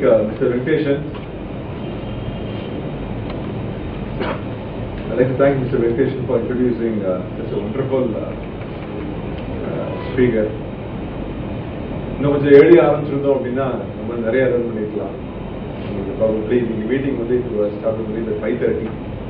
uh, Mr. Venkateshan. I'd like to thank Mr. Venkateshan for introducing uh, such a wonderful uh, uh, speaker. இன்னும் கொஞ்சம் ஏழி ஆரம்பிச்சிருந்தோம் அப்படின்னா நம்ம நிறைய run பண்ணிக்கலாம் probably நீங்கள் மீட்டிங் வந்து இப்போ ஸ்டார்ட் பண்ணி இந்த five thirty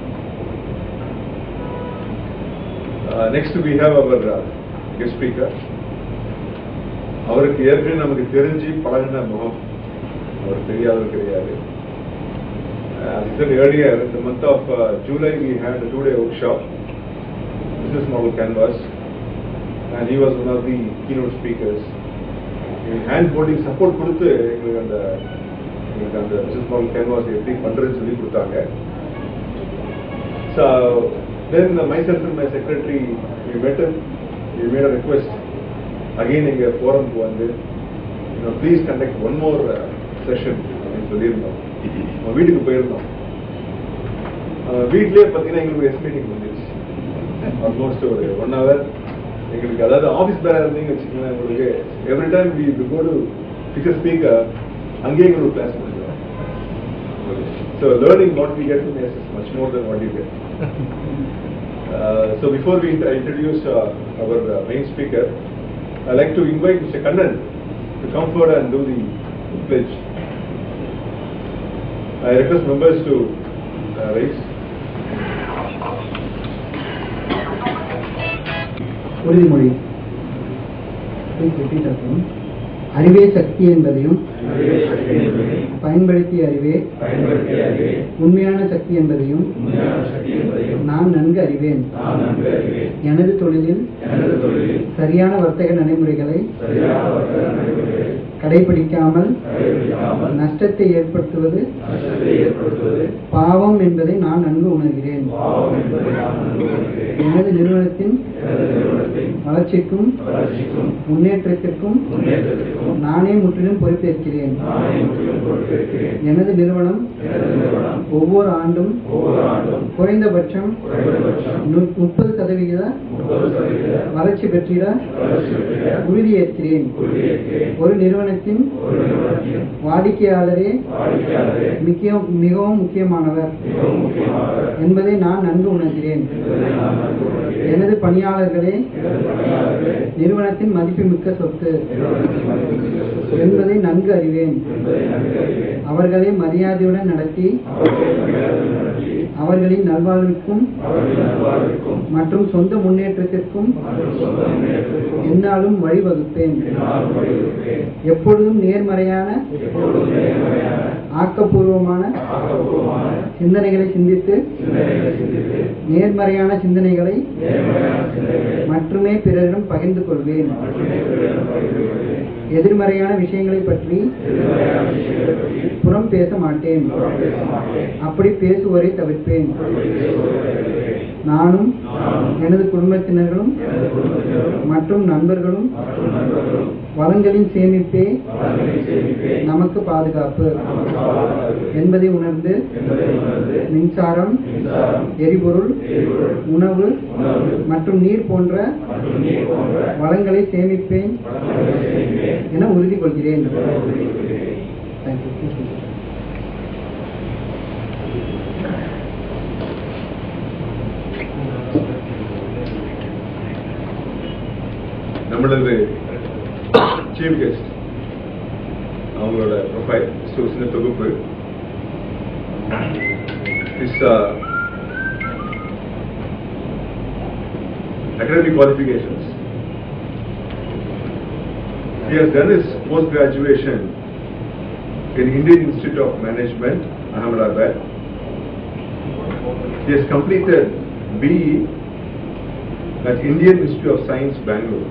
next we have our guest speaker அவருக்கு ஏற்கனவே நமக்கு தெரிஞ்சு பழகின முகம் அவர் தெரியாதவர் கிடையாது Uh, As I said earlier, in the month of uh, July, we had a two-day workshop, business model canvas, and he was one of the keynote speakers. Hand holding support கொடுத்து எங்களுக்கு அந்த எங்களுக்கு அந்த பிசினஸ் மாடல் கேன்வாஸ் எப்படி பண்றதுன்னு சொல்லி கொடுத்தாங்க so then myself my secretary we met him we made a request again எங்க ஃபோரம்க்கு வந்து please conduct one more session அப்படின்னு சொல்லியிருந்தோம் நம்ம வீட்டுக்கு போயிருந்தோம் அஹ் வீட்லயே பார்த்தீங்கன்னா எங்களுக்கு எஸ் மீட்டிங் வந்துருச்சு ஆல்மோஸ்ட் ஒரு ஒன் ஹவர் எங்களுக்கு அதாவது ஆஃபீஸ் பேரா இருந்தீங்க வச்சுக்கோங்களேன் உங்களுக்கு every time we go to picture speaker அங்கேயே எங்களுக்கு கிளாஸ் பண்ணிடுவோம் so learning what we get from us is much more then what you get so before we introduce our main speaker I like to invite Mister Kannan to come forward and do the pledge. I request members to uh, raise. உறுதிமொழி Please repeat after me. அறிவே சக்தி என்பதையும் பயன்படுத்திய அறிவே உண்மையான சக்தி என்பதையும் நான் நன்கு அறிவேன் எனது தொழிலில் சரியான வர்த்தக நடைமுறைகளை கடைபிடிக்காமல் நஷ்டத்தை ஏற்படுத்துவது பாவம் என்பதை நான் நன்கு உணர்கிறேன் எனது நிறுவனத்தின் வளர்ச்சிக்கும் முன்னேற்றத்திற்கும் நானே முற்றிலும் பொறுப்பேற்கிறேன் எனது நிறுவனம் ஒவ்வொரு ஆண்டும் குறைந்தபட்சம் நு- முப்பது சதவிகித வளர்ச்சி பெற்றிட உறுதியேற்கிறேன் ஒரு நிறுவனத்தின் வாடிக்கையாளரே மிக மிகவும் முக்கியமானவர் என்பதை நான் நன்கு உணர்கிறேன் எனது பணியாளர்களே நிறுவனத்தின் மதிப்புமிக்க சொத்து என்பதை நன்கு அறிவேன் அவர்களை மரியாதையுடன் நடத்தி அவர்களின் நல்வாழ்வுக்கும் மற்றும் சொந்த முன்னேற்றத்திற்கும் என்னாலும் வழிவகுப்பேன் எப்பொழுதும் நேர்மறையான ஆக்கப்பூர்வமான சிந்தனைகளை சிந்தித்து நேர்மறையான சிந்தனைகளை மட்டுமே பிறரிடம் பகிர்ந்து கொள்வேன் எதிர்மறையான விஷயங்களை பற்றி புறம் பேச மாட்டேன் அப்படி பேசுவோரை தவிர்ப்பேன் நானும் எனது குடும்பத்தினர்களும் மற்றும் நண்பர்களும் வளங்களின் சேமிப்பே நமக்கு பாதுகாப்பு என்பதை உணர்ந்து மின்சாரம் எரிபொருள் உணவு மற்றும் நீர் போன்ற வளங்களை சேமிப்பேன் என உறுதி கொள்கிறேன் Thank you. நம்மளது சீஃப் கெஸ்ட் அவங்களோட ப்ரொஃபைல் ஒரு சின்ன தொகுப்பு is academic qualifications. He has done his post-graduation in Indian Institute of Management, Ahmedabad. He has completed BE at Indian Institute of Science, Bangalore.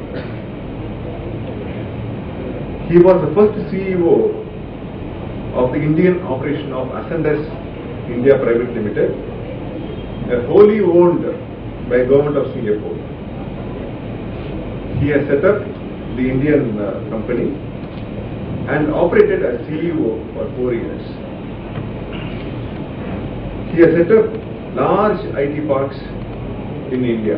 He was the first CEO of the Indian operation of Ascendas India Private Limited, a wholly owned by government of Singapore. He has set up the Indian uh, company and operated as CEO for four years. He has set up large IT parks in India.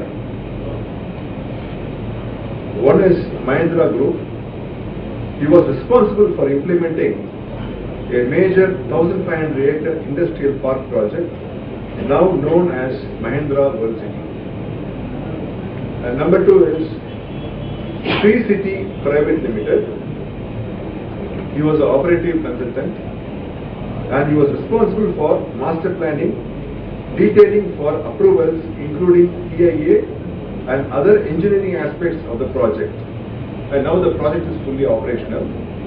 One is Mahindra Group. He was responsible for implementing a major 1,500 acre industrial park project now known as Mahindra World City. And number two is Tree City Private Limited. He was an operative consultant and he was responsible for master planning, detailing for approvals including TIA and other engineering aspects of the project. And now the project is fully operational.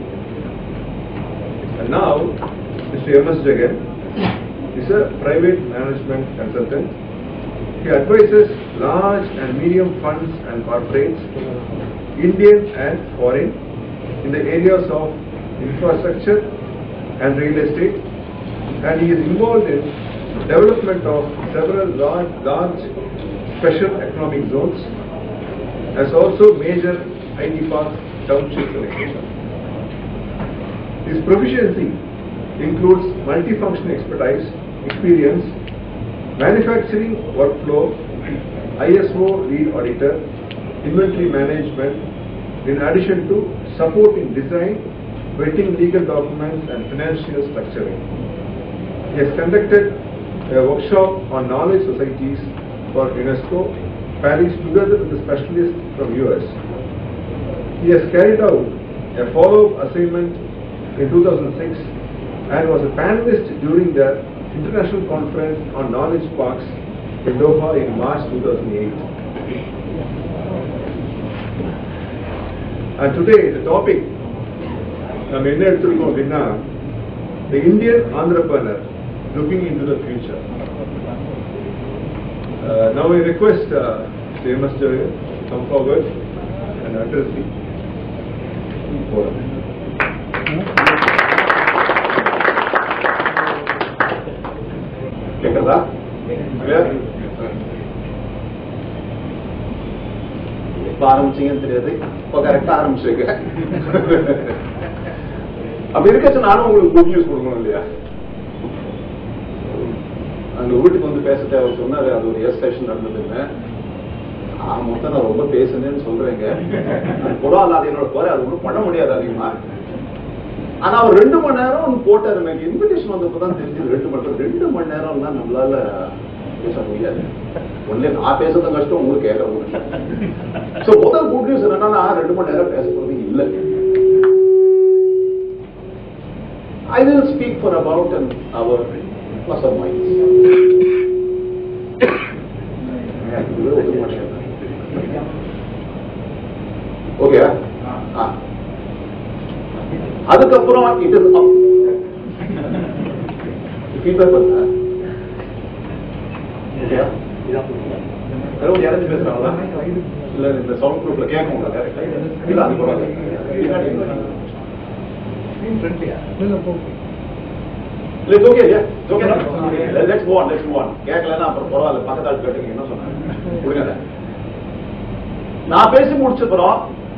And now, Mr. M.S. Jagan is a private management consultant. He advises large and medium funds and corporates, Indian and foreign, in the areas of infrastructure and real estate, and he is involved in development of several large, large special economic zones, as also major IT parks, townships and etc. His proficiency includes multifunction expertise, experience, manufacturing workflow, ISO lead auditor, inventory management, in addition to support in design, vetting legal documents and financial structuring. He has conducted a workshop on knowledge societies for UNESCO, Paris together with a specialist from US. He has carried out a follow-up assignment in 2006 and was a panelist during the International Conference on Knowledge Parks in Doha in March 2008. And today the topic நம்ம என்ன எடுத்திருக்கோம் அப்படின்னா the Indian entrepreneur looking into the future. Uh, now I request uh, Mr. M.S. Jagan to come forward and address the forum. கேட்கறதா Clear? எப்ப ஆரம்பிச்சீங்கன்னு தெரியாது இப்ப கரெக்டா ஆரம்பிச்சிருக்க அப்படி இருக்கச்சு நானும் உங்களுக்கு குட் நியூஸ் கொடுக்கணும் இல்லையா அங்க வீட்டுக்கு வந்து பேச தேவை சொன்னாரு அது ஒரு எஸ் செஷன் நடந்ததுன்னு ஆ மொத்தம் நான் ரொம்ப பேசுனேன்னு சொல்றேங்க அது கூட அல்லாத என்னோட குறை அது ஒன்றும் பண்ண முடியாது அதிகமா ஆனா அவர் ரெண்டு மணி நேரம் போட்டாரு எனக்கு இன்விடேஷன் வந்தப்பதான் தெரிஞ்சது ரெண்டு மணி நேரம் ரெண்டு மணி நேரம்னா நம்மளால பேச முடியாது ஒன்லே நான் பேசுறது கஷ்டம் உங்களுக்கு கேட்க முடியும் சோ முதல் குட் நியூஸ் என்னன்னா நான் ரெண்டு மணி நேரம் பேச போறது இல்லை I will speak for about an hour plus or minus. இதுவே ஒத்துக்க மாட்டேன். Okay ஆ? ஆ. அதுக்கப்புறம் it is up. Feedback வருதா? Okay ஆ? வேற ஒரு யாராச்சும் பேசுறாங்களா? இல்ல இந்த சவுண்ட் குரூப்ல கேட்க முடியல இல்ல அது கூட பின்னாடி இல்ல it's okay yeah it's okay no? let's go on let's go on கேட்கலன்னா அப்புறம் பரவாயில்ல பக்கத்து ஆள் கேட்டுங்க என்ன சொன்னாங்க கொடுங்க அதை. நான் பேசி முடிச்சப்புறம்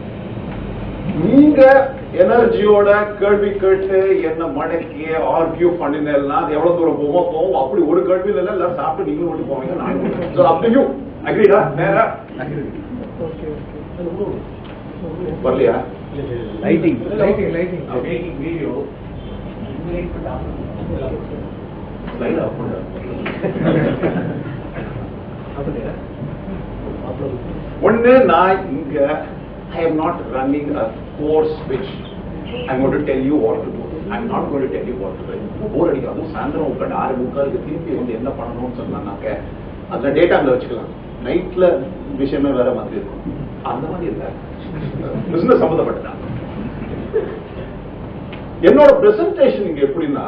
நீங்க எனர்ஜியோட கேள்வி கேட்டு என்ன மடக்கி ஆர்கியூ பண்ணினேன்னா அது எவ்வளவு தூரம் போவோம் போவோம் அப்படி ஒரு கேள்வி இல்ல எல்லாரும் சாப்பிட்டு நீங்களும் விட்டு போவீங்க நான் so up to you அக்ரிடா நேரா வரலையா lighting lighting lighting making video. Slide off பண்ணு. ஒண்ணு நான் இங்க ஐ am not running a course which I'm going to tell you what to do. I'm not going to tell you what to do. போர் அடிக்கும் அதுவும் சாயந்தரம் உட்காந்து ஆறு முக்காலுக்கு திருப்பி வந்து என்ன பண்ணணும்னு சொன்னாக்க அதுல டேட்டா அங்க வச்சுக்கலாம் நைட்ல விஷயமே வேற மாதிரி இருக்கும் அந்த மாதிரி இல்ல பிசினஸ் சம்மந்தப்பட்டதா என்னோட பிரசன்டேஷன் இங்க எப்படின்னா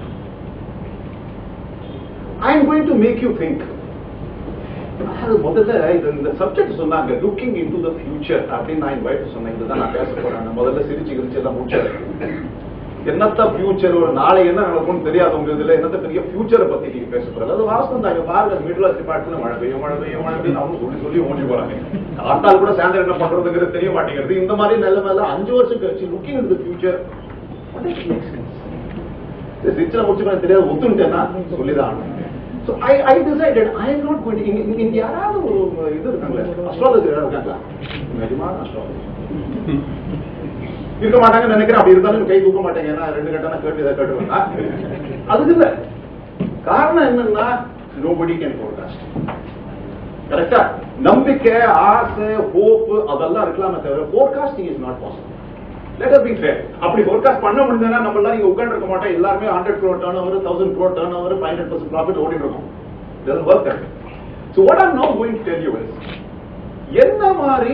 I am going to make you think அது முதல்ல இது இந்த சப்ஜெக்ட் சொன்னாங்க looking in to the future அப்படின்னு நான் இன்வைட் சொன்னேன் இதுதான் நான் பேச போறேன் நான் முதல்ல சிரிச்சு கிரிச்சு எல்லாம் முடிச்சாரு என்னத்த ஃபியூச்சர் ஒரு நாளை என்ன நடக்கும்னு தெரியாதவங்க இதுல என்னத்த பெரிய ஃபியூச்சரை பத்தி நீங்க பேச போறாங்க அது வாசம் தாங்க பாருங்க மிடில் டிபார்ட்மெண்ட் மழை பெய்யும் மழை பெய்யும் மழை பெய்யும் அவங்க சொல்லி சொல்லி ஓடி போறாங்க ஆட்டால் கூட சாயந்தரம் என்ன பண்றதுங்கிறது தெரிய மாட்டேங்கிறது இந்த மாதிரி நிலைமையில அஞ்சு வருஷம் கழிச்சு லுக்கிங் இன் த ஃபியூச்சர் சிரிச்சல முடிச்சு தெரியாது ஒத்துட்டேன்னா சொல்லிதான் So I, I decided I am not going to, இங்க இங்க- இங்க யாராவது ஒரு இது இருக்காங்களே அஸ்ட்ராலஜர் யாராவது இருக்காங்களா நிஜமான அஸ்ட்ராலஜர் இருக்க மாட்டாங்கன்னு நினைக்கிறேன் அப்படி இருந்தாலும் கை தூக்க மாட்டேங்க ஏன்னா ரெண்டு கட்டணம் கேட்டு இதை கேட்டுருவேன் அதுக்கு இல்ல காரணம் என்னன்னா நோபடி கேன் ஃபோர்காஸ்ட் கரெக்டா நம்பிக்கை ஆசை ஹோப் அதெல்லாம் இருக்கலாமே தவிர forecasting is not possible let us be fair அப்படி ஃபோர்காஸ்ட் பண்ண முடிஞ்சதுன்னா நம்ம எல்லாம் இங்க உட்கார்ந்து இருக்க மாட்டோம் எல்லாருமே hundred crore turnover thousand crore turnover five hundred percent profit ஓடி இருக்கும் doesn't work that way. So what I'm now going to tell you is என்ன மாதிரி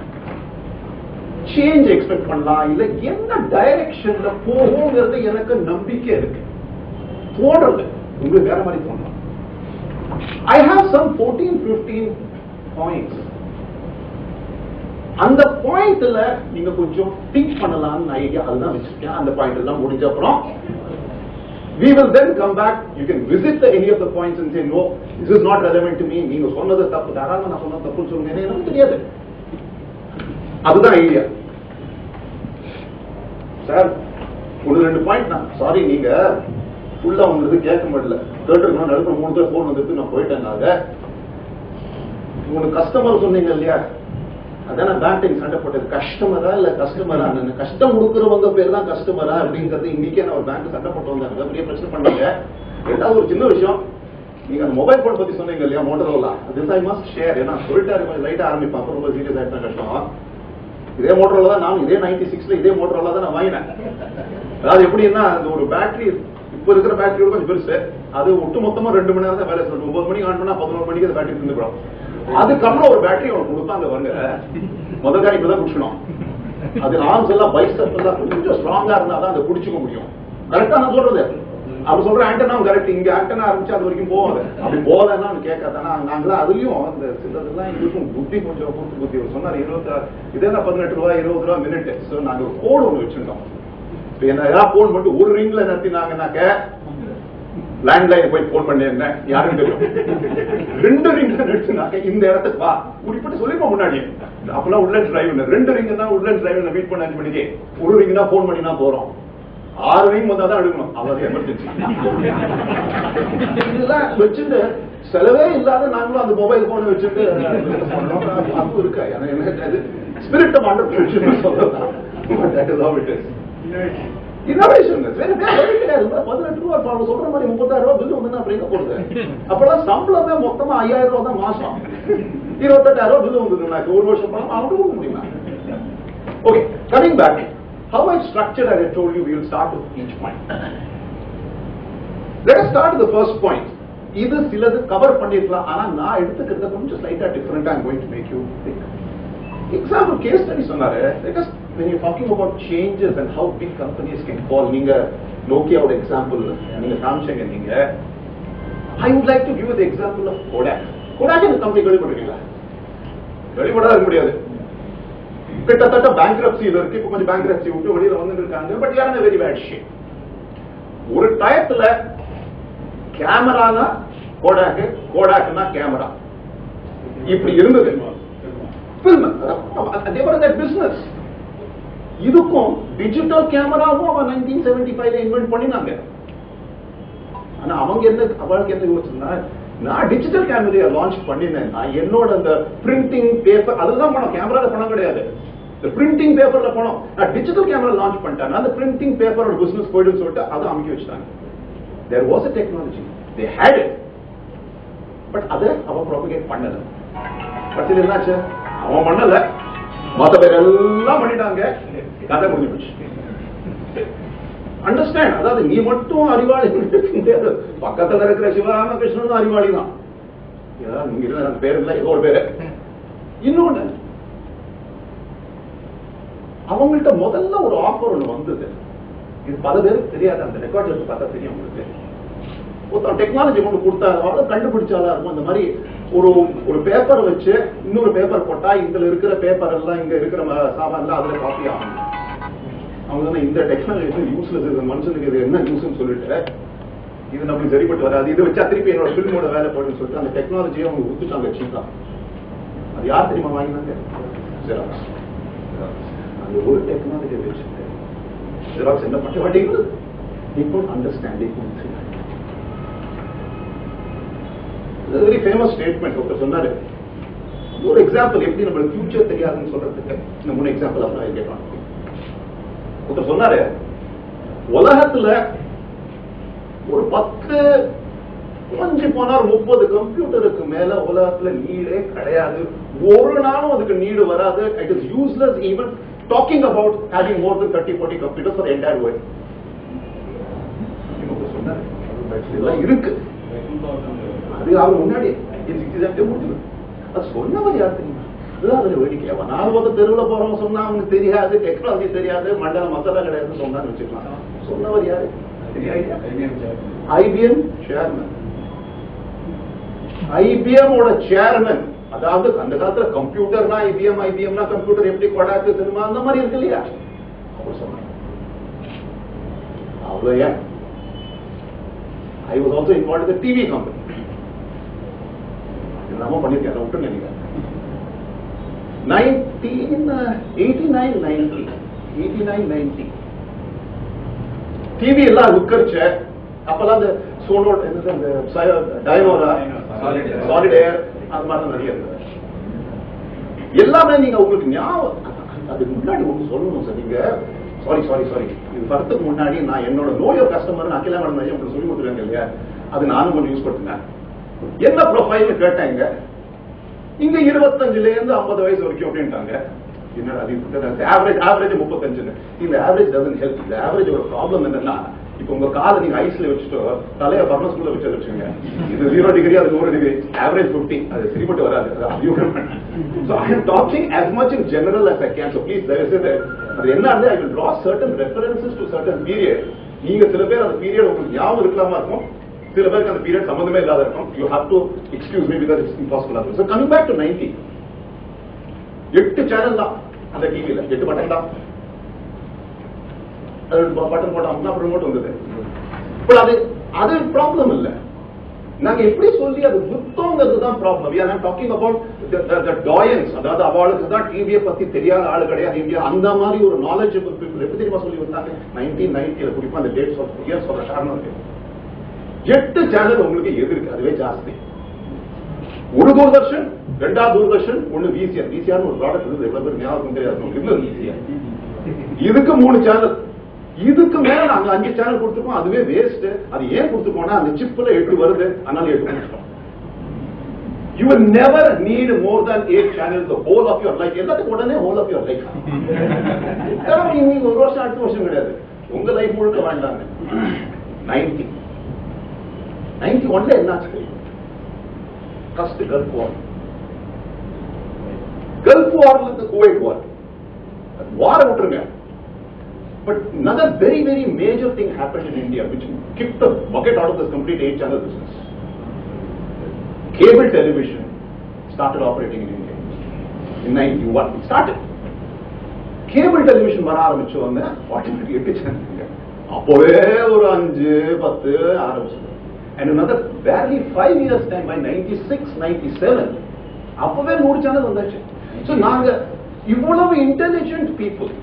சேஞ்ச் எக்ஸ்பெக்ட் பண்ணலாம் இல்ல என்ன டைரக்ஷன்ல போகுங்கிறது எனக்கு நம்பிக்கை இருக்கு தோன்றது உங்களுக்கு வேற மாதிரி தோணலாம் I have some fourteen fifteen points அந்த பாயிண்ட்ல நீங்க கொஞ்சம் திங்க் பண்ணலாம்னு ஐடியா அதுதான் வச்சிருக்கேன் அந்த பாயிண்ட் எல்லாம் முடிஞ்ச அப்புறம் we will then come back you can visit the, any of the points and say no this is not relevant to me நீங்க சொன்னது தப்பு தாராளமா நான் சொன்னது தப்புன்னு சொல்லுங்க ஏன்னா எனக்கு தெரியாது அதுதான் ஐடியா சார் ஒன்று ரெண்டு பாயிண்ட் நான் சாரி நீங்க ஃபுல்லா வந்தது கேட்க முடியல கேட்டுருக்கணும் நடுப்புற மூணு பேர் ஃபோன் வந்துட்டு நான் போயிட்டேன் ஆக உங்களுக்கு கஸ்டமர் சொன்னீங்க இல்லையா அதான் பேங்கிங் சண்டை போட்டது கஸ்டமரா இல்ல கஸ்டமரா கஷ்டம் கொடுக்குறவங்க பேர் தான் கஸ்டமரா அப்படிங்கிறது இன்னைக்கே நான் ஒரு பேங்க் சண்டை போட்டு வந்தாங்க பெரிய பிரச்சனை பண்ணீங்க ரெண்டாவது ஒரு சின்ன விஷயம் நீங்க அந்த மொபைல் போன் பத்தி சொன்னீங்க இல்லையா Motorola this I must share ஏன்னா சொல்லிட்டாரு கொஞ்சம் லைட்டா ஆரம்பிப்பேன் அப்புறம் ரொம்ப சீரியஸ் ஆயிட்டா கஷ்டம் இதே மோட்டரோல தான் நான் இதே நைன்டி சிக்ஸ்ல இதே மோட்டரோலா தான் நான் வாங்கினேன் அதாவது எப்படின்னா அந்த ஒரு பேட்டரி இப்ப இருக்கிற பேட்டரியோட கொஞ்சம் பெருசு அது ஒட்டு மொத்தமா ரெண்டு மணி நேரம் தான் வேலை சொல்லிட்டு ஒன்பது மணிக்கு ஆன் பண்ணா பதினோரு மணிக்கு அந்த பேட்டரி இருந்துக்கிறோம் அதுக்கப்புறம் ஒரு பேட்டரி அவனுக்கு கொடுத்தாங்க பாருங்க முதல் காரி இப்பதான் குடிச்சணும் அது ஆர்ம்ஸ் எல்லாம் பைசப் எல்லாம் கொஞ்சம் ஸ்ட்ராங்கா இருந்தா தான் அதை குடிச்சுக்க முடியும் கரெக்டா நான் சொல்றது அவர் சொல்ற ஆண்டனா கரெக்ட் இங்க ஆண்டனா ஆரம்பிச்சு அது வரைக்கும் போவாங்க அப்படி போகலன்னா அவன் கேட்காதானா நாங்களாம் அதுலயும் அந்த சிலதெல்லாம் இருக்கும் புத்தி கொஞ்சம் கூட்டு புத்தி அவர் சொன்னார் இருபத்தி இதெல்லாம் பதினெட்டு ரூபாய் இருபது ரூபாய் மினிட் சோ நாங்க ஒரு கோடு ஒண்ணு வச்சிருந்தோம் இப்ப என்ன யாராவது போன் பண்ணிட்டு ஒரு ரிங்ல நடத்தினாங்கன்னாக்க லேண்ட்லைன் போய் போன் பண்ணி என்ன யாருன்னு தெரியும் ரெண்டு ரிங் நிறுத்தினாக்க இந்த இடத்துக்கு வா குறிப்பிட்டு சொல்லிருப்போம் முன்னாடி அப்பெல்லாம் உள்ள டிரைவ் ரெண்டு ரிங் தான் உள்ள டிரைவ் மீட் பண்ண அஞ்சு மணிக்கு ஒரு ரிங் தான் போன் பண்ணினா போறோம் ஆறு ரிங் வந்தா தான் எடுக்கணும் அவ்வளவு எமர்ஜென்சி இதெல்லாம் வச்சுட்டு செலவே இல்லாத நாங்களும் அந்த மொபைல் போன் வச்சுட்டு அப்போ இருக்கா எனக்கு ஸ்பிரிட் ஆஃப் ஆண்டர்பிரினர்ஷிப் சொல்றதா that is how it is innovation வேற வேற வழி கிடையாது பதினெட்டு ரூபா அவங்க சொல்ற மாதிரி முப்பத்தாயிரம் ரூபாய் பில் வந்து அப்படின்னு போடுது அப்பெல்லாம் சம்பளமே மொத்தமா ஐயாயிரம் ரூபாய் தான் மாசம் இருபத்தெட்டாயிரம் ரூபாய் பில் வந்து ஒரு வருஷம் பணம் அவங்க கொடுக்க முடியுமா okay coming back how I structure I told you will start with each point let start the first point இது சிலது கவர் பண்ணிருக்கலாம் ஆனா நான் எடுத்துக்கிறத கொஞ்சம் ஸ்லைட்டா டிஃபரெண்டா I'm going to make you think example case study சொன்னாரு because when you're talking about changes and how big companies can fall நீங்க நோக்கியாவோட எக்ஸாம்பிள் நீங்க காமிச்சீங்க நீங்க I would like to give you the example of Kodak. Kodak இந்த company கேள்விப்பட்டிருக்கீங்களா வெளிப்படாத இருக்க முடியாது கிட்டத்தட்ட பேங்க்ரப்சி இது இருக்கு இப்ப கொஞ்சம் பேங்க்ரப்சி விட்டு வெளியில வந்துட்டு இருக்காங்க பட் யாரும் வெரி பேட் ஷேப் ஒரு டயத்துல கேமரானா கோடாக்கு கோடாக்னா கேமரா இப்படி இருந்தது film அதே மாதிரி that business இதுக்கும் டிஜிட்டல் கேமராவும் அவன் நைன்டீன் செவன்டி ஃபைவ்ல இன்வென்ட் பண்ணினாங்க ஆனா அவங்க என்ன அவளுக்கு என்ன யோசிச்சுன்னா நான் டிஜிட்டல் கேமரா லான்ச் பண்ணினேன் நான் என்னோட அந்த பிரிண்டிங் பேப்பர் அதுதான் பணம் கேமரால பணம் கிடையாது இந்த பிரிண்டிங் பேப்பர்ல பணம் நான் டிஜிட்டல் கேமரா லான்ச் பண்ணிட்டேன் அந்த பிரிண்டிங் பேப்பரோட பிசினஸ் போயிடுன்னு சொல்லிட்டு அதை அமைக்க வச்சுட்டாங்க there was a technology they had it but அதை அவன் ப்ராபகேட் பண்ணல கடைசியில் என்னாச்சு அவன் பண்ணல மத்த பேர் எல்லாம் பண்ணிட்டாங்க கதை முடிஞ்சு போச்சு அண்டர்ஸ்டாண்ட் அதாவது நீ மட்டும் அறிவாளி முடியாது பக்கத்துல இருக்கிற சிவராமகிருஷ்ணனும் அறிவாளி தான் இங்க இருக்கிற அந்த பேர் இல்ல ஏதோ ஒரு பேரு இன்னொன்னு அவங்கள்ட்ட முதல்ல ஒரு ஆஃபர் ஒண்ணு வந்தது இது பல பேருக்கு தெரியாது அந்த ரெக்கார்ட் எடுத்து பார்த்தா தெரியும் உங்களுக்கு ஒருத்தன் டெக்னாலஜி கொண்டு கொடுத்தா அவ்வளவு கண்டுபிடிச்சாலா இருக்கும் அந்த மாதிரி ஒரு ஒரு பேப்பர் வச்சு இன்னொரு பேப்பர் போட்டா இதுல இருக்கிற பேப்பர் எல்லாம் இங்க இருக்கிற ம- சாமான் எல்லாம் அதுல காப்பி ஆகும் அவங்க சொன்னா இந்த டெக்னாலஜி யூஸ்லெஸ் இது மனுஷனுக்கு இது என்ன யூஸ்னு சொல்லிட்டு இது நம்மளுக்கு சரிப்பட்டு வராது இதை வச்சா திருப்பி என்னோட ஃபில்மோட வேலை போயிடுன்னு சொல்லிட்டு அந்த டெக்னாலஜியை அவங்க வித்துட்டாங்க சீப்பா அது யார் தெரியுமா வாங்கினாங்க ஜெராக்ஸ் அந்த ஒரு டெக்னாலஜி வச்சுட்டு ஜெராக்ஸ் என்ன பண்ண மாட்டேங்குது இப்போ அண்டர்ஸ்டாண்டிங் வெரி ஃபேமஸ் ஸ்டேட்மெண்ட் ஒருத்தர் சொன்னாரு ஒரு எக்ஸாம்பிள் எப்படி நம்மளுக்கு ஃபியூச்சர் தெரியாதுன்னு சொல்றதுக்கு இந்த மூணு எக்ஸாம்பிள் அப்புறம் கேட்பாங்க ஒருத்தர் சொன்னாரு உலகத்துல ஒரு பத்து குறைஞ்சு போனா ஒரு முப்பது கம்ப்யூட்டருக்கு மேல உலகத்துல நீடே கிடையாது ஒரு நாளும் அதுக்கு நீடு வராது it is useless even talking about having more then thirty forty computer for entire world சொன்னாரு இதெல்லாம் இருக்கு அது அவர் முன்னாடி எக்ஸாக்டே முடிஞ்சது அது சொன்னவர் யார் தெரியுமா அதுதான் அதுல வேடிக்கை அவன் நாலு பக்கம் தெருவில் போறவங்க சொன்னா அவனுக்கு தெரியாது டெக்னாலஜி தெரியாது மண்டல மசாலா கிடையாது சொன்னான்னு வச்சுக்கலாம் சொன்னவர் யாரு ஐபிஎம் சேர்மன் ஐபிஎம் ஓட சேர்மன் அதாவது அந்த காலத்துல கம்ப்யூட்டர்னா ஐபிஎம் ஐபிஎம்னா கம்ப்யூட்டர் எப்படி கொடாக்கு சினிமா அந்த மாதிரி இருக்கு இல்லையா அவர் சொன்னார் அவ்வளவு ஏன் I was also involve the TV company என்னமோ பண்ணிருக்கேன் அதை விட்டுங்க நீங்க nineteen eighty nine ninety eighty nine ninety TV எல்லாம் உட்கரிச்ச அப்பெல்லாம் அந்த சோனோ என்னது அந்த Dyanora Solid air. Solid air அது மாதிரி நிறைய இருந்தது எல்லாமே நீங்க உங்களுக்கு ஞாபகம் அதுக்கு முன்னாடி ஒன்று சொல்லணும் சார் நீங்க சாரி சாரி சாரி இது வரத்துக்கு முன்னாடி நான் என்னோட நோயோ கஸ்டமர் அகிலா மேடம் நிறைய உங்களுக்கு சொல்லி கொடுத்துருக்காங்க இல்லையா அது நானும் கொஞ்சம் யூஸ் பண்ணுங்க என்ன ப்ரொஃபைல் கேட்டாங்க இங்க இருபத்தஞ்சுல இருந்து ஐம்பது வயசு வரைக்கும் அப்படின்ட்டாங்க என்னடா அது ஆவரேஜ் ஆவரேஜ் முப்பத்தஞ்சுன்னு இந்த ஆவரேஜ் டசன் ஹெல்ப் இந்த ஆவரேஜ் ஒரு ப்ராப்ளம் என்னன்னா இப்போ உங்க காலை நீங்க ஐஸ்ல வச்சுட்டு தலைய பர்னஸ்குள்ள வச்சு வச்சுங்க இது ஜீரோ டிகிரி அது நூறு டிகிரி ஆவரேஜ் 50 அது சரிப்பட்டு வராது அது அறிவுரை So I am talking as much in general as I can. So please தயவு செய்து அது என்ன ஆகுது I will draw certain references to certain period. நீங்க சில பேர் அந்த பீரியட் உங்களுக்கு ஞாபகம் இருக்கலாமா இருக்கும் சில பேருக்கு அந்த பீரியட் சம்பந்தமே இல்லாத இருக்கும் you have to excuse me because it's impossible ஆகும் so coming back to ninety எட்டு சேனல் தான் அந்த டிவியில எட்டு பட்டன் தான் பட்டன் போட்டோம் அப்புறம் ரிமோட் வந்தது இப்போ அது அது ப்ராப்ளம் இல்ல நாங்க எப்படி சொல்லி அது புத்தங்கிறது தான் problem we are talking about the டாயன்ஸ் அதாவது அவளுக்கு தான் டிவியை பத்தி தெரியாத ஆளு கிடையாது இந்தியா அந்த மாதிரி ஒரு நாலேஜபிள் பீப்புள் எப்படி தெரியுமா சொல்லி வந்தாங்க நைன்டீன் நைன்டில குறிப்பா அந்த டேட்ஸ் ஆஃப் இயர்ஸ் சொல்ற காரணம் இருக்கு எட்டு சேனல் உங்களுக்கு எது இருக்கு அதுவே ஜாஸ்தி ஒரு தூர்தர்ஷன் ரெண்டாவது தூர்தர்ஷன் ஒண்ணு விசிஆர் விசிஆர் ஒரு ப்ராடக்ட் இருக்குது எவ்வளவு பேர் ஞாபகம் தெரியாது இருந்தது இதுக்கு மூணு சேனல் இதுக்கு மேல நாங்க அஞ்சு சேனல் கொடுத்துருக்கோம் அதுவே வேஸ்ட் அது ஏன் கொடுத்துருக்கோம்னா அந்த சிப்ல எட்டு வருது அதனால எட்டு கொடுத்துருக்கோம் you will never need more than eight channels the whole of your life எல்லாத்துக்கும் உடனே whole of your life இதெல்லாம் இன்னைக்கு ஒரு வருஷம் அடுத்த வருஷம் கிடையாது உங்க லைஃப் முழுக்க வேண்டாங்க நைன்டி நைன்டி ஒன்ல என்னாச்சு ஃபர்ஸ்ட் கல்ஃப் வார் கல்ஃப் வார்ல இருந்து குவைட் வார் வார விட்டுருங்க But another very, very major thing happened in India which kicked the bucket out of this complete eight channel business. Cable television started operating in India in 91. It started. Cable television வர ஆரம்பிச்சு வந்து automatic எட்டு channel அப்போவே ஒரு அஞ்சு பத்து ஆரம்பிச்சது and another barely five years time by ninety six ninety seven அப்பவே நூறு சேனல் வந்தாச்சு ஸோ நாங்க இவ்வளவு intelligent people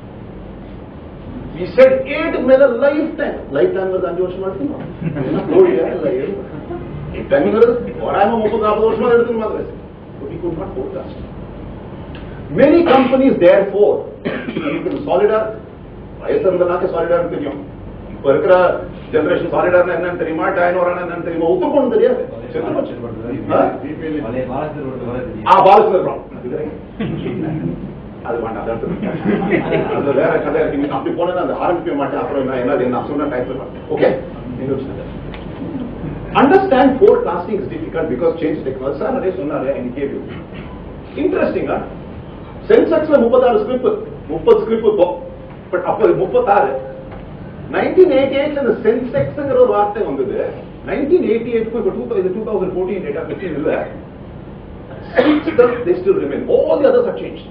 We said eight மேல லைஃப் டைம் லைஃப் டைம் அஞ்சு வருஷமா எடுத்துமா என்ன கோழியா இல்ல லைஃப் டைம்ங்கிறது வராம முப்பது நாற்பது வருஷமா எடுத்துக்க மாதிரி we could not forecast many companies therefore உங்களுக்கு சாலிடா வயசு இருந்தனாக்க சாலிடா தெரியும் இப்ப இருக்கிற ஜெனரேஷன் சாலிடார்னா என்னன்னு தெரியுமா டைனோரானா என்னன்னு தெரியுமா உத்துக்கணும் தெரியாது செத்து போச்சு. ஆ? ஆ பாலசுந்தரம் அது வேண்டாம் அது அடுத்தது. அது வேற கதை இருக்கு நீங்க அப்படி போனா அந்த ஆரம்பிக்க மாட்டேன் அப்புறம் நான் என்ன நான் சொன்ன டைப்ல okay understand forecasting is difficult because change technology sir நிறைய சொன்னாரு எனக்கு கேள்வி இன்ட்ரெஸ்டிங்கா சென்செக்ஸ்ல முப்பத்தாறு ஸ்கிரிப்ட் முப்பது ஸ்கிரிப்ட் இப்போ பட் அப்ப முப்பத்தாறு நைன்டீன் எயிட்டி எயிட்ல இந்த சென்செக்ஸ்ங்கிற ஒரு வார்த்தை வந்தது நைன்டீன் எயிட்டி எயிட்க்கு இப்போ two thousand two thousand fourteen data fifteen இல்ல they still remain. All the others have changed.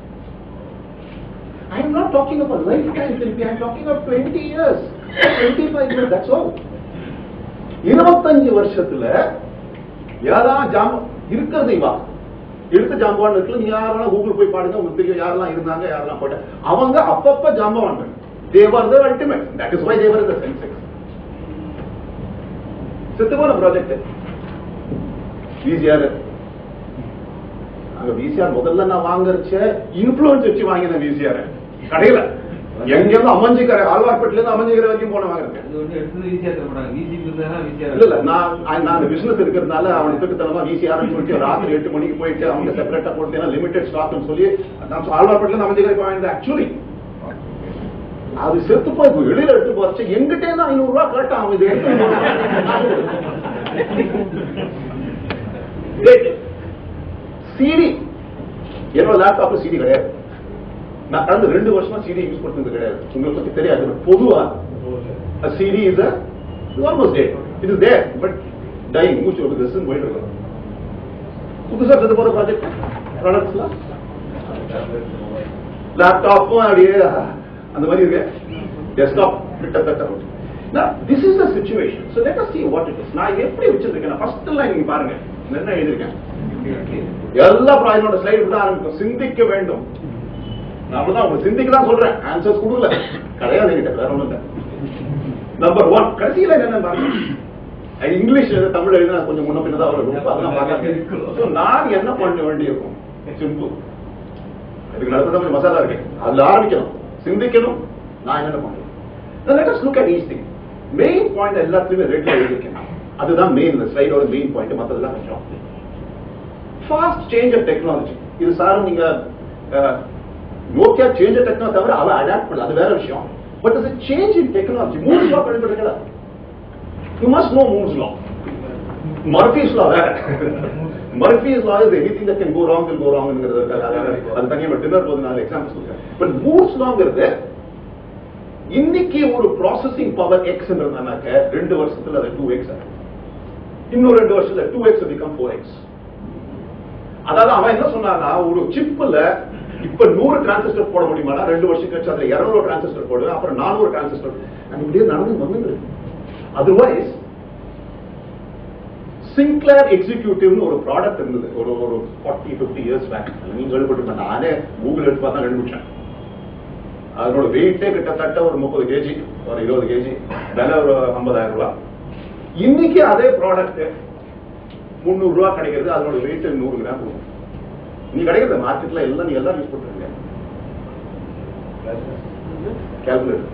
I am not talking of a lifetime therapy, I am talking of 20 years, 25 years, that's all. இருபத்தஞ்சு வருஷத்துல யாரெல்லாம் ஜாம இருக்கிறது இவா எடுத்த ஜாம்பவான் இருக்குல்ல நீ யாரெல்லாம் கூகுள் போய் பாடுங்க உங்களுக்கு தெரியும் யாரெல்லாம் இருந்தாங்க யாரெல்லாம் போட்ட அவங்க அப்பப்ப ஜாம்பவான்கள் they are the ultimate that is why they are the Sensex செத்துமான ப்ராஜெக்ட் ஈஸியாரு அங்க விசிஆர் முதல்ல நான் வாங்குறச்ச இன்ஃபுளுன்ஸ் வச்சு வாங்கினேன் விசிஆர் கடையில எங்கேருந்து அம்மஞ்சிக்கரை ஆழ்வார்பேட்டில இருந்து அம்மஞ்சிக்கரை வரைக்கும் போன வாங்க அது ஒண்ணு எடுத்தது ஈஸியா தரப்படாங்க வீசி இருந்தா ஈஸியா இல்ல இல்ல நான் நான் பிசினஸ் இருக்கிறதுனால அவன் திட்டத்தனமா வீசி ஆரம்பிச்சு ராத்திரி எட்டு மணிக்கு போயிட்டு அவங்க செப்பரேட்டா போட்டு லிமிடெட் ஸ்டாக்னு சொல்லி நான் ஆழ்வார்பேட்டில இருந்து அம்மஞ்சிக்கரை வாங்கினேன் ஆக்சுவலி அது செத்து போய் இப்ப வெளியில எடுத்து போறச்சு எங்கிட்டே தான் ஐநூறு ரூபாய் கேட்டான் அவன் இது சிடி என்னோட லேப்டாப்ல சிடி கிடையாது நான் கடந்த ரெண்டு வருஷமா சிடி யூஸ் பண்ணது கிடையாது உங்களுக்கு பத்தி தெரியாது பொதுவா சிடி இஸ் ஆல்மோஸ்ட் டே இது டே பட் டை மூச்சு ஒரு திசன் போயிட்டு இருக்கோம் புதுசா செத்து போற ப்ராஜெக்ட் ப்ராடக்ட்ஸ்லாம் லேப்டாப்பும் அப்படியே அந்த மாதிரி இருக்கு டெஸ்க்டாப் கிட்டத்தட்ட this is the situation so let us see what it is நான் எப்படி வச்சிருக்கேன் ஃபர்ஸ்ட் லைன் நீங்க பாருங்க நான் என்ன எழுதிருக்கேன் எல்லா ப்ராஜெக்டோட ஸ்லைடு விட ஆரம்பிக்கும் சிந்திக்க வேண்டும் நான் தான் உங்க சிந்திக்க தான் சொல்றேன் ஆன்சர்ஸ் கொடுக்கல கிடையாது என்கிட்ட வேற ஒண்ணும் இல்லை நம்பர் ஒன் கடைசியில என்ன பாருங்க அது இங்கிலீஷ் எழுத தமிழ் எழுத கொஞ்சம் முன்ன பின்னதான் வரும் ரொம்ப அதெல்லாம் பார்க்காம So, நான் என்ன பண்ண வேண்டியிருக்கும் சிம்பிள் இதுக்கு நடத்த கொஞ்சம் மசாலா இருக்கு அதுல ஆரம்பிக்கணும் சிந்திக்கணும் நான் என்ன பண்ணுவேன் let us look at each thing main point எல்லாத்துலயுமே ரெட்ல எழுதிருக்கேன் அதுதான் மெயின் இந்த ஸ்லைடோட மெயின் பாயிண்ட் மத்ததெல்லாம் கொஞ்சம் ஃபாஸ்ட் சேஞ்ச் ஆஃப் டெக்னாலஜி இது சார் நீங்க நோக்கியா சேஞ்ச் ஆஃப் டெக்னாலஜி தவிர அவ அடாப்ட் பண்ணல அது வேற விஷயம் but is change in technology மூணு லா படிப்பீங்களா you must know Moore's law Murphy's law வேற Murphy's law is anything that can go wrong will go ராங்ங்கிறது அது தனியாக டின்னர் போது நான் எக்ஸாம்பிள்ஸ் கொடுக்குறேன் பட் மூவ்ஸ் லாங்கிறது இன்னைக்கு ஒரு ப்ராசஸிங் பவர் எக்ஸ் என்றதுனாக்க ரெண்டு வருஷத்துல அது டூ எக்ஸ் இன்னும் ரெண்டு வருஷத்துல two X become four X அதாவது அவன் என்ன சொன்னான்னா ஒரு சிப்ல இப்ப நூறு டிரான்சிஸ்டர் போட முடியுமானா ரெண்டு வருஷம் கழிச்சு அதுல இருநூறு டிரான்சிஸ்டர் போடுவேன் அப்புறம் நானூறு டிரான்சிஸ்டர் அது இப்படியே நடந்து வந்து அதர்வைஸ் சிங்க்ளேர் எக்ஸிக்யூட்டிவ்னு ஒரு ப்ராடக்ட் இருந்தது ஒரு ஒரு ஃபார்ட்டி ஃபிஃப்டி இயர்ஸ் பேக் நீங்க கேள்விப்பட்டு நானே கூகுள் எடுத்து பார்த்தா கண்டுபிடிச்சேன் அதனோட வெயிட்டே கிட்டத்தட்ட ஒரு முப்பது கேஜி ஒரு இருபது கேஜி விலை ஒரு ஐம்பதாயிரம் ரூபாய் இன்னைக்கு அதே ப்ராடக்ட் முந்நூறு ரூபாய் கிடைக்கிறது அதனோட வெயிட் நூறு கிராம் இருக்கும் நீ கிடைக்கிறது மார்க்கெட்ல எல்லாம் நீ எல்லாம் யூஸ் பண்றீங்க கால்குலேட்டர்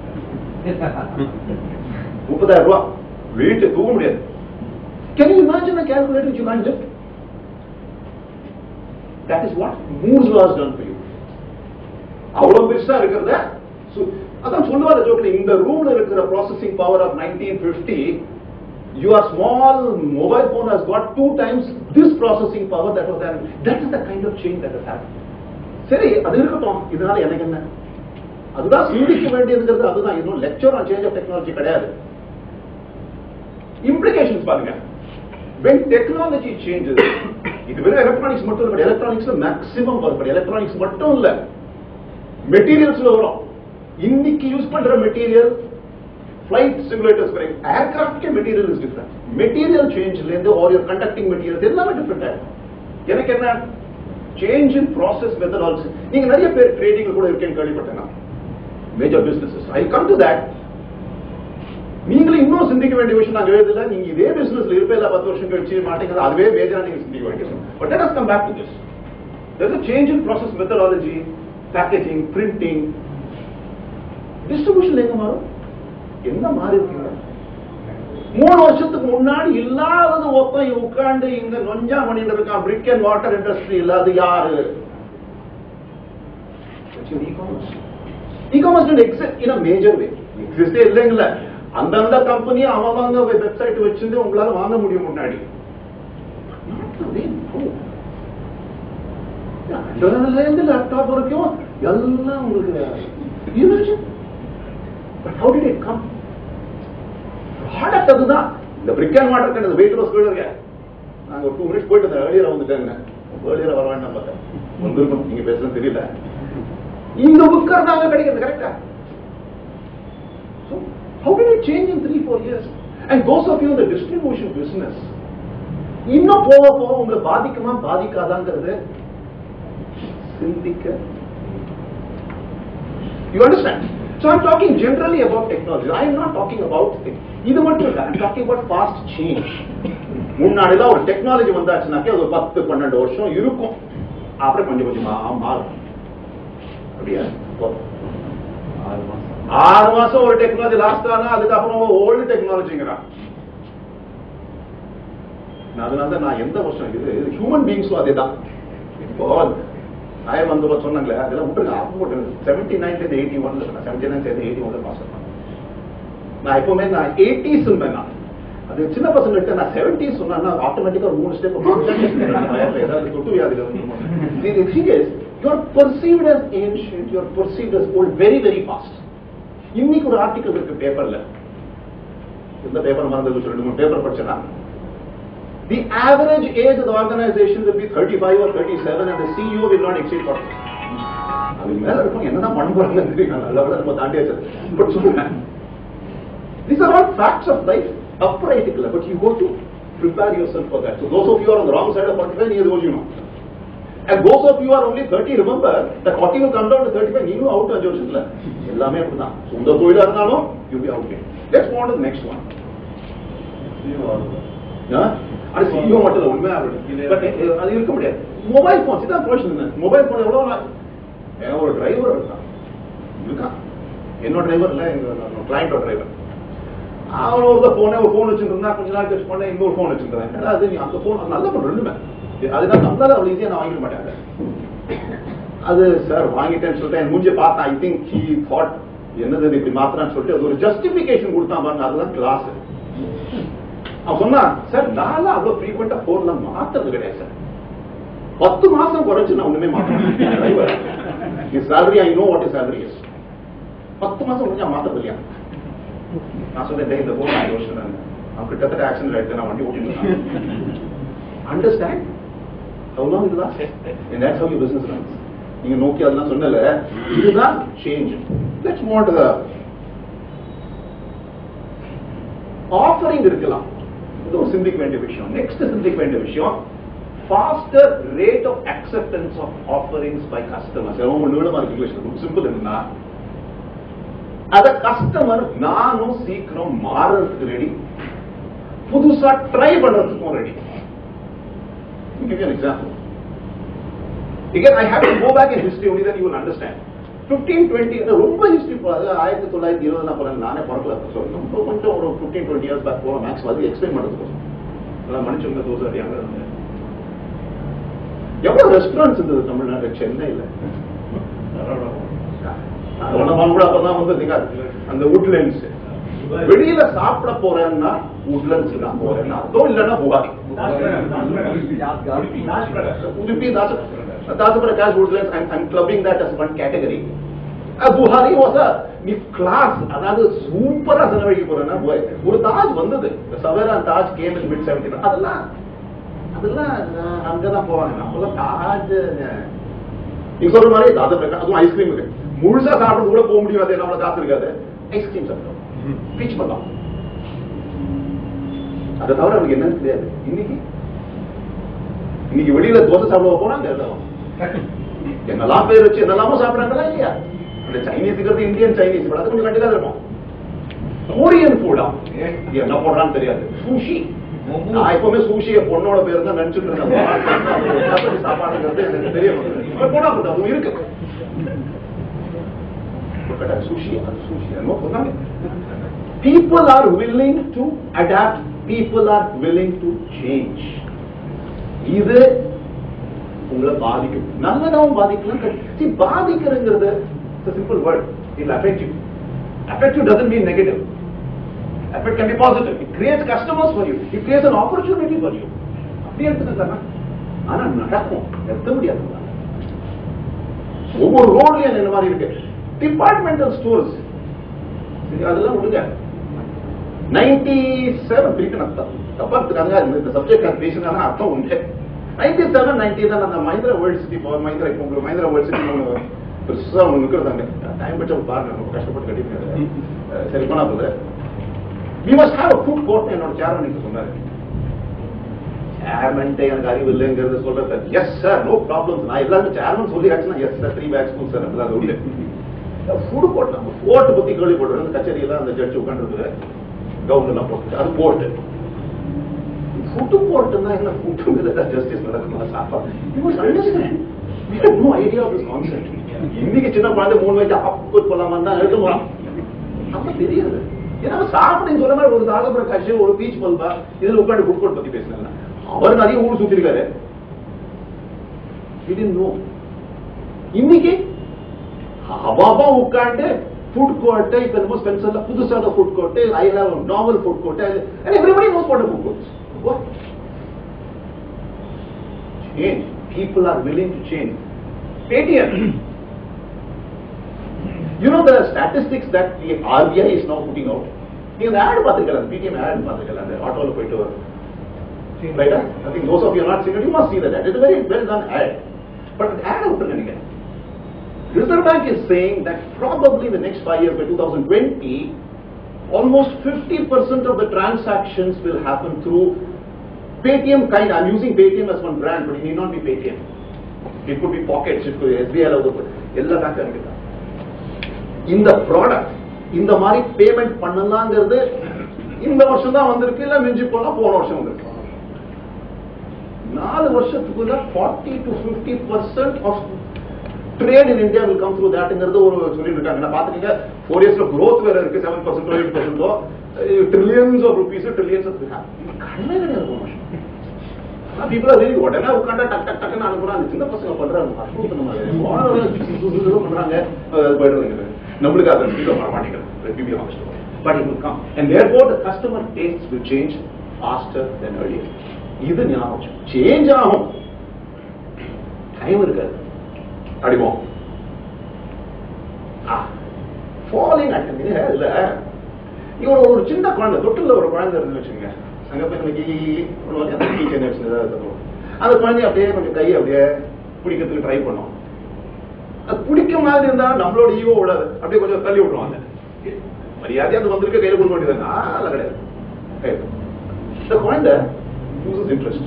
முப்பதாயிரம் ரூபாய் வெயிட் தூக்க முடியாது can you imagine a calculator you can't lift that is what Moore's law has done for you அவ்வளவு பெருசா இருக்கிறத சு- அதான் சொல்லுவார ஜோக்ல இந்த ரூம்ல இருக்கிற processing power of nineteen fifty your small mobile phone has got two times this processing power that was there. That is the kind of change that has happened. சரி அது இருக்கட்டும் இதனால எனக்கு என்ன அதுதான் சிந்திக்க வேண்டியதுங்கிறது அதுதான் இன்னும் lecture on change of technology கிடையாது இம்ப்ளிகேஷன்ஸ் பாருங்க when technology changes இது வெறும் எலக்ட்ரானிக்ஸ் மட்டும் இல்ல எலக்ட்ரானிக்ஸ்ல மேக்ஸிமம் வரும் எலக்ட்ரானிக்ஸ் மட்டும் இல்ல மெட்டீரியல்ஸ்ல வரும் இன்னைக்கு யூஸ் பண்ற மெட்டீரியல் ஃபிளைட் சிமுலேட்டர்ஸ் வரை aircraft material is different material சேஞ்ச்ல இருந்து ஆர் யுவர் கண்டக்டிங் மெட்டீரியல்ஸ் எல்லாமே டிஃபரெண்ட் ஆகும் எனக்கு என்ன சேஞ்ச் இன் ப்ராசஸ் மெத்தடாலஜி நீங்க நிறைய பேர் ட்ரேடிங்ல கூட இருக்கேன்னு கேள்விப்பட்டேன் major businesses I come to that நீங்களும் இன்னும் சிந்திக்க வேண்டிய விஷயம் நாங்க எழுதல நீங்க இதே பிசினஸ்ல இருப்பேல பத்து வருஷம் கழிச்சு மாட்டேங்கிறது அதுவே மேஜரா நீங்க சிந்திக்க வேண்டிய விஷயம் but let us come back to this there's a change in process methodology packaging printing distribution எங்க மாறும் என்ன மாறி இருக்கீங்க மூணு வருஷத்துக்கு முன்னாடி இல்லாதது ஒருத்தன் உட்கார்ந்து இங்க நொஞ்சா பண்ணிட்டு இருக்கான் பிரிக் அண்ட் வாட்டர் இண்டஸ்ட்ரி இல்லாத யாரு ecommerce exist in a major way எக்ஸிஸ்டே இல்லைங்கள அந்தந்த கம்பெனி அவங்க வெப்சைட் வச்சிருந்து உங்களால வாங்க முடியும் முன்னாடி அண்டர்ல இருந்து லேப்டாப் வரைக்கும் எல்லாம் உங்களுக்கு but how did it come product அதுதான் இந்த பிரிக் அண்ட் வாட்டர் கண்டது வெயிட் ரோஸ் போயிடுங்க நாங்க ஒரு டூ மினிட்ஸ் போயிட்டு இருந்தேன் ஏர்லியரா வந்துட்டேங்க ஏர்லியரா வர வேண்டாம் பார்த்தேன் வந்திருக்கும் நீங்க பேசுறது தெரியல இந்த புக்கர் தாங்க கிடைக்கிறது கரெக்டா So, how did it change in three, four years? And those of you in the distribution business, இன்னும் போக போக உங்களை பாதிக்குமா பாதிக்காதாங்கிறது சிந்திக்க You understand? So I'm talking generally about technology. I am not talking about things. இது மட்டும் இல்ல I'm talking about fast change. முன்னாடிலாம் ஒரு டெக்னாலஜி வந்தாச்சுனாக்கே அது ஒரு பத்து பன்னெண்டு வருஷம் இருக்கும் அப்புறம் கொஞ்சம் கொஞ்சமா மாறும் அப்படியா ஆறு மாசம் ஆறு மாசம் ஒரு டெக்னாலஜி லாஸ்ட் ஆனா அதுக்கப்புறம் ஓல்டு டெக்னாலஜிங்கிறான் அதனால தான் நான் எந்த வருஷம் இது ஹியூமன் பீங்ஸும் அதே தான் இப்போ ஆயிரம் வந்து சொன்னாங்களே அதெல்லாம் விட்டுருங்க அப்போ போட்டு செவன்டி நைன்ல எயிட்டி ஒன்ல சொன்னேன் செவன்டி நைன் எயிட்டி ஒன்ல பாஸ் பண்ணேன் நான் எப்பவுமே நான் எயிட்டிஸ் நான் அது சின்ன பசங்கள்கிட்ட நான் செவன்டிஸ் சொன்னா ஆட்டோமேட்டிக்கா ஒரு மூணு ஸ்டெப் ஏதாவது தொட்டு வியாதிகள் வந்து you are perceived as ancient you are perceived as old very very fast இன்னைக்கு ஒரு ஆர்டிக்கல் இருக்கு பேப்பர்ல இந்த பேப்பர் மறந்து ரெண்டு மூணு பேப்பர் படிச்சேன்னா The average age of the organization will be 35 or 37 and the CEO will not exceed 40. அதுக்கு மேல இருக்கும் என்னதான் பண்ண போறாங்கன்னு தெரியும் நல்ல விட நம்ம தாண்டியாச்சு பட் சொல்லுங்க These are all facts of life. Upright, but you go to prepare yourself for that. So those of you who are on the wrong side of 45, you know you know. And those of you who are only 30, remember that 40 will come down to 35, நீங்களும் out அஞ்சு வருஷத்துல எல்லாமே அப்படிதான் சொந்த தொழிலா இருந்தாலும் you be out let's want the next one அது CEO மட்டும் இல்ல, உண்மையா அப்படி. But, eh, அது இருக்க முடியாது மொபைல் போன் இதான் பிரச்சனை மொபைல் போன் எவ்வளவு நாள்? ஏன் ஒரு டிரைவர் இருக்கான் இருக்கான் என்னோட டிரைவர் இல்ல எங்க கிளைண்டோட டிரைவர் அவன் ஒரு போனே ஒரு போன் வச்சிருந்தா கொஞ்ச நாள் கழிச்சு பண்ண இன்னொரு போன் வச்சிருந்தேன் அது நீ அந்த போன் நல்ல போன் ரெண்டுமே அதுதான் நம்மளால அவ்வளவு ஈஸியா நான் வாங்கிட மாட்டேன் அது சார் வாங்கிட்டேன்னு சொல்லிட்டு என் மூஞ்சிய பார்த்தா ஐ திங்க் ஹி தாட் என்னது இது இப்படி மாத்திரான்னு சொல்லிட்டு அது ஒரு ஜஸ்டிபிகேஷன் கொடுத்தான் பாருங்க அதுதான் கிளாஸ் அவன் சொன்னான் சார் நான் அவ்வளவு ஃப்ரீக்வெண்டா போன்ல மாத்தது கிடையாது சார் பத்து மாசம் குறைச்சு நான் ஒண்ணுமே மாட்டேன் driver is salary I know what is salary is பத்து மாசம் முடிஞ்சா மாத்தது இல்லையா நான் சொன்னேன் "டேய், இந்த போன் அஞ்சு வருஷம் தான் அவன் கிட்டத்தட்ட ஆக்சிடென்ட் ஆயிடுச்சு நான் வண்டி ஓட்டிட்டு understand how long it lasts and that's how your business runs நீங்க நோக்கி அதெல்லாம் சொன்னல இதுதான் change let's move to the offering இருக்கலாம் இது ஒரு சிந்திக்க வேண்டிய விஷயம் நெக்ஸ்ட் சிந்திக்க வேண்டிய விஷயம் faster rate of acceptance of offerings by customers ரொம்ப நீளமா இருக்கு இங்கிலீஷ்ல ரொம்ப சிம்பிள் என்னன்னா அத கஸ்டமர் நானும் சீக்கிரம் மாறதுக்கு ரெடி புதுசா ட்ரை பண்றதுக்கும் ready give you an example. Again, I have to go back in history only then you will understand. 15, 20, இந்த ரொம்ப ஹிஸ்டரி போகாது ஆயிரத்தி தொள்ளாயிரத்தி இருபது நான் பிறகு நானே பிறக்கல ஸோ ரொம்ப கொஞ்சம் ஒரு ஃபிஃப்டீன் டுவெண்ட்டி இயர்ஸ் பேக் போகலாம் மேக்ஸ் அது எக்ஸ்பிளைன் பண்ணுறதுக்கு அதான் மனுஷங்க தோசை அடியாங்க எவ்வளவு ரெஸ்டாரண்ட்ஸ் இருந்தது தமிழ்நாடு சென்னையில் உணவான் கூட அப்பதான் வந்து நீங்க அந்த உட்லண்ட்ஸ் வெளியில சாப்பிட போறேன்னா உட்லண்ட்ஸ் தான் போறேன்னா அதோ இல்லைன்னா Buhari Udupi Dasa Dasaprakash Woodlands I'm I'm clubbing that as one category Buhari was நீ கிளாஸ் அதாவது சூப்பரா செலவழிக்க போறேன்னா புகாரி. ஒரு தாஜ் வந்தது Savera Taj came in mid seventy அதெல்லாம் அதெல்லாம் அஹ், அங்கதான் போவாங்க நம்மளாம் தாஜ் அஹ், நீ சொல்ற மாதிரி தாத்தா பிரகாஷ் அதுவும் ஐஸ்கிரீம் இருக்கு முழுசா சாப்பிட்டு கூட போக முடியாது நம்மள காசு இருக்காது ஐஸ்கிரீம் சாப்பிட்டோம் பீச் பண்ணலாம் அதை தவிர அவனுக்கு என்னன்னு தெரியாது இன்னைக்கு இன்னைக்கு வெளியில தோசை சாப்பிட போனாங்க எல்லாம் என்னெல்லாம் பேர் வச்சு என்னெல்லாமோ சாப்பிடுறாங்களா இல்லையா அந்த சைனீஸுங்கிறது இந்தியன் சைனீஸ் அது கொஞ்சம் கண்டிப்பா இருக்கும் கொரியன் ஃபுடா என்ன போடுறான்னு தெரியாது சூஷி நான் எப்பவுமே சூஷிய பொண்ணோட பேர் தான் நினைச்சிட்டு இருந்தேன் சாப்பாடுங்கிறது எனக்கு தெரிய வந்தது போனா அதுவும் இருக்கு sushi and sushi and what was People are willing to adapt. People are willing to change. இது உங்களை பாதிக்கும் நல்லதாவும் பாதிக்கலாம் See, பாதிக்கிறதுங்கிறது சிம்பிள் வேர்ட் இல் affect you affect you doesn't mean negative affect can be positive it creates customers for you it creates an opportunity for you அப்படி எடுத்துக்கங்க ஆனா நடக்கும் எத்த முடியாது ஒவ்வொரு ரோட்லயும் இந்த மாதிரி இருக்கு டிபார்ட்மெண்டல் ஸ்டோர்ஸ் அதெல்லாம் விடுங்க நைன்டி செவன் பிரிக்கணும் தப்பா இருக்காங்க இந்த சப்ஜெக்ட் நான் பேசினா அர்த்தம் உண்டு நைன்டி செவன் நைன்டி தான் அந்த Mahindra World City power Mahindra இப்போ உங்களுக்கு மஹிந்திரா வேர்ல்ட் சிட்டி ஒன்று பெருசா ஒன்று நிற்கிறதாங்க டைம் பட்ச பாருங்க ரொம்ப கஷ்டப்பட்டு கட்டிக்கிறது சரி போனா போகுது we must have a food court என்னோட சேர்மன் நீங்க சொன்னாரு சேர்மன்ட்டே எனக்கு அறிவு இல்லைங்கிறது சொல்றது எஸ் சார் நோ ப்ராப்ளம் நான் எல்லாருமே சேர்மன் சொல்லியாச்சுன்னா yes sir three packs full sir அது உண்டு ஃபுட் கோர்ட் நம்ம கோர்ட் பத்தி கேள்விப்படுறது அந்த கச்சேரியெல்லாம் அந்த ஜட்ஜ் உட்காந்துருக்கு கவுன் எல்லாம் போட்டு அது போர்ட்டு ஃபுட்டு போர்ட்டுன்னா என்ன ஃபுட்டுங்கிறது ஜஸ்டிஸ் நடக்குமா சாப்பாடு you must understand We had no idea of this concept. இன்னைக்கு சின்ன குழந்தை மூணு வயசு அப்ப போலாமா தான் எழுத போறான் அப்ப தெரியாது ஏன்னா அவன் சாப்பிடுன்னு சொல்ல மாதிரி ஒரு தாகப்பிரகாஷ் ஒரு பீச் பல்பா இதுல உட்காந்து ஃபுட் கோர்ட் பத்தி பேசினாங்க அவர் நிறைய ஊர் சுத்திருக்காரு He didn't know. இன்னைக்கு அவாபா உட்காந்து ஃபுட் கோர்ட் இப்ப என்னமோ ஸ்பென்சர்ல புதுசாக food court I have novel food court and everybody knows what a food court is. What? Change. People are willing to change. Paytm. you know the statistics that the RBI is now putting out. நீங்க அந்த add பார்த்துருக்கலாம் பிடிஎம் add பார்த்துருக்கலாம் அந்த ஆட்டோல போயிட்டு வரும் Right? I think those of you are not seen it, you must see that ad. It's a very well done ad. But the ad விட்டுருங்க நீங்க. Reserve Bank is saying that probably in the next five years, by 2020, almost 50% of the transactions will happen through Paytm kind. I'm using Paytm as one brand, but it need not be Paytm. It could be Pockets, it could be SBI, எல்லா bank இருக்கு இந்த product இந்த மாதிரி payment பண்ணலாங்கிறது இந்த வருஷம் தான் வந்திருக்கு இல்ல மிஞ்சி போனா போன வருஷம் வந்திருக்கு நாலு வருஷத்துக்குள்ள forty to fifty percent of trade in India will come through தட்ங்கிறது ஒரு சொல்லிட்டு இருக்காங்க நான் பாத்துக்கீங்க ஃபோர் இயர்ஸ்ல growth வேற இருக்கு செவன் பர்சன்டோ எயிட் பர்சன்டோ trillions of rupees trillions of கண்ணே கிடையாது போன பீப்புள் ஆர் வெரி உடனே உட்காந்தா டக் டக் டக்குன்னு அனுப்புறாங்க அந்த சின்ன பசங்க பண்றாங்க அசூத்தனமா பண்றாங்க அஹ் போயிடுறாங்க நம்மளுக்கு அதை ஸ்பீட் வர மாட்டேங்குது but it will come and therefore the customer taste will change faster then earlier இது ஞாபகம் சேஞ்ச் ஆகும் டைம் இருக்காது அடிவோம் ஃபாலிங் அட் இல்ல இவர் ஒரு சின்ன குழந்தை தொட்டில் ஒரு குழந்தை இருந்து வச்சுங்க அங்க போய் நம்ம கீ ஒரு மாதிரி அந்த கீ செயின் வச்சு ஏதாவது தருவோம் அந்த குழந்தைய அப்படியே கொஞ்சம் கையை அப்படியே பிடிக்கிறதுக்கு ட்ரை பண்ணோம் அது பிடிக்க மாதிரி இருந்தா நம்மளோட ஈவோ விடாது அப்படியே கொஞ்சம் தள்ளி விட்டுருவாங்க மரியாதையா அது வந்திருக்க கையில கொடுக்க வேண்டியது அதெல்லாம் கிடையாது கையில. இந்த குழந்தை loses interest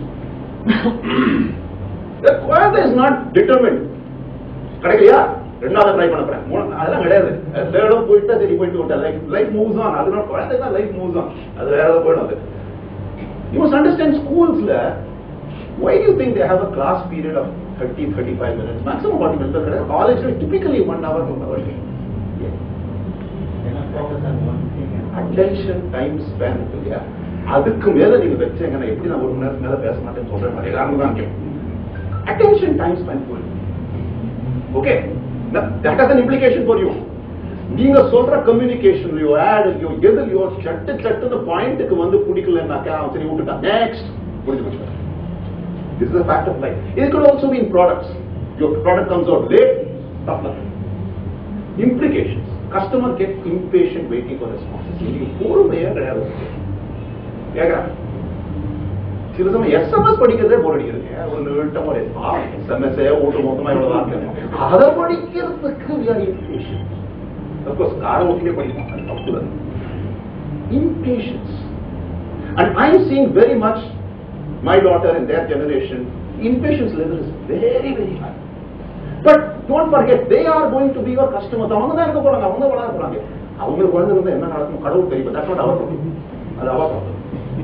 the குழந்தை is not determined கிடைக்கலையா ரெண்டாவது ட்ரை பண்ண போறேன் மூணு அதெல்லாம் கிடையாது தேர்டும் போயிட்டா சரி போயிட்டு விட்டா லைஃப் லைஃப் மூவ்ஸ் ஆன் அது நான் குழந்தை தான் லைஃப் மூவ்ஸ் ஆன் அது வேற ஏதாவது போயிடும் அது யூ மஸ்ட் அண்டர்ஸ்டாண்ட் ஸ்கூல்ஸ்ல why do you think they have a class period of 30 35 minutes maximum 40 minutes கிடையாது காலேஜ்ல typically 1 hour 1 hour attention time span இல்லையா அதுக்கு மேல நீங்க வச்சீங்கன்னா எப்படி நான் ஒரு மணி நேரத்துக்கு மேல பேச மாட்டேன்னு சொல்றேன் மாதிரி எல்லாரும் தான் அட்டென்ஷன் டைம் ஸ்பேன் போய் okay that has an implication for you நீங்க சொல்ற கம்யூனிகேஷன்லயோ ஆட்லயோ எதுலயோ சட்டு சட்டுன்னு பாயிண்ட்டுக்கு வந்து பிடிக்கலன்னாக்கா அவன் சரி விட்டுட்டான் நெக்ஸ்ட் முடிஞ்சு போச்சு This is a fact of life. It could also be in products. Your product comes out late, tough luck. Implications. Customer gets impatient waiting for responses. நீங்க பொறுமையே கிடையாது கேக்குறேன் சில சமயம் எஸ்எம்எஸ் படிக்கிறதே போர் அடிக்கிறதுங்க ஒரு நீட்டம் ஒரு எஸ்எம்எஸ் ஓட்டு மொத்தமா இவ்வளவு தான் இருக்கு. அதை படிக்கிறதுக்கு we are impatient. Of course, காரை ஓட்டிலே படிக்கலாம் அது தப்பு தான் impatience. And I'm seeing very much my daughter and their generation, impatience level is very, very high. But don't forget, they are going to be your customers. அவங்க தான் இருக்க போறாங்க அவங்க தான் வளர போறாங்க அவங்களுக்கு குழந்தை வந்து என்ன நடக்கும் கடவுள் தெரியும் தட்ஸ் நாட் அவர் ப்ராப்ளம் அது our problem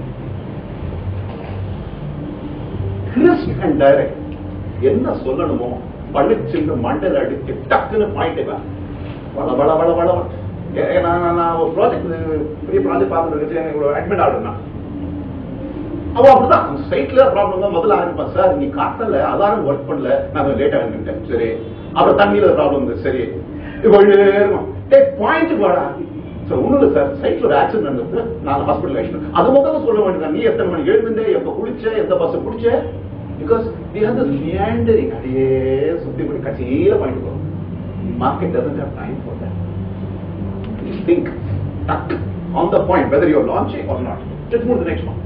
crisp and direct என்ன சொல்லணுமோ பளிச்சுன்னு மண்டல அடிச்சு டக்குன்னு பாயிண்ட் வள வள வள வள வள. ஏ, ஏ, நான் நான் நான் ஒரு ப்ராஜெக்ட் பெரிய ப்ராஜெக்ட் பார்த்துட்டு இருக்கு எனக்கு ஒரு அட்மிட் ஆர்டர்னா அவ அப்படிதான் சைட்ல ப்ராப்ளம் தான் முதல்ல ஆரம்பிப்பான் சார் நீ காட்டல அலாரம் ஒர்க் பண்ணல நான் கொஞ்சம் லேட்டா வந்துட்டேன் சரி அப்புறம் தண்ணியில ப்ராப்ளம் இருந்தது சரி இப்போ இருக்கும் டே பாயிண்ட் வாடா சார் ஒண்ணும் இல்லை சார் சைட்ல ஒரு ஆக்சிடென்ட் நடந்தது நான் ஹாஸ்பிட்டல் ஆயிடுச்சு அது முதல்ல சொல்ல வேண்டியது நீ எத்தனை மணிக்கு எழுந்துட்ட எப்ப குளிச்ச எந்த பஸ் பிடிச்ச because we have this meandering அப்படியே சுத்தி போய் கடைசியில பாயிண்ட் போகும் market doesn't have time for that Please think, tuck on the point, whether you're launching or not. Let's move to the next one.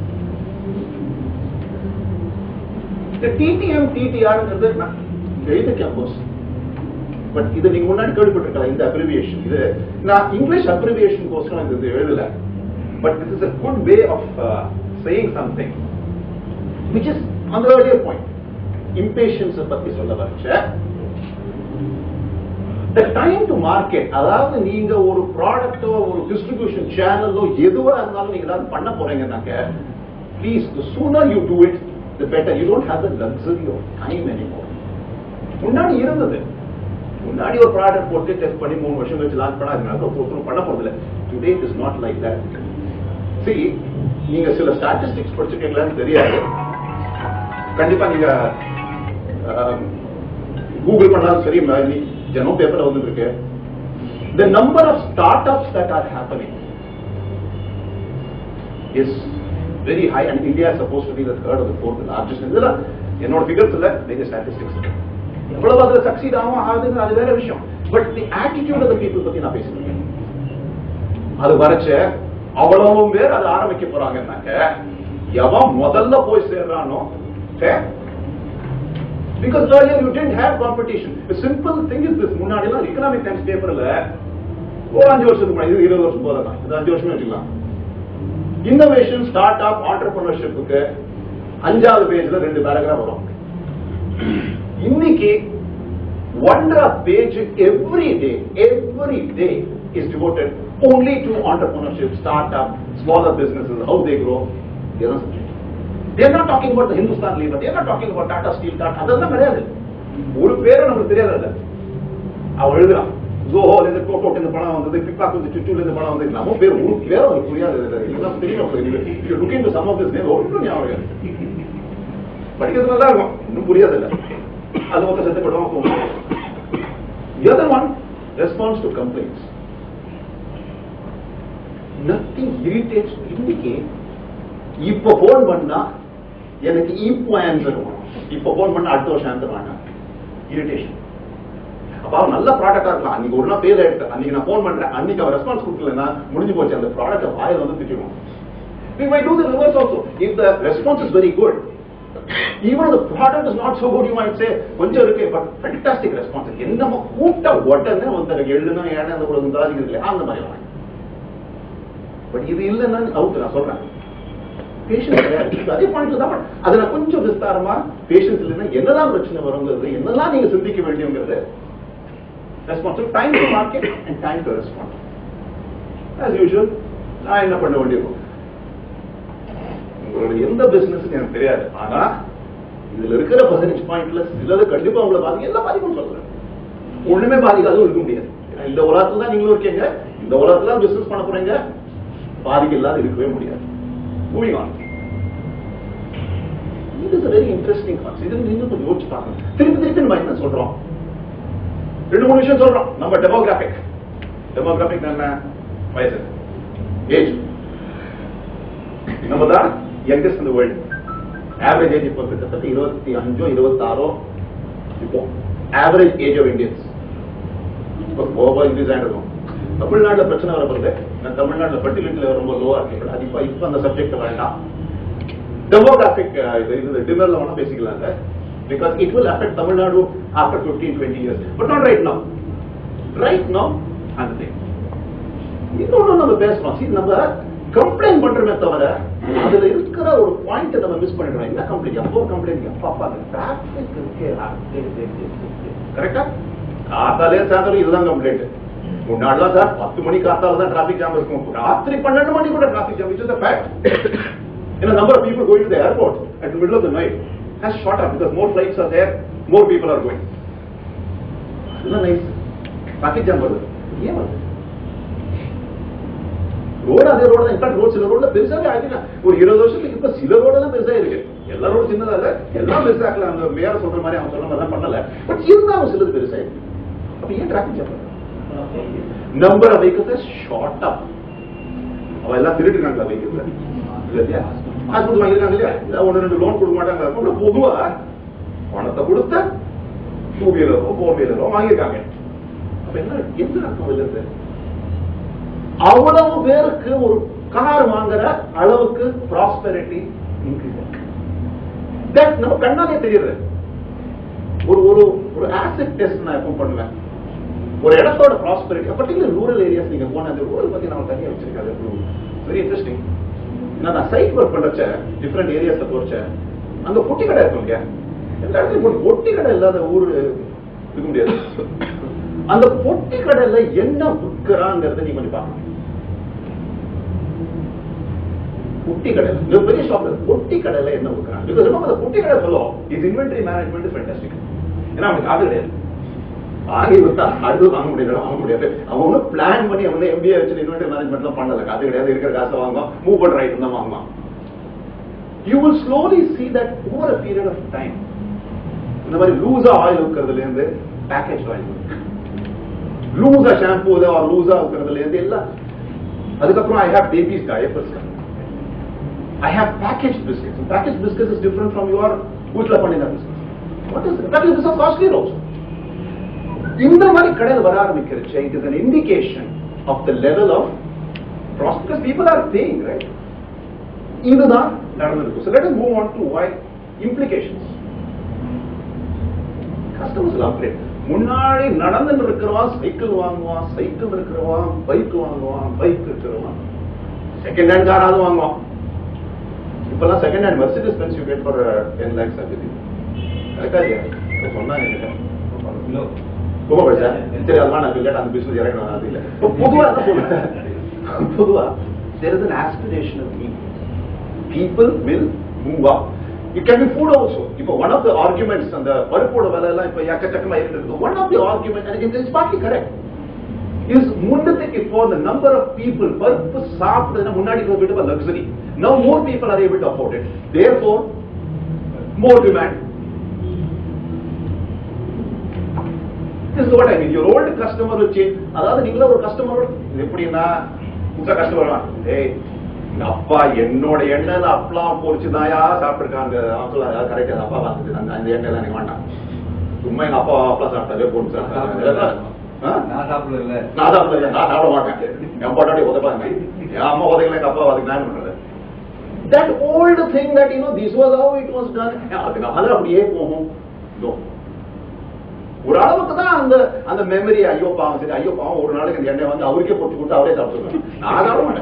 The TTM, TTR ங்கிறது நான் எழுதிருக்கேன் course but இது நீங்க முன்னாடி கேள்விப்பட்டிருக்கலாம் இந்த அப்ரிவியேஷன் இது நான் இங்கிலீஷ் அப்ரிவியேஷன் கோர்ஸ்லாம் இது இது எழுதல but this is a good way of saying something which is அந்த earlier point impatience பத்தி சொல்ல வச்சேன் the time to market அதாவது நீங்க ஒரு ப்ராடக்ட்டோ ஒரு டிஸ்ட்ரிபியூஷன் சேனலோ எதுவா இருந்தாலும் நீங்க ஏதாவது பண்ண போறீங்கன்னாக்க please the sooner you do it the better you don't have the luxury of time anymore முன்னாடி இருந்தது முன்னாடி ஒரு ப்ராடக்ட் போட்டு டெஸ்ட் பண்ணி மூணு வருஷம் கழிச்சு லான்ச் பண்ணா அதனால ஒருத்தரும் பண்ண போறது இல்ல today it is not like that see நீங்க சில ஸ்டாட்டிஸ்டிக்ஸ் படிச்சிருக்கீங்களான்னு தெரியாது கண்டிப்பா நீங்க கூகுள் பண்ணாலும் சரி நீ ஜனோ பேப்பர்ல வந்து இருக்கு the number of startups that are happening is very high and India is supposed to be the third or the fourth largest இதெல்லாம் என்னோட ஃபிகர்ஸ் இல்ல நீங்க ஸ்டாட்டிஸ்டிக்ஸ் எவ்வளவு அதுல சக்சீட் ஆகும் ஆகுதுன்னு அது வேற விஷயம் but the attitude of the people பத்தி நான் பேசிருக்கேன் அது வரைச்ச அவ்வளவு பேர் அது ஆரம்பிக்க போறாங்கன்னாக்க எவன் முதல்ல போய் சேர்றானோ Because earlier you didn't have competition. The simple thing is this. முன்னாடி எல்லாம் economic times பேப்பர்ல ஒரு அஞ்சு வருஷத்துக்கு முன்னாடி இது இருபது வருஷம் போதா இது அஞ்சு வருஷமே வச்சுக்கலாம் இன்னோவேஷன் ஸ்டார்ட் அப் ஆண்டர்பிரினர்ஷிப்புக்கு அஞ்சாவது பேஜ்ல ரெண்டு பேராகிராஃப் வரும் இன்னைக்கு ஒன்றரை page every day every day is devoted only to entrepreneurship, startup, smaller businesses, how they grow. இதுதான் subject. They are not talking about the Hindustan Lever. They are not talking about Tata Steel, Tata. அதெல்லாம் கிடையாது ஒரு பேரும் நமக்கு தெரியாது இல்ல அவன் எழுதுறான் ஜோஹோல இருந்து டோட்டோ இந்த படம் வந்தது பிக்பாக் வந்து சுற்றுல இருந்து படம் வந்தது நம்ம பேர் ஒரு பேரும் அவனுக்கு புரியாது இல்ல. இதெல்லாம் தெரியும் looking to some of this name ஒன்றும் ஞாபகம் இல்லை. படிக்கிறது நல்லா இருக்கும் இன்னும் புரியாது இல்ல அது மொத்தம் செத்து படம் The other one, response to complaints. Nothing irritates இன்னைக்கு இப்ப போன் பண்ணா எனக்கு இப்போ ஆன்சர் வேணும் இப்ப போன் பண்ணா அடுத்த வருஷம் ஆன்சர் வேணாம் இரிட்டேஷன் அப்ப அவன் நல்ல ப்ராடக்டா இருக்கலாம் அன்னைக்கு ஒரு நாள் பேர் எடுத்து அன்னைக்கு நான் போன் பண்றேன் அன்னைக்கு அவன் ரெஸ்பான்ஸ் கொடுக்கலன்னா முடிஞ்சு போச்சு அந்த ப்ராடக்ட் வாயில வந்து திட்டுவோம் We might do the reverse also. If the response is very good, even if the product is not so good, you might say, கொஞ்சம் இருக்கு பட் ஃபேண்டாஸ்டிக் ரெஸ்பான்ஸ் என்னமோ கூட்ட உடனே வந்து எழுதுனா ஏன்னா அந்த ஒரு தாதிக்கு இல்லையா அந்த மாதிரி வாங்க பட் இது இல்லைன்னா அவுட் நான் சொல்றேன் பேஷன்ஸ் கிடையாது அதே பாயிண்ட் தான் but அதுல கொஞ்சம் விஸ்தாரமா பேஷன்ஸ் இல்லைன்னா என்னதான் பிரச்சனை வருங்கிறது என்னெல்லாம் நீங்க சிந்திக்க வேண்டியங்கிறது response time to market and time to respond as usual நான் என்ன பண்ண வேண்டியிருக்கும் உங்களுடைய எந்த பிசினஸ் எனக்கு தெரியாது ஆனா இதுல இருக்கிற பதினஞ்சு பாயிண்ட்ல சிலது கண்டிப்பா உங்களை பாதிக்கும் எல்லா பாதிக்கும் சொல்றேன் ஒண்ணுமே பாதிக்காதும் இருக்க முடியாது ஏன்னா இந்த உலகத்துல தான் நீங்களும் இருக்கீங்க இந்த உலகத்துல தான் பிசினஸ் பண்ண போறீங்க பாதிக்கு இல்லாத இருக்கவே முடியாது மூவிங் ஆன் இது இஸ் வெரி இன்ட்ரெஸ்டிங் கான்செப்ட் இது இன்னும் கொஞ்சம் யோசிச்சு பார்க்கணும் திருப்பி திருப்பி நம்ம என்ன சொல்றோம் ரெண்டு மூணு விஷயம் சொல்றோம் நம்ம டெமோகிராபிக் டெமோகிராபிக் என்ன வயசு ஏஜ் நம்ம தான் யங்கஸ்ட் இந்த வேர்ல்டு ஆவரேஜ் ஏஜ் இப்போ கிட்டத்தட்ட இருபத்தி அஞ்சோ இருபத்தாறோ இப்போ ஆவரேஜ் ஏஜ் ஆஃப் இந்தியன்ஸ் இப்போ போக இன்க்ரீஸ் ஆகிருக்கும் தமிழ்நாட்டுல பிரச்சனை வரப்படுது நான் தமிழ்நாட்டுல ஃபர்டிலிட்டியில் ரொம்ப லோவா இருக்கு அது இப்போ இப்போ அந்த சப்ஜெக்ட் வேண்டாம் டெமோகிராபிக் இது இது டின்னர்ல வேணா பேசிக்கலாங்க because it will affect Tamil Nadu after fifteen twenty years but not right no right no அந்த thing. இன்னொன்னு நம்ம பேசுறோம் See, நம்ம கம்ப்ளைண்ட் பண்றோமே தவிர அதுல இருக்கிற ஒரு பாயிண்ட் நம்ம மிஸ் பண்ணிடுறோம் என்ன கம்ப்ளைண்ட் எப்போ கம்ப்ளைண்ட் எப்பா அந்த டிராபிக் இருக்கே கரெக்டா காத்தாலே சாயந்தரம் இதுதான் கம்ப்ளைண்ட் முன்னாடிலாம் சார் பத்து மணி காத்தால தான் டிராபிக் ஜாம் இருக்கும் ராத்திரி பன்னெண்டு மணி கூட traffic jam it's fact You know, number of people going to the airport at the middle of the night has shot up because more flights are there, more people are going. அதுதான் nice traffic jam வருது ஏன் வருது road அதே road தான் in fact road சில ரோட்ல பெருசாவே ஆயிடுச்சு ஒரு இருபது வருஷத்துக்கு இப்ப சில ரோடெல்லாம் பெருசா இருக்கு எல்லா ரோடு சின்னதா இல்ல எல்லாம் பெருசாக்கல அந்த மேயர் சொல்ற மாதிரி அவன் சொல்ற மாதிரி எல்லாம் பண்ணல பட் இருந்தாலும் சிலது பெருசா இருக்கு அப்ப ஏன் traffic jam number of vehicles short up அவ எல்லாம் திருட்டுறாங்களா வெஹிக்கிள்ஸ் இல்லையா ஹாஸ்பிட்டல் வாங்கிருக்காங்க இல்லையா இல்ல ஒன்னு ரெண்டு லோன் கொடுக்க மாட்டாங்க அப்ப பொதுவா பணத்தை கொடுத்த டூ வீலரோ ஃபோர் வீலரோ வாங்கியிருக்காங்க அப்ப என்ன என்ன அர்த்தம் இதுல இருந்து அவ்வளவு பேருக்கு ஒரு கார் வாங்குற அளவுக்கு ப்ராஸ்பெரிட்டி இன்க்ரீஸ் தட் நம்ம கண்ணாலே தெரியுது ஒரு ஒரு ஒரு ஆசிட் டெஸ்ட் நான் எப்போ பண்ணுவேன் ஒரு இடத்தோட ப்ராஸ்பெரிட்டி பர்டிகுலர் ரூரல் ஏரியாஸ் நீங்க போன அந்த ரூரல் பத்தி நான் தனியா வச்சிருக்காரு வெரி இன்ட்ரெஸ்டிங் ஏன்னா நான் சைட் ஒர்க் பண்றச்ச டிஃப்ரெண்ட் ஏரியாஸ்ல போறச்ச அங்க பொட்டி கடை இருக்கும் இல்லையா எல்லா இடத்துலயும் பொட்டி- பொட்டி கடை இல்லாத ஊரு இருக்க முடியாது அந்த பொட்டி கடையில என்ன விற்கிறாங்கிறத நீ கொஞ்சம் பார்க்கணும் பொட்டி கடையில இது பெரிய ஷாப் பொட்டி கடையில என்ன விற்கிறாங்க பிகாஸ் அந்த பொட்டி கடை சொல்லும் இது இன்வென்டரி மேனேஜ்மெண்ட் ஃபேண்டாஸ்டிக் ஏன்னா அவனுக்கு காசு கிடையாது வாங்கி வித்தா அடுத்து வாங்க முடியாது வாங்க முடியாது அவன் ஒன்றும் பிளான் பண்ணி அவன் எம்பிஏ வச்சு இன்வென்டரி மேனேஜ்மெண்ட்லாம் பண்ணல காசு கிடையாது இருக்கிற காசை வாங்குவான் மூவ் பண்ற ஐட்டம் தான் வாங்குவான் you will slowly see that over a period of time இந்த மாதிரி லூசா ஆயில் இருக்கிறதுல இருந்து பேக்கேஜ் ஆயில் லூசா ஷாம்பு லூசா இருக்கிறதுல இருந்து எல்லாம் அதுக்கப்புறம் I have babies diapers I have package biscuits package biscuits is different from your வீட்ல பண்ணின biscuits what is package biscuits costly rose இந்த மாதிரி கடையில் வர ஆரம்பிக்கிறச்சு it is an indication of the level of profit because people are paying right இதுதான் நடந்திருக்கு so let us move on to why implications customers will upgrade முன்னாடி நடந்துட்டு இருக்கிறவன் சைக்கிள் வாங்குவான் சைக்கிள் இருக்கிறவன் பைக் வாங்குவான் பைக் இருக்கிறவன் செகண்ட் ஹேண்ட் காராவது வாங்குவான் இப்பெல்லாம் second hand Mercedes Benz you get for ten lakhs அப்படி கரெக்டா இல்லையா இதை சொன்னாங்க என்கிட்ட. கிலோ ரொம்ப படிச்சா சரி அதெல்லாம் நான் இல்ல அந்த பிசினஸ் இறங்கணும் அது இல்ல இப்ப பொதுவா என்ன சொல்றேன் பொதுவா there is an aspirational need people will move up it can be food also இப்போ one of the arguments அந்த பருப்போட விலை எல்லாம் இப்ப எக்கச்சக்கமா இருக்குது one of the arguments and it is partly correct is முன்னத்துக்கு இப்போ the number of people பருப்பு சாப்பிடுறது முன்னாடி ஒரு bit of a luxury now more people are able to afford it therefore more demand This is what I mean. Your old customer will change. அதாவது நீங்கள ஒரு customer இது எப்படின்னா புதுசா கஸ்டமர் ஏய் எங்க அப்பா என்னோட எண்ணெயில அப்பலாம் பொரிச்சு தாயா சாப்பிட்டுருக்காங்க அப்பலாம் கரெக்ட் அப்பா பார்த்துட்டு அந்த அந்த எண்ணெயில எனக்கு வேண்டாம் சும்மா எங்க அப்பா அப்பலாம் சாப்பிட்டாலே போட்டு சாப்பிட்டாங்க ஆ? நான் சாப்பிடல நான் சாப்பிடல நான் சாப்பிட மாட்டேன் என் பாட்டாடி உதப்பாங்க என் அம்மா உதைக்கல எங்க அப்பா அதுக்கு நான் பண்றது that old thing that you know this was how it was done அதுக்கு அது அப்படியே போகும் No. ஒரு அளவுக்கு தான் அந்த அந்த மெமரி ஐயோ பாவம் சரி ஐயோ பாவம் ஒரு நாளைக்கு இந்த எண்ணெய் வந்து அவருக்கே போட்டு கொடுத்து அவரே சாப்பிட்டுருவேன் நான் சாப்பிட மாட்டேன்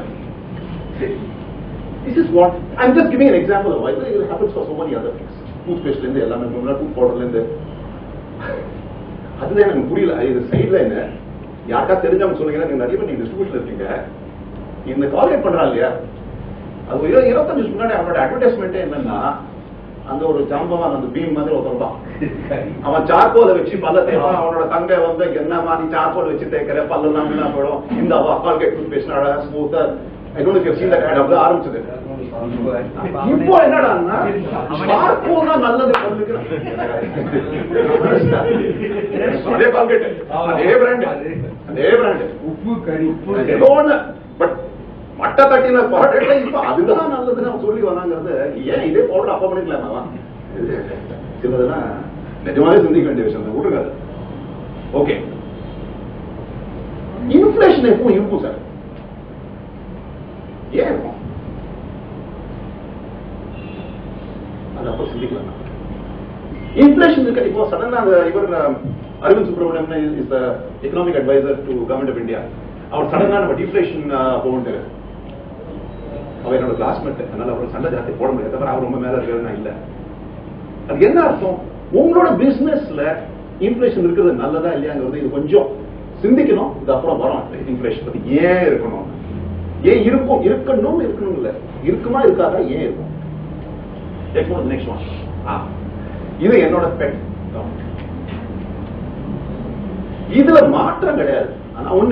This is what I'm just giving an example of why it happens for so many other things. Toothpaste இருந்து எல்லாமே டூத் பவுடர்ல இருந்து அதுதான் எனக்கு புரியல இது சைடுல என்ன யாருக்கா தெரிஞ்சவங்க சொல்லுங்க நீங்க நிறைய பேர் நீங்க டிஸ்ட்ரிபியூஷன் இருக்கீங்க இந்த காலேஜ் பண்றா இல்லையா அது ஒரு இருபது இருபத்தஞ்சு வருஷம் முன்னாடி அவனோட அட்வர்டைஸ்மெண்ட்டே என்னன்னா அந்த ஒரு ஜாம்பவான் அந்த பீம் மாதிரி ஒருத்தன் தான் அவன் சார்கோல வச்சு பல்ல தேய்ப்பான் அவனோட தங்கை வந்து என்ன மாதிரி சார்கோல் வச்சு தேய்க்கிற பல்லெல்லாம் வீணா போயிடும் இந்த அவ கால்கேட் டூத் பேஸ்ட் அழகா ஸ்மூத்தா I don't you seen that ad அப்படி ஆரம்பிச்சது இப்போ என்னடான்னா சார்கோல் தான் நல்லது பல்லுக்கு அதே கால்கேட் அதே பிராண்ட் அதே பிராண்ட் உப்பு கறி ஏதோ ஒண்ணு பட் மட்ட தட்டின ப்ராடக்ட்ல இப்ப அதுதான் நல்லதுன்னு அவன் சொல்லி வராங்கிறது ஏன் இதே பவுடர் அப்ப பண்ணிக்கலாமா சிலதெல்லாம் நிஜமாவே சிந்திக்க வேண்டிய விஷயம் தான் விட்டுருங்க ஓகே இன்ஃபிளேஷன் எப்பவும் இருக்கும் சார் ஏன் இருக்கும் அது அப்ப சிந்திக்கலாம் இன்ஃபிளேஷன் இருக்கு இப்போ சடனா அந்த இவர் Arvind Subramanian is the economic advisor to government of India அவர் சடனா நம்ம டிஃப்ளேஷன் போகுண்டு அவர் என்னோட கிளாஸ்மேட் அதனால அவர் சண்டை ஜாஸ்தி போட முடியாது தவிர அவர் ரொம்ப மேல இருக்கிறது நான் இல்ல அது என்ன அர்த்தம் உங்களோட பிசினஸ்ல இன்ஃபிளேஷன் இருக்கிறது நல்லதா இல்லையாங்கிறது இது கொஞ்சம் சிந்திக்கணும் இது அப்புறம் வரும் இன்ஃபிளேஷன் பத்தி ஏன் இருக்கணும் ஏன் இருக்கும் இருக்கணும் இருக்கணும் இல்ல இருக்குமா இருக்காதா ஏன் இருக்கும் நெக்ஸ்ட் ஒன் இது என்னோட பெட் இதுல மாற்றம் கிடையாது ஆனா ஒண்ணு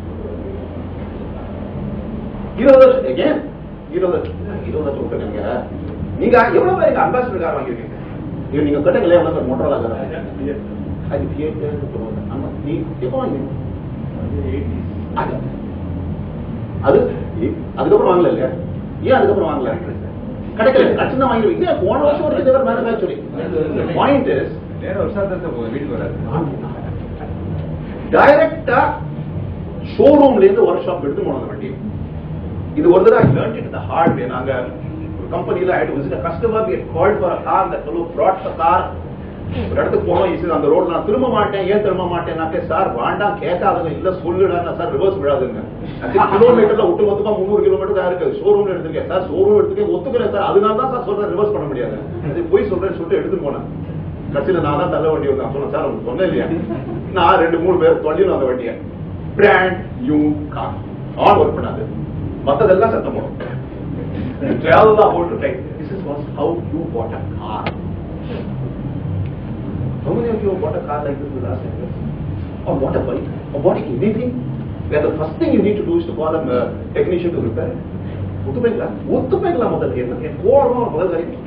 இருபது வருஷம் again, இருபது வருஷம் இருபது வருஷம் விட்டுருக்கீங்க நீங்க எவ்வளவு பேருக்கு அம்பாசிடர் கார் வாங்கியிருக்கீங்க இது நீங்க கட்டுங்களே எவ்வளவு பேர் மோட்டரோலா கார் அது theatre க்கு போடுவாங்க. ஆமா நீ எப்போ வாங்கினீங்க அது அது இ- அதுக்கப்புறம் வாங்கல இல்லையா ஏன் அதுக்கப்புறம் வாங்கல கிடைக்கல கட்சி தான் வாங்கிருவீங்க போன வருஷம் வரைக்கும் தேவர் மேனுஃபேக்சரிங் பாயிண்ட் இஸ் நேர வருஷம் போகும் வீட்டுக்கு வராது டைரக்டா ஷோரூம்ல இருந்து ஒர்க் ஷாப் எடுத்து போனோம் அந்த வண்டி இது ஒரு தடவை I learnt it the hard way நாங்க ஒரு கம்பெனில I visit a customer we called for a car that fellow brought the car ஒரு இடத்துக்கு போனோம் இது அந்த ரோட்ல நான் திரும்ப மாட்டேன் ஏன் திரும்ப மாட்டேன் சார் வேண்டாம் கேட்காதுங்க இல்ல சொல்லுடா சார் ரிவர்ஸ் விடாதுங்க கிலோமீட்டர்ல ஒட்டு மொத்தமா முந்நூறு கிலோமீட்டர் தான் இருக்கு ஷோரூம்ல எடுத்துருக்கேன் சார் ஷோரூம் எடுத்துக்கேன் ஒத்துக்கிறேன் சார் அதனால தான் சார் சொல்றேன் ரிவர்ஸ் பண்ண முடியாது அது போய் சொல்றேன்னு சொல்லிட்டு எடுத்து போனேன் கடைசியில நான் தான் தள்ள வண்டி வந்தேன் சொன்னேன் சார் உங்களுக்கு சொன்னேன் இல்லையா நான் ரெண்டு மூணு பேர் தொழிலும் அந்த வண்டியை brand new car on work பண்ணாது மத்ததெல்லாம் சத்தம் போடும் Tell the whole to take. This is was how you bought a car. How many of you have bought a car like this in the last 10 years? Or bought a bike? Or bought anything? Where the first thing you need to do is to call a uh, technician to repair it. ஒத்துப்பீங்களா ஒத்துப்பீங்களா முதல்ல என்ன என் கோரமா முதல் காரியம்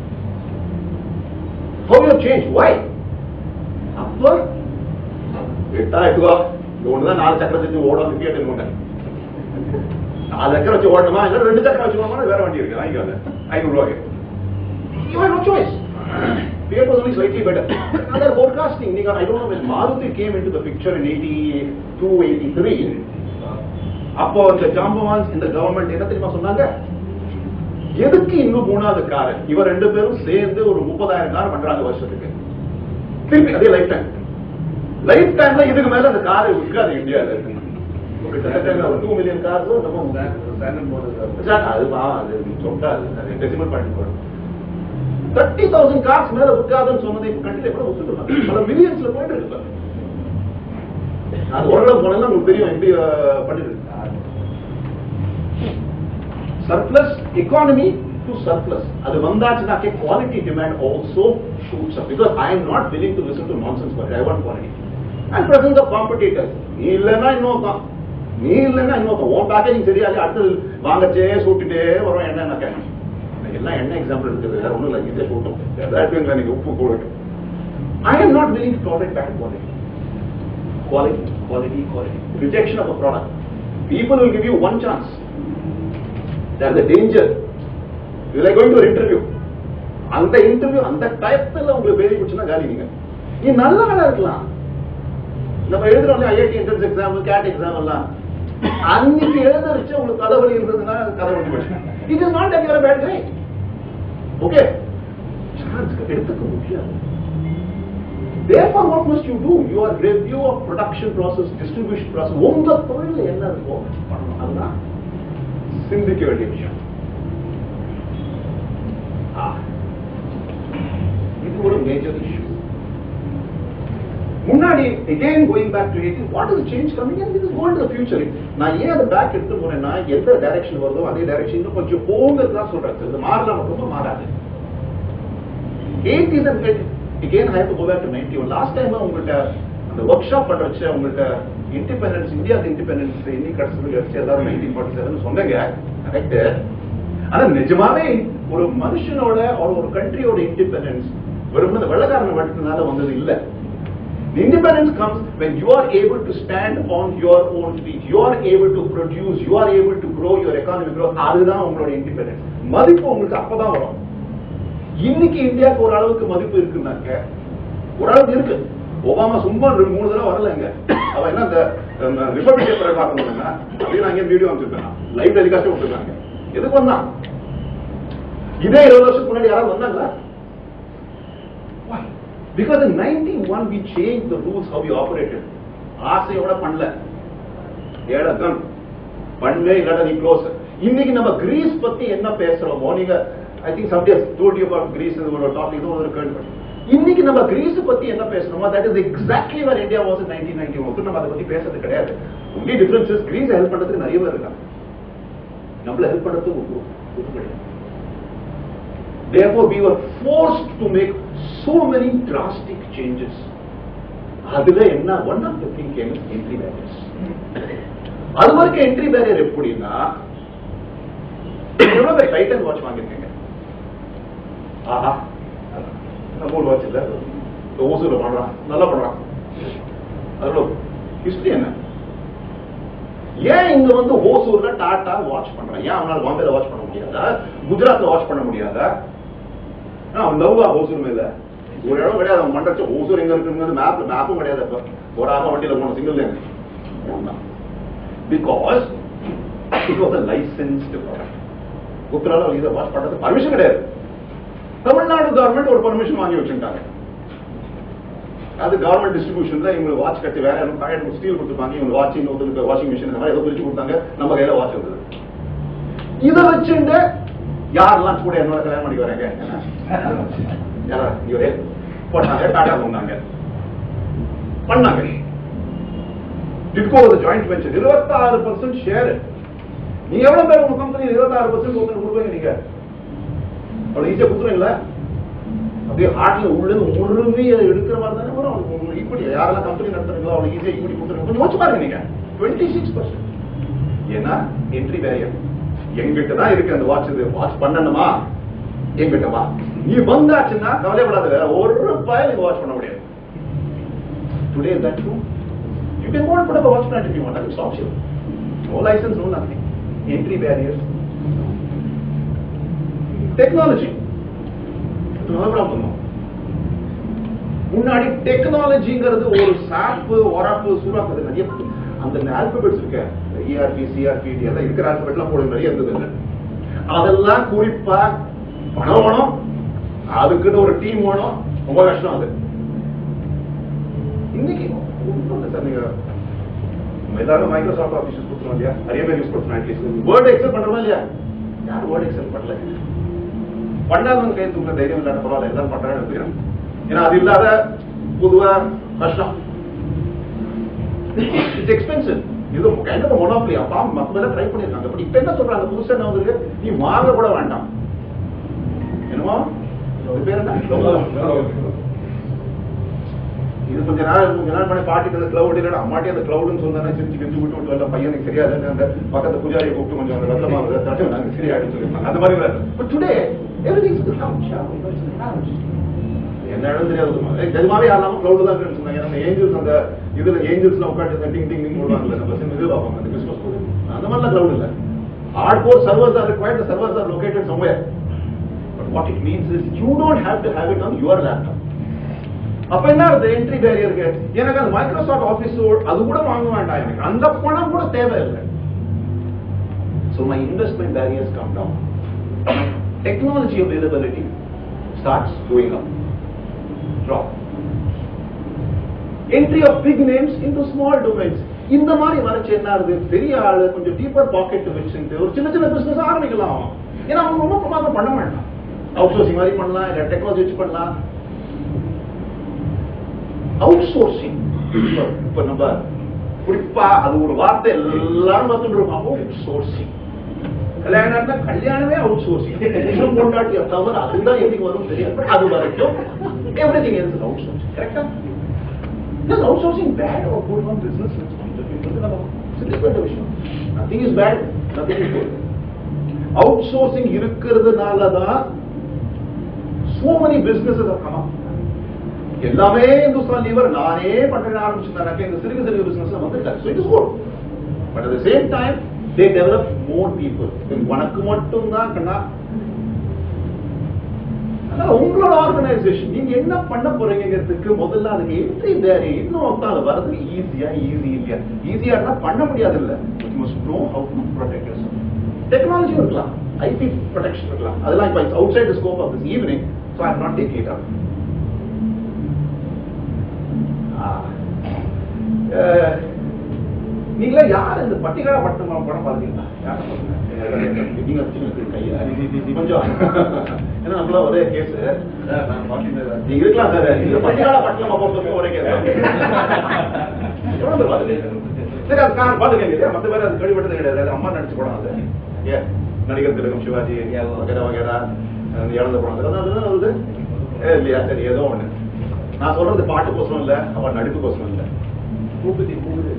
How you have changed? Why? அப்போ எட்டா எட்டுவா இது ஒண்ணுதான் நாலு சக்கரம் வச்சு ஓடும் கிரிக்கெட் கொண்டேன் நாலு சக்கரம் வச்சு ஓடணுமா இல்ல ரெண்டு சக்கரம் வச்சுக்கோமா வேற வண்டி இருக்கு வாங்கிக்கோங்க ஐநூறு ரூபாய்க்கு You have no choice. Fiat was only slightly better. Now they're forecasting. Nigga, I don't know when Maruti came into the picture in 82, 83. அப்போ இந்த ஜாம்பவான்ஸ் இந்த கவர்மெண்ட் என்ன தெரியுமா சொன்னாங்க எதுக்கு இன்னும் மூணாவது கார் இவ ரெண்டு பேரும் சேர்ந்து ஒரு முப்பதாயிரம் கார் பண்றாங்க வருஷத்துக்கு திருப்பி அதே லைஃப் டைம் லைஃப் டைம்ல இதுக்கு மேல அந்த காரை விற்காது இந்தியால கிட்டத்தட்ட டூ மில்லியன் கார்ஸ் நம்ம சார், அது வா, அது சொல்லாது அது டெசிமல் பண்ணி போறோம் தேர்ட்டி தௌசண்ட் கார்ஸ் மேல விற்காதுன்னு சொன்னதை இப்ப கண்டிப்பா கூட ஒத்துக்கலாம் பல மில்லியன்ஸ்ல போயிட்டு இருக்கு பாரு. அது ஓரளவு போனா உங்களுக்கு தெரியும் எப்படி அஹ், பண்ணிட்டு இருக்கு சர்ப்ளஸ் எக்கானமி டு சர்ப்ளஸ் அது வந்தாச்சுனாக்கே quality demand also shoots up because I am not willing to listen to nonsense for I want quality and present the competitors நீ இல்லைன்னா இன்னொருத்தான் நீ இல்லைன்னா இன்னொருத்தான் உன் பேக்கேஜிங் சரியாது அடுத்தது வாங்கச்சே சூட்டிட்டே வரும் என்ன என்ன கேட்க எல்லாம் என்ன எக்ஸாம்பிள் இருக்குது வேற ஒன்றும் இல்லை இதே சூட்டும் ஏதாச்சும் நீங்க உப்பு போடுங்க I am not willing to tolerate bad quality quality, quality, quality. Rejection of a product. People will give you one chance. That's the danger. You are going to an interview. அந்த இன்டர்வியூ அந்த டயத்துல உங்களுக்கு பேதி பிடிச்சுன்னா காலி நீங்க நீ நல்ல வேலை இருக்கலாம் நம்ம எழுதுறோம் IIT entrance exam gate exam எல்லாம் அன்னைக்கு எழுதரிச்சு உங்களுக்கு தலைவலி இருந்ததுன்னா கதை பண்ணி போச்சு it is not your bad guy okay chance எடுத்துக்க முடியாது Therefore, what must you do? Your review of production process, distribution process, உங்க தொழில் என்ன இருக்கோ பண்ணணும். அதுதான் சிந்திக்க வேண்டிய விஷயம் ஆ. இது ஒரு மேஜர் இஷ்யூ முன்னாடி again going back to 18 what is the change coming in this is going to the future நான் ஏன் அதை பேக் எடுத்து போறேன்னா எந்த டைரக்ஷன் வருதோ அதே டைரக்ஷன் இன்னும் கொஞ்சம் போங்கிறது தான் சொல்றேன் இது மாறலாம் ரொம்ப மாறாது 80s and 90s. Again, I have to go back to 91. Last time உங்கள்கிட்ட அந்த ஒர்க் ஷாப் பண்றச்சு உங்கள்கிட்ட இண்டிபெண்டன்ஸ் இந்தியா இண்டிபெண்டன்ஸ் இன்னி கடைசி வச்சு எல்லாரும் நைன்டீன் ஃபார்ட்டி செவன் சொன்னீங்க கரெக்ட் ஆனா நிஜமாவே ஒரு மனுஷனோட ஒரு ஒரு கண்ட்ரியோட இண்டிபெண்டன்ஸ் வெறும் இந்த வெள்ளக்காரன் வட்டத்தினால வந்தது இல்ல Independence comes when you are able to stand on your own feet. You are able to produce. You are able to grow your economic growth. அதுதான் உங்களோட இண்டிபெண்டன்ஸ் மதிப்பு உங்களுக்கு அப்பதான் வரும் இன்னைக்கு இந்தியாவுக்கு ஒரு அளவுக்கு மதிப்பு இருக்குன்னாக்க ஓரளவுக்கு இருக்கு ஒபாமா சும்மா ரெண்டு மூணு தடவை வரலங்க அவ என்ன இந்த ரிப்பப்ளிக் பேப்பரை பார்க்கணும்னா அப்படியே நான் இங்கே வீடியோ அமைச்சிருக்கேன் லைவ் டெலிகாஸ்டே விட்டுருக்காங்க எதுக்கு வந்தான் இதே இருபது வருஷத்துக்கு முன்னாடி யாராவது வந்தாங்களா because in 91 we changed the rules how we operated ஆசையோட பண்ணல ஏழக்கம் பண்ணவே இல்லாத நீ க்ளோஸ் இன்னைக்கு நம்ம கிரீஸ் பத்தி என்ன பேசுறோமோ நீங்க I think someday told you about Greece ஒரு டாபிக் இது ஒரு கேள்வி இன்னைக்கு நம்ம கிரீஸ் பத்தி என்ன பேசுறோமோ that is exactly where India was in 1991 நம்ம அதை பத்தி பேசுறது கிடையாது ஒன்லி டிஃபரன்சஸ் கிரீஸ் ஹெல்ப் பண்றதுக்கு நிறைய பேர் இருக்காங்க நம்மள ஹெல்ப் பண்றதுக்கு ஒப்பு ஒப்பு கிடையாது Therefore, we were forced to make so many drastic changes. அதுல என்ன one of the thing came entry barriers அது வரைக்கும் என்ட்ரி பேரியர் எப்படின்னா எவ்வளவு பேர் டைட்டன் வாட்ச் வாங்கியிருக்கீங்க ஆஹா மூணு வாட்ச் இல்ல ஓசூர்ல பண்றான் நல்லா பண்றான் அதோட ஹிஸ்டரி என்ன ஏன் இங்க வந்து ஓசூர்ல டாடா வாட்ச் பண்றான் ஏன் அவனால பாம்பேல வாட்ச் பண்ண முடியாதா குஜராத்ல வாட்ச் பண்ண முடியாதா ஆனா, அவன் லவ்வா ஓசூர் மேல ஒரு இடம் கிடையாது அவன் மண்டச்சு ஓசூர் எங்க இருக்குங்கிறது மேப் மேப்பும் கிடையாது அப்ப போடாம வண்டியில போன single lane because it was a licensed product குப்ரால இதை வாட்ச் பண்றது பர்மிஷன் கிடையாது தமிழ்நாடு கவர்மெண்ட் ஒரு பர்மிஷன் வாங்கி வச்சுட்டாங்க அது கவர்மெண்ட் டிஸ்ட்ரிபியூஷன்ல இவங்க வாட்ச் கட்டி வேற யாரும் பாக்கெட் ஸ்டீல் கொடுத்துருப்பாங்க இவங்க வாட்ச் இன்னொருத்தருக்கு வாஷிங் மிஷின் இந்த மாதிரி ஏதோ பிரிச்சு கொடுத்தாங்க நம்ம கையில வாட்ச் இருந்தது இதை வச்சுட்டு யாரெல்லாம் கூட என்னோட கல்யாணம் பண்ணி வராங்க யாரா இவரே போட்டாங்க டாடா சொன்னாங்க பண்ணாங்க டிட்கோ ஒரு ஜாயிண்ட் வெஞ்சர் இருபத்தாறு பர்சன்ட் ஷேர் நீ எவ்வளவு பேர் உங்க கம்பெனி இருபத்தாறு பர்சன்ட் கொடுப்பீங்க நீங்க அவ்வளவு ஈஸியா கொடுத்துருவீங்களா அப்படியே ஹார்ட்ல உள்ள உருவி எடுக்கிற மாதிரி தானே வரும் அவனுக்கு இப்படி யாரெல்லாம் கம்பெனி நடத்துறீங்களோ அவனுக்கு ஈஸியா இப்படி கொடுத்துருங்க கொஞ்சம் யோசிச்சு பாருங்க நீங்க டுவெண்ட்டி சிக்ஸ் பர்சன்ட் ஏன்னா என்ட்ரி பேரியர் எங்கிட்ட தான் இருக்கு அந்த வாட்ச் இது வாட்ச் பண்ணணுமா எங்கிட்ட வா நீ வந்தாச்சுன்னா கவலைப்படாத வேற ஒரு பயல் நீங்க வாட்ச் பண்ண முடியாது today is that true you can go and put up a watch brand if you want that stops you no license no nothing entry barriers technology முன்னாடி டெக்னாலஜிங்கிறது ஒரு சாப்பு ஒராப்பு சூறாப்பு நிறைய அந்த ஆல்பபெட்ஸ் இருக்க இஆர்பி சிஆர்பி எல்லாம் இருக்கிற ஆல்பபெட்லாம் போட நிறைய இருந்தது இல்லை அதெல்லாம் குறிப்பா பணம் வேணும் அதுக்குன்னு ஒரு டீம் வேணும் ரொம்ப கஷ்டம் அது இன்னைக்கு ஒண்ணும் இல்லை சார் நீங்க நம்ம எல்லாரும் மைக்ரோசாஃப்ட் ஆஃபீஸ் யூஸ் கொடுத்துருவோம் இல்லையா நிறைய பேர் யூஸ் கொடுத்துருவோம் அட்லீஸ்ட் வேர்ட் எக்ஸல் பண்றோமா இல்லையா யார் வேர்ட் எக்ஸல் பண்ணல பண்ணாதவங்க கை தூக்க தைரியம் இல்லாத பரவாயில்ல எல்லாரும் பண்றாங்க எடுத்துக்கிறேன் ஏன்னா அது இல்லாத பொதுவா கஷ்டம் இட்ஸ் எக்ஸ்பென்சிவ் இது கைண்ட் ஆஃப் மொனோப்ளி அப்பா மத்த பேர் ட்ரை பண்ணிருக்காங்க பட் இப்ப என்ன சொல்றாங்க புதுசா என்ன வந்திருக்கு நீ வாங்க கூட வேண்டாம் என்னமோ இது பேர் என்ன இது கொஞ்ச நாள் கொஞ்ச நாள் பண்ணி பாட்டிக்கு அந்த கிளவுட் இல்லைடா அம்மாட்டி அந்த கிளவுட்னு சொன்னா சிரிச்சு கிரிச்சு விட்டு விட்டு வரல பையனுக்கு சரியாது அந்த பக்கத்து பூஜாரியை கூப்பிட்டு கொஞ்சம் அந்த வெள்ளமா வருது தட்டு நாங்க சரியாயிடுன்னு சொல்லியிருந்தாங்க அந்த மாதிரி பட் டுடே எவ்ரிதிங் இஸ் என்ன இடம் தெரியாது நிஜமாவே யாரெல்லாம் கிளவுட் தான் இருக்குன்னு சொன்னாங்க நம்ம ஏஞ்சல்ஸ் அந்த இதுல ஏஞ்சல்ஸ்ல உட்காந்து டிங் டிங் டிங் போடுவாங்கல்ல நம்ம சிம் இது பார்ப்போம் அந்த கிறிஸ்மஸ் போடு அந்த மாதிரிலாம் கிளவுட் இல்ல hard core servers are required servers are located somewhere but what it means is you don't have to have it on your laptop அப்ப என்ன அந்த என்ட்ரி பேரியருக்கு எனக்கு அந்த மைக்ரோசாஃப்ட் ஆபீஸ் அது கூட வாங்க வேண்டாம் எனக்கு அந்த பணம் கூட தேவையில்லை So my investment barriers come down. Technology availability starts going up. Drop. Entry of big names into small domains. இந்த மாதிரி வரைச்சு என்ன ஆகுது பெரிய ஆளு கொஞ்சம் டீப்பர் பாக்கெட் வச்சுட்டு ஒரு சின்ன சின்ன பிசினஸ் ஆரம்பிக்கலாம் ஏன்னா அவங்க ரொம்ப பிரமாதம் பண்ண வேண்டாம் அவுட் சோர்சிங் மாதிரி பண்ணலாம் இல்ல டெக்னாலஜி வச்சு பண்ணலாம் அவுட் சோர்சிங் இப்ப நம்ம குறிப்பா அது ஒரு வார்த்தை எல்லாரும் பார்த்துட்டு இருக்கோம் அவுட் சோர்சிங் கல்யாணம்னா கல்யாணமே அவுட் சோர்சிங் புருஷன் பொண்டாட்டிய தவிர அதுதான் எதுக்கு வரும் தெரியாது அது வரைக்கும் everything is outsourcing கரெக்டா is outsourcing bad or good for business responsibility விஷயம் nothing is bad nothing is good outsourcing இருக்கிறதுனால தான் so many businesses have come up எல்லாமே இந்துஸ்தான் லீவர் நானே பண்றேன் ஆரம்பிச்சிருந்தாங்க இந்த சிறுகு சிறுகு பிசினஸ் வந்துட்டாங்க so it is good but at the same time they develop more people உனக்கு மட்டும் தான் கண்ணா அதனால உங்களோட ஆர்கனைசேஷன் நீங்க என்ன பண்ண போறீங்கிறதுக்கு முதல்ல அதுக்கு என்ட்ரி வேற இன்னும் அது வரது ஈஸியா ஈஸி இல்லையா ஈஸியா இருந்தா பண்ண முடியாது இல்ல must know how to protect technology இருக்கலாம் ஐபி ப்ரொடெக்ஷன் இருக்கலாம் அதெல்லாம் இப்போ outside scope of this evening so I not take it up நீங்களா யார் இந்த பட்டிகால பட்டம் படம் பாத்தீங்களா யார் பாத்தீங்க நீங்க வச்சுங்க கையா கொஞ்சம் ஏன்னா நம்மள ஒரே கேஸ் நீங்க இருக்கலாம் சார் இந்த பட்டிகால பட்டமா பொறுத்தவரைக்கும் ஒரே கேஸ் எவ்வளவு பேர் பாத்துருக்கீங்க சரி அது காரணம் பாத்துக்கங்க மத்த பேர் அது கழிவுபட்டது கிடையாது அது அம்மா நடிச்சு படம் அது ஏன் நடிகர் திலகம் சிவாஜி வகேரா வகேரா இழந்த படம் அதெல்லாம் அதுதான் வருது இல்லையா சரி ஏதோ ஒண்ணு நான் சொல்றது பாட்டுக்கோசரம் இல்ல அவன் நடிப்புக்கோசரம் இல்ல Bhupathi Bhupathi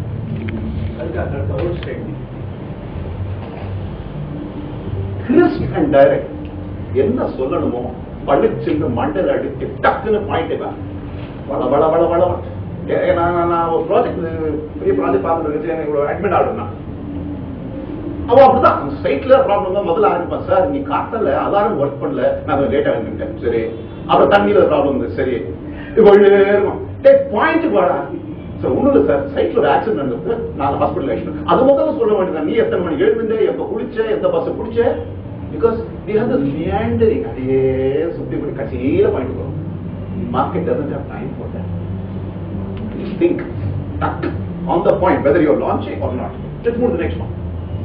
crisp and direct என்ன சொல்லணுமோ பளிச்சுன்னு மண்டல அடிச்சு டக்குன்னு பாயிண்ட் வள வள வள வள நான் நான் ஒரு ப்ராஜெக்ட் பெரிய ப்ராஜெக்ட் பார்த்துட்டு இருக்கு எனக்கு ஒரு அட்மிட் ஆடுனா அவன் அப்படிதான் சைட்ல ப்ராப்ளம் தான் முதல்ல ஆரம்பிப்பான் சார் நீ காட்டல அலாரம் ஒர்க் பண்ணல நான் லேட்டா வந்துட்டேன் சரி அப்புறம் தண்ணியில ப்ராப்ளம் இருந்தது சரி இப்போ இருக்கும் டேக் பாயிண்ட் வாடா சார் ஒண்ணும் இல்லை சார் சைட்ல ஒரு ஆக்சிடென்ட் நடந்தது நான் ஹாஸ்பிட்டல் அது முதல்ல சொல்ல வேண்டியது நீ எத்தனை மணிக்கு எழுந்துட்ட எப்ப குளிச்ச எந்த பஸ் குடிச்ச because we have this meandering அப்படியே சுத்தி பண்ணி கடைசியில பாயிண்ட் வரும் market doesn't have time for that think tuck on the point whether you're launching or not. Let's move to the next one.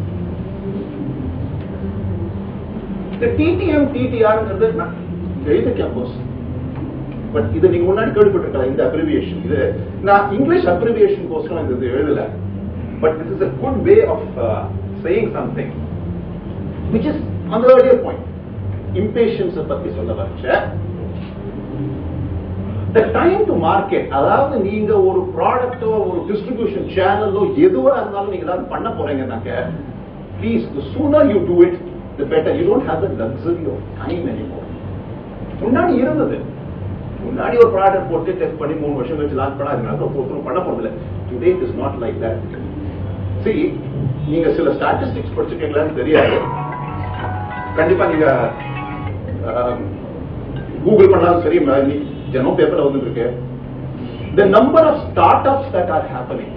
The TTM, TTR எழுதிருக்கேன் course but இது நீங்க முன்னாடி கேள்விப்பட்டிருக்கலாம் இந்த அப்ரிவியேஷன் இது நான் இங்கிலீஷ் அப்ரிவியேஷன் கோர்ஸ்லாம் இந்த இது எழுதல but this is a good way of saying something which is அந்த ஏர்லியர் பாயிண்ட் இம்பேஷன்ஸ் பத்தி சொல்ல வச்ச த டைம் டு மார்க்கெட் அதாவது நீங்க ஒரு ப்ராடக்ட்டோ ஒரு டிஸ்ட்ரிபியூஷன் சேனலோ எதுவா இருந்தாலும் நீங்க ஏதாவது பண்ண போறீங்கன்னாக்க please the sooner you do it the better you don't have the luxury of time anymore முன்னாடி இருந்தது முன்னாடி ஒரு ப்ராடக்ட் போட்டு டெஸ்ட் பண்ணி மூணு வருஷம் கழிச்சு லான்ச் பண்ணா அதனால ஒருத்தரும் பண்ண போறதில்ல today is not like that சரி நீங்க சில ஸ்டாட்டிஸ்டிக்ஸ் படிச்சிருக்கீங்களான்னு தெரியாது கண்டிப்பா நீங்க கூகுள் பண்ணாலும் சரி ம- ஜனம் பேப்பர்ல வந்து இருக்கு the number of startups that are happening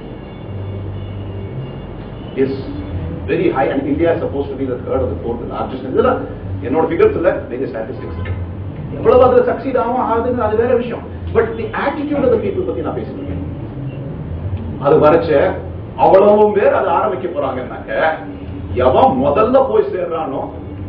is very high and India is supposed to be the third or the fourth largest இதெல்லாம் என்னோட ஃபிகர்ஸ் இல்ல நீங்க ஸ்டாட்டிஸ்டிக்ஸ் எவ்வளவு அதுல சக்சீட் ஆகும் ஆகுதுன்னு அது வேற விஷயம் but the attitude of people பத்தி நான் பேசிட்டு இருக்கேன் அது வரைச்ச அவ்வளவு பேர் அதை ஆரம்பிக்க போறாங்கன்னாக்க எவன் முதல்ல போய் சேர்றானோ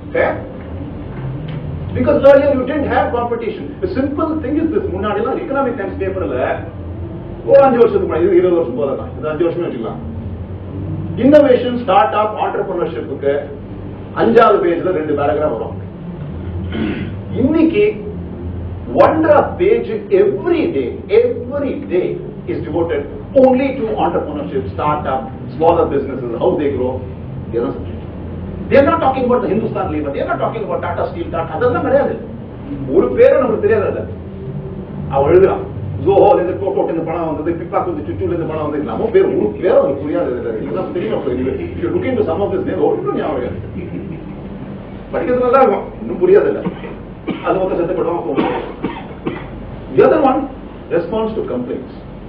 because earlier you didn't have competition the simple thing is this முன்னாடி எல்லாம் economic times பேப்பர்ல ஒரு அஞ்சு வருஷத்துக்கு முன்னாடி இது இருபது வருஷம் போதலாம் இது அஞ்சு வருஷமே வச்சுக்கலாம் இன்னோவேஷன் ஸ்டார்ட் அப் ஆண்டர்பிரினர்ஷிப்புக்கு அஞ்சாவது பேஜ்ல ரெண்டு பேராகிராஃப் வரும் இன்னைக்கு ஒன்றரை page every day every day is devoted only to entrepreneurship startup smaller businesses how they grow இதுதான் subject they are not talking about the hindustan lever they are not talking about tata steel tata அதெல்லாம் கிடையாது ஒரு பேரும் நமக்கு தெரியாது அதுல அவன் எழுதுறான் ஜோஹோல இருந்து டோட்டோ இந்த பணம் வந்தது பிப்பாக்கு வந்து சுற்றுல இருந்து பணம் வந்தது நம்ம பேர் ஒரு பேர் அவனுக்கு புரியாது இதெல்லாம் தெரியும் அப்போ இது looking to some of this name ஒன்றும் ஞாபகம் இல்லை. படிக்கிறது நல்லா இருக்கும் இன்னும் புரியாது இல்ல அது மொத்தம் செத்துப்படுவாங்க The other one, response to complaints.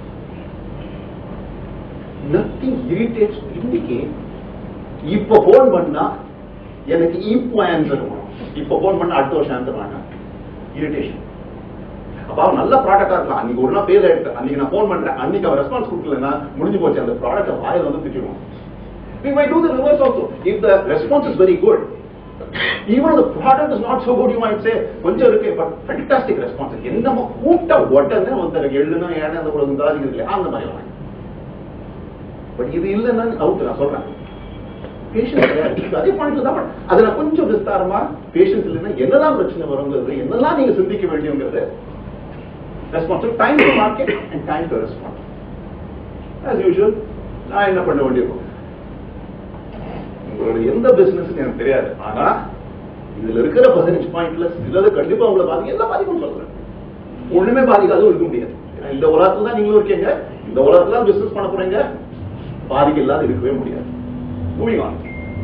Nothing irritates இன்னைக்கு இப்ப போன் பண்ணா எனக்கு இப்போ ஆன்சர் வரும் இப்ப போன் பண்ணா அடுத்த வருஷம் ஆன்சர் வேண்டாம் இரிட்டேஷன் அப்ப அவன் நல்ல ப்ராடக்டா இருக்கலாம் அன்னைக்கு ஒரு நாள் பேர் எடுத்து அன்னைக்கு நான் போன் பண்றேன் அன்னைக்கு அவன் ரெஸ்பான்ஸ் கொடுக்கலன்னா முடிஞ்சு போச்சு அந்த ப்ராடக்ட் வாயில வந்து திட்டிடுவோம் We might do the reverse also. If the response is very good, even if the product is not so good, you might say, கொஞ்சம் இருக்கு பட் ஃபேண்டாஸ்டிக் ரெஸ்பான்ஸ் என்னமோ கூட்ட உடனே ஒருத்தருக்கு எழுதுனா ஏன்னா அந்த ஒரு தாதிக்கு இல்லையா அந்த மாதிரி வாங்க பட் இது இல்லைன்னா அவுட் நான் சொல்றேன் பேஷன்ஸ் அதே பாயிண்ட்ல தான் அதை நான் கொஞ்சம் விஸ்தாரமா பேஷன்ஸ் இல்லைன்னா என்னெல்லாம் பிரச்சனை வருங்கிறது என்னெல்லாம் நீங்க சிந்திக்க வேண்டியங்கிறது response time to market and time to response as usual நான் என்ன பண்ண வேண்டியிருக்கும் உங்களோட எந்த பிசினஸ் எனக்கு தெரியாது ஆனா இதுல இருக்கிற பதினஞ்சு பாயிண்ட்ல சிலது கண்டிப்பா உங்களை பாதிக்கும் எல்லா பாதிக்கும் சொல்றேன் ஒண்ணுமே பாதிக்காத இருக்க முடியாது ஏன்னா இந்த உலகத்துல தான் நீங்களும் இருக்கீங்க இந்த உலகத்துல தான் பிசினஸ் பண்ண போறீங்க பாதிக்கு இல்லாத இருக்கவே முடியாது மூவிங் ஆன்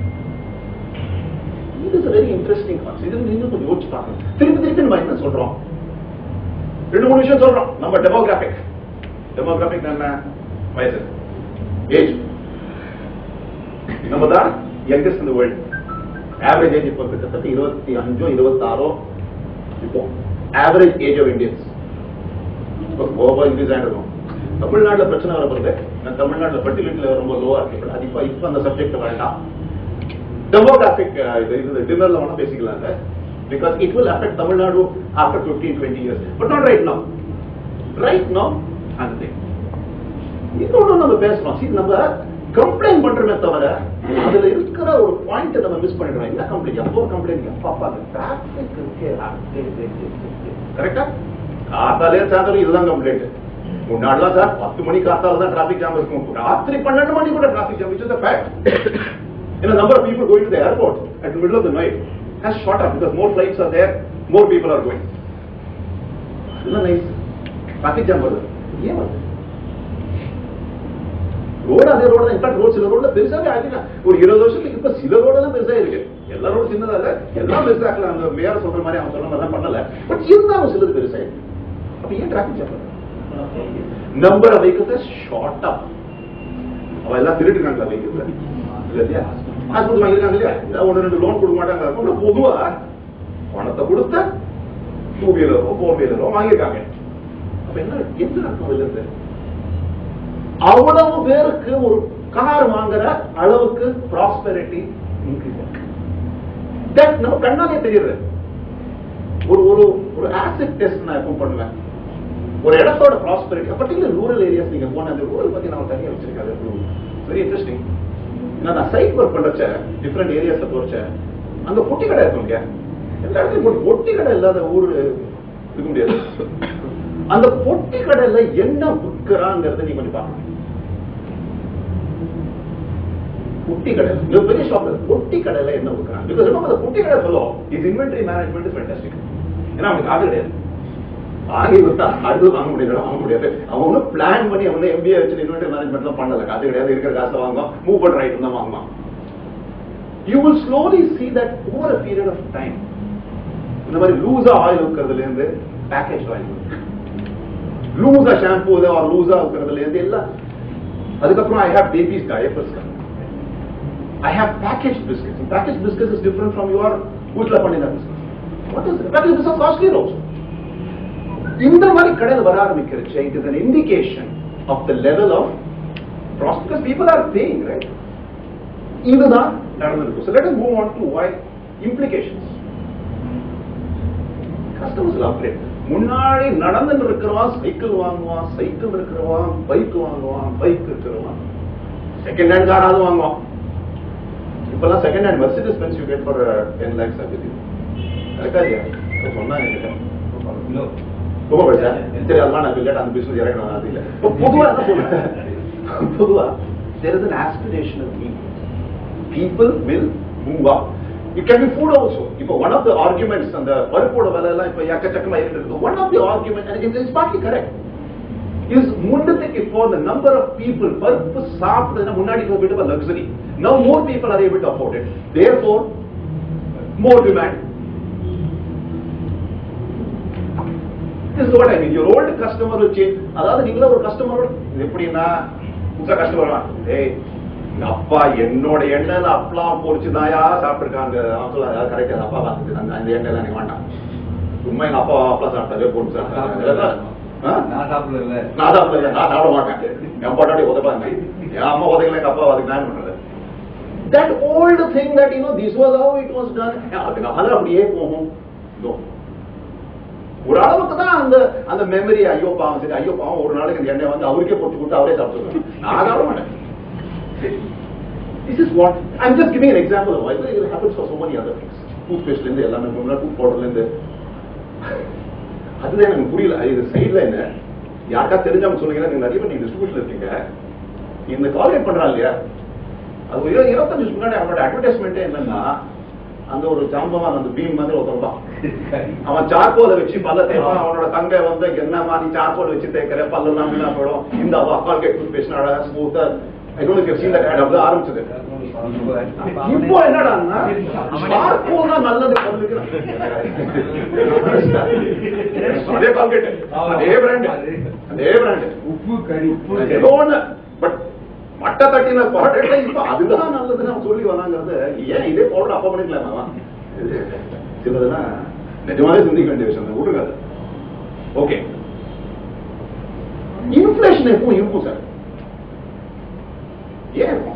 இது இஸ் வெரி இன்ட்ரெஸ்டிங் கான்செப்ட் இது இன்னும் கொஞ்சம் யோசிச்சு பார்க்கணும் திருப்பி திருப்பி நம்ம என்ன சொல்றோம் ரெண்டு மூணு விஷயம் சொல்றோம் நம்ம டெமோகிராபிக் டெமோகிராபிக் என்ன வயசு ஏஜ் நம்ம தான் யங்கஸ்ட் இந்த வேர்ல்ட் ஆவரேஜ் ஏஜ் இப்போ கிட்டத்தட்ட இருபத்தி அஞ்சோ இருபத்தாறோ இப்போ ஆவரேஜ் ஏஜ் ஆஃப் இந்தியன்ஸ் இப்போ ஓவர் இன்க்ரீஸ் ஆகிருக்கும் தமிழ்நாட்டுல பிரச்சனை வர பிறகு நான் தமிழ்நாட்டுல ஃபர்டிலிட்டியில ரொம்ப லோவா இருக்கு அது இப்போ இப்போ அந்த சப்ஜெக்ட் வேண்டாம் டெமோகிராபிக் இது இது டின்னர்ல வேணா பேசிக்கலாங்க because it will affect Tamil Nadu after fifteen twenty years but not right no right no அந்த thing. இன்னொன்னு நம்ம பேசுறோம் see நம்ம கம்ப்ளைண்ட் பண்றோமே தவிர அதுல இருக்கிற ஒரு பாயிண்ட் நம்ம மிஸ் பண்ணிடுறோம் என்ன கம்ப்ளைண்ட் எப்போ கம்ப்ளைண்ட் எப்பா அந்த டிராபிக் இருக்கே கரெக்டா காத்தாலே சாயந்தரம் இதுதான் கம்ப்ளைண்ட் முன்னாடிலாம் சார் பத்து மணி காத்தால தான் டிராபிக் ஜாம் இருக்கும் ராத்திரி பன்னெண்டு மணி கூட traffic jam which is a fact you know number of people going to the airport at the middle of the night has shot up because more flights are there more people are going அதெல்லாம் nice traffic jam வருது ஏன் வருது road அதே road தான் in fact road சில ரோட்ல பெருசாவே ஆகினா ஒரு இருபது வருஷத்துக்கு இப்ப சில ரோடெல்லாம் பெருசா இருக்கு எல்லா ரோடு சின்னதா இல்ல எல்லாம் பெருசாக்கல அந்த மேயர் சொல்ற மாதிரி அவன் சொல்ற மாதிரி எல்லாம் பண்ணல பட் இருந்தாலும் சிலது பெருசா இருக்கு அப்ப ஏன் traffic jam number of vehicles short up அவ எல்லாம் திருட்டுறாங்களா வெஹிக்கிள்ஸ் இல்ல இல்லையா ஹாஸ்பிட்டல் வாங்கிருக்காங்க இல்லையா ஏதாவது ஒன்று ரெண்டு லோன் கொடுக்க மாட்டாங்க அப்புறம் பொதுவா பணத்தை கொடுத்த டூ வீலரோ ஃபோர் வீலரோ வாங்கியிருக்காங்க அப்ப என்ன என்ன அர்த்தம் இதுல இருந்து அவ்வளவு பேருக்கு ஒரு கார் வாங்குற அளவுக்கு ப்ராஸ்பெரிட்டி இன்க்ரீஸ் தட் நம்ம கண்ணாலே தெரியுது ஒரு ஒரு ஒரு ஆசிட் டெஸ்ட் நான் எப்போ பண்ணுவேன் ஒரு இடத்தோட ப்ராஸ்பெரிட்டி பர்டிகுலர் ரூரல் ஏரியாஸ் நீங்க போன அந்த ரூரல் பத்தி நான் தனியா வச்சிருக்கேன் வெரி இன்ட்ரெஸ்டிங் நான் சைட் ஒர்க் பண்றச்ச டிஃப்ரெண்ட் ஏரியாஸ்ல போறச்ச அங்க பொட்டி கடை இருக்குங்க எல்லா இடத்துலயும் பொட்டி- பொட்டி கடை இல்லாத ஊர் இருக்க முடியாது அந்த பொட்டி கடையில என்ன விற்கிறாங்கிறத நீ கொஞ்சம் பார்க்கணும் பொட்டி கடை இது பெரிய ஷாப் பொட்டி கடையில என்ன விற்கிறாங்க பிகாஸ் remember the பொட்டி கடை fellow is inventory management is fantastic ஏன்னா அவனுக்கு காசு கிடையாது வாங்கி வித்தா அடுத்து வாங்க முடியாது வாங்க முடியாது அவன் ஒன்றும் பிளான் பண்ணி அவன் எம்பிஏ வச்சு இன்வென்டரி மேனேஜ்மெண்ட்லாம் பண்ணல காசு கிடையாது இருக்கிற காசை வாங்குவான் மூவ் பண்ற ஐட்டம் தான் வாங்குவான் you will slowly see that over a period of time இந்த மாதிரி லூசா ஆயில் இருக்கிறதுல இருந்து பேக்கேஜ் ஆயில் லூசா ஷாம்பு லூசா இருக்கிறதுல இருந்து எல்லாம் அதுக்கப்புறம் I have babies diapers I have package biscuits package biscuits is different from your வீட்ல பண்ணின biscuit what is package biscuit costly rose இந்த மாதிரி கடையில் வர ஆரம்பிக்கிறச்சு it is an indication of the level of process because people are paying right இதுதான் நடந்திருக்கு so let us move on to why implications customers will upgrade முன்னாடி நடந்துட்டு இருக்கிறவன் சைக்கிள் வாங்குவான் சைக்கிள் இருக்கிறவன் பைக் வாங்குவான் பைக் இருக்கிறவன் செகண்ட் ஹேண்ட் காராவது வாங்குவான் இப்பெல்லாம் second hand Mercedes Benz you get for ten lakhs ஆகுது கரெக்டா இல்லையா இப்ப சொன்னாங்க என்கிட்ட. கிலோ ரொம்ப படிச்சா சரி அதெல்லாம் நான் இல்ல அந்த பிசினஸ் இறக்கணும் அது இல்ல இப்ப பொதுவா என்ன சொல்றேன் பொதுவா there is an aspirational need people will move up it can be food also இப்போ one of the arguments அந்த பருப்போட விலை எல்லாம் இப்ப எக்கச்சக்கமா இருக்கு one of the argument and it is partly correct is முன்னத்துக்கு இப்போ the number of people பருப்பு சாப்பிடுறதுன்னா முன்னாடி ஒரு bit of a luxury now more people are able to afford it therefore more demand This is what I mean. Your old customer will change. அதாவது நீங்கள ஒரு கஸ்டமரோட எப்படின்னா புதுசா கஸ்டமர் ஏய் எங்க அப்பா என்னோட எண்ணெயில அப்பளம் பொரிச்சுதாயா சாப்பிட்டுருக்காங்க அவன் சொல்ல கரெக்ட் அப்பா பார்த்துட்டு அந்த அந்த எண்ணெயில எனக்கு வேண்டாம் சும்மா எங்க அப்பா அப்பளம் சாப்பிட்டாரு பொரிச்சு சாப்பிட்டாரு ஆ? நான் சாப்பிடல நான் சாப்பிடல நான் சாப்பிட மாட்டேன் என் பாட்டாடி உதப்பாங்க என் அம்மா உதைக்கல எங்க அப்பா அதுக்கு நான் பண்றது that old thing that you know this was how it was done அது அது அப்படியே போகும் இதோ. ஒரு அளவுக்கு தான் அந்த அந்த மெமரி ஐயோ பாவம் சரி ஐயோ பாவம் ஒரு நாளைக்கு இந்த எண்ணெய் வந்து அவருக்கே போட்டு கொடுத்து அவரே சாப்பிடுவாங்க நான் சாப்பிட மாட்டேன் This is what I'm just giving an example of why it happens for so many other things. Toothpaste ல இருந்து எல்லாமே டூத் பவுடர்ல இருந்து அதுதான் எனக்கு புரியல இது சைடுல என்ன யாருக்கா தெரிஞ்சவங்க சொல்லுங்க நீங்க நிறைய பேர் நீங்க டிஸ்ட்ரிபியூஷன் இருக்கீங்க இந்த கால்குலேட் பண்றான் இல்லையா அது ஒரு இருபது இருபத்தஞ்சு வருஷம் முன்னாடி அவனோட அட்வர்டைஸ்மெண்ட்டே என்னன்னா அந்த ஒரு ஜாம்பவான் அந்த பீம் மாதிரி ஒருத்தன் தான் அவன் சார்கோல வச்சு பல்ல தேய்ப்பான் அவனோட தங்கை வந்து என்ன மாதிரி சார்கோல் வச்சு தேய்க்கிற பல்லெல்லாம் வீணா போயிடும் இந்த அவ கால்கேட் டூத் பேஸ்ட் அழகா ஸ்மூத்தா I don't you seen that ad அப்படி ஆரம்பிச்சது இப்போ என்னடான்னா சார்கோல் தான் நல்லது பல்லுக்கு அதே கால்கேட் அதே பிராண்ட் அதே பிராண்ட் உப்பு கறி ஏதோ ஒண்ணு பட் மட்ட தட்டின ப்ராடக்ட்ல இப்ப அதுதான் நல்லதுன்னு அவன் சொல்லி வராங்கிறது ஏன் இதே பவுடர் அப்ப பண்ணிக்கலாமா சிலதெல்லாம் நிஜமாவே சிந்திக்க வேண்டிய விஷயம் தான் விடுங்க அது ஓகே இன்ஃபிளேஷன் எப்பவும் இருக்கும் சார் ஏன் இருக்கும்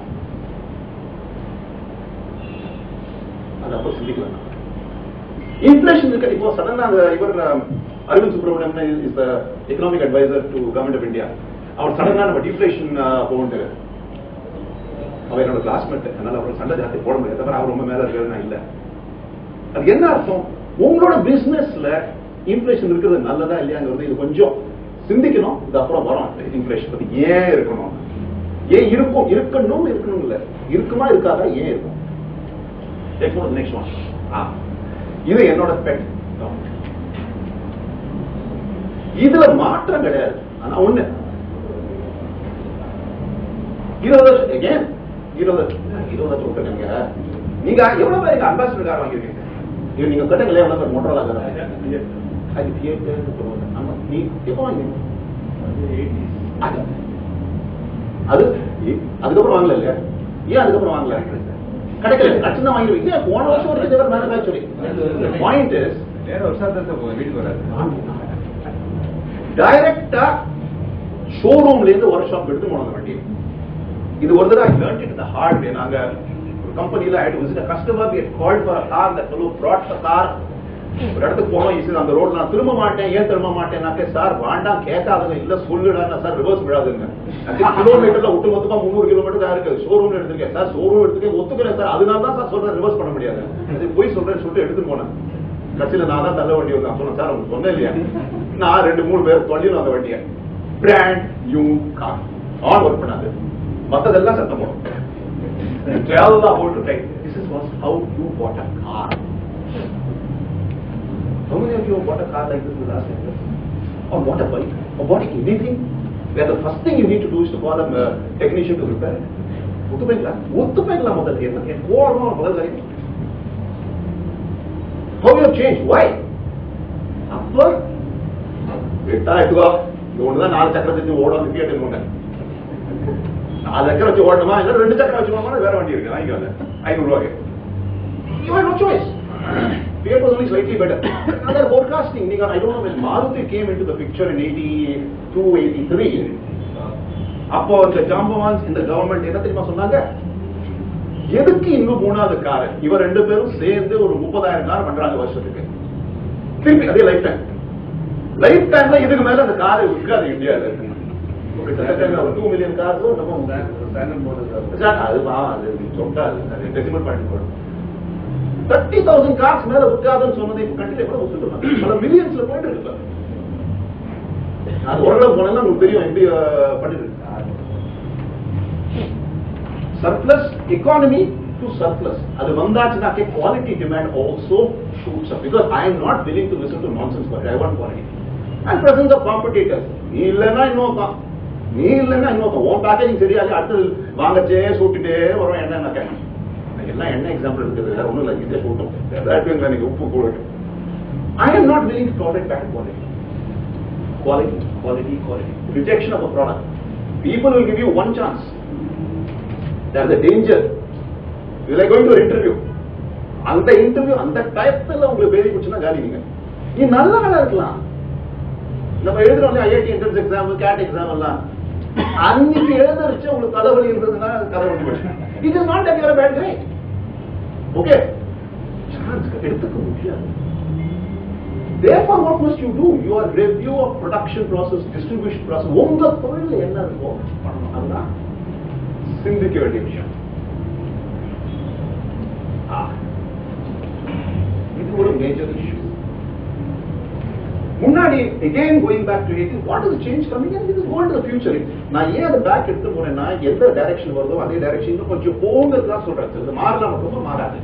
அது அப்ப சிந்திக்கலாம் இன்ஃபிளேஷன் இருக்கு இப்போ சடனா அந்த இவர் அஹ், Arvind Subramanian is the economic advisor to government of India அவர் சடனா நம்ம டிஃப்ளேஷன் போகுது அவர் என்னோட கிளாஸ்மேட் அதனால அவர் சண்டை ஜாஸ்தி போட முடியாது தவிர அவர் ரொம்ப மேல இருக்காரு நான் இல்ல அது என்ன அர்த்தம் உங்களோட பிசினஸ்ல இன்ஃபிளேஷன் இருக்கிறது நல்லதா இல்லையாங்கிறது இது கொஞ்சம் சிந்திக்கணும் இது அப்புறம் வரும் இன்ஃபிளேஷன் பத்தி ஏன் இருக்கணும் ஏன் இருக்கும் இருக்கணும் இருக்கணும் இல்ல இருக்குமா இருக்காதா ஏன் இருக்கும் நெக்ஸ்ட் ஒன் இது என்னோட பெட் இதுல மாற்றம் கிடையாது ஆனா ஒண்ணு இருபது வருஷம் again, இருபது இருபது வருஷம் விட்டுருங்க நீங்க எவ்வளவு பேர் இங்க அம்பாசிடர் கார் வாங்கியிருக்கீங்க இது நீங்க கட்டுங்களே எவ்வளவு பேர் மோட்டரோலா கார் அது தியேட்டர் ஆமா நீ எப்போ வாங்கினீங்க அது அது ஏ- அதுக்கப்புறம் வாங்கல இல்லையா ஏன் அதுக்கப்புறம் வாங்கல கிடைக்கல கட்சி தான் வாங்கிருவீங்க ஏன் போன வருஷம் வரைக்கும் தேவர் மேனுஃபேக்சரிங் பாயிண்ட் இஸ் வேற ஒரு சார் தான் சார் வீட்டுக்கு வராது டைரக்டா ஷோரூம்ல இருந்து ஒர்க் ஷாப் எடுத்து போனோம் அந்த வண்டி இது ஒரு தடவை I learnt it the hard way நாங்க ஒரு கம்பெனில I visit customer we called for a car that fellow brought the car ஒரு இடத்துக்கு போனோம் ஈஸி அந்த ரோட்ல நான் திரும்ப மாட்டேன் ஏன் திரும்ப மாட்டேன்னாக்கே சார் வேண்டாம் கேட்காதுங்க இல்ல சொல்லுடா சார் ரிவர்ஸ் விடாதுங்க கிலோமீட்டர்ல ஒட்டு மொத்தமா முந்நூறு கிலோமீட்டர் தான் இருக்கு ஷோரூம்ல எடுத்துருக்கேன் சார் ஷோரூம் எடுத்துக்கே ஒத்துக்கிறேன் சார் அதனால தான் சார் சொல்றேன் ரிவர்ஸ் பண்ண முடியாது அது போய் சொல்றேன்னு சொல்லிட்டு எடுத்து போனேன் கட்சியில நான் தான் தள்ள வண்டி வந்தேன் சொன்னேன் சார் உங்களுக்கு சொன்னேன் இல்லையா நான் ரெண்டு மூணு பேர் தொழில் அந்த வண்டியை brand new car on work பண்ணாது மத்ததெல்லாம் சத்தம் போடும் travel the whole time. This is was how you bought a car. How many of you have bought a car like this in the last 10 years? Or bought a bike? Or bought anything? Where the first thing you need to do is to call a uh, technician to repair it. ஒத்துமைங்களா ஒத்துமைங்களா முதல்ல என்ன என் கோரமா முதல் காரியம் How you have changed? Why? அப்ப எட்டா எட்டுவா இது ஒண்ணுதான் நாலு சக்கரம் செஞ்சு ஓடாது கேட்டு கொண்டேன் நாலு சக்கரம் வச்சு ஓடணுமா இல்ல ரெண்டு சக்கரம் வச்சு ஓடணுமா வேற வண்டி இருக்கு வாங்கிக்கோங்க ஐநூறு ரூபாய்க்கு You have no choice. Fiat was only slightly better. Another forecasting. Nigga, I don't know when Maruti came into the picture in 82, 83. அப்போ இந்த ஜாம்பவான்ஸ் இந்த கவர்மெண்ட் என்ன தெரியுமா சொன்னாங்க எதுக்கு இன்னும் மூணாவது கார் இவ ரெண்டு பேரும் சேர்ந்து ஒரு முப்பதாயிரம் கார் பண்றாங்க வருஷத்துக்கு திருப்பி அதே லைஃப் டைம் லைஃப் டைம்ல இதுக்கு மேல அந்த காரை விற்காது இந்தியால டூ மில்லியன் கார்ஸோ நம்ம சார், அது வா, அது சொட்டா அது டெசிமல் பாயிண்ட் போடும் தேர்ட்டி தௌசண்ட் கார்ஸ் மேல விற்காதுன்னு சொன்னதை இப்ப கண்டிப்பா கூட ஒத்துட்டு இருக்காங்க. பல மில்லியன்ஸ்ல போயிட்டு இருக்கு இப்ப. அது ஓரளவு போனா உங்களுக்கு தெரியும் எப்படி அஹ், பண்ணிட்டு இருக்கு சர்ப்ளஸ் எக்கானமி டு சர்ப்ளஸ் அது வந்தாச்சுனாக்கே quality demand also shoots up because I am not willing to listen to nonsense quality I want quality and presence of competitors நீ இல்லைன்னா இன்னொருத்தான் நீ இல்லைன்னா இன்னொருத்தான் உன் பேக்கேஜிங் சரியா இல்லையா? அடுத்தது வாங்கச்சே சூட்டிட்டே வரும் என்ன என்ன கேட்கணும் எல்லாம் என்ன எக்ஸாம்பிள் இருக்குது வேற ஒண்ணும் இல்லை இதே சூட்டும் ஏதாச்சும் எனக்கு உப்பு கூட I am not willing to tolerate bad quality quality, quality, quality. Rejection of a product. People will give you one chance. There's a danger. You are going to an interview. அந்த இன்டர்வியூ அந்த டயத்துல உங்களுக்கு பேதி குச்சுன்னா காலி நீங்க நீ நல்ல வேலை இருக்கலாம் நம்ம எழுதுறோம் IIT entrance exam gate exam எல்லாம் அன்னைக்கு எழுதரிச்சு உங்களுக்கு தலைவலி இருந்ததுன்னா கதை பண்ணி போச்சு it is not your bad guy okay chance எடுத்துக்க முடியாது Therefore, what must you do? Your review of production process, distribution process, உங்க தொழில் என்ன இருக்கோ பண்ணணும் அதுதான் சிந்திக்க வேண்டிய விஷயம் ஆ. இது ஒரு மேஜர் இஷ்யூ முன்னாடி again going back to 80 what is the change coming and this is going to the future நான் ஏன் அதை பேக் எடுத்து போறேன்னா எந்த டைரக்ஷன் வருதோ அதே டைரக்ஷன் இன்னும் கொஞ்சம் போங்கிறதா சொல்றேன் இது மாறலாம் மட்டும் மாறாது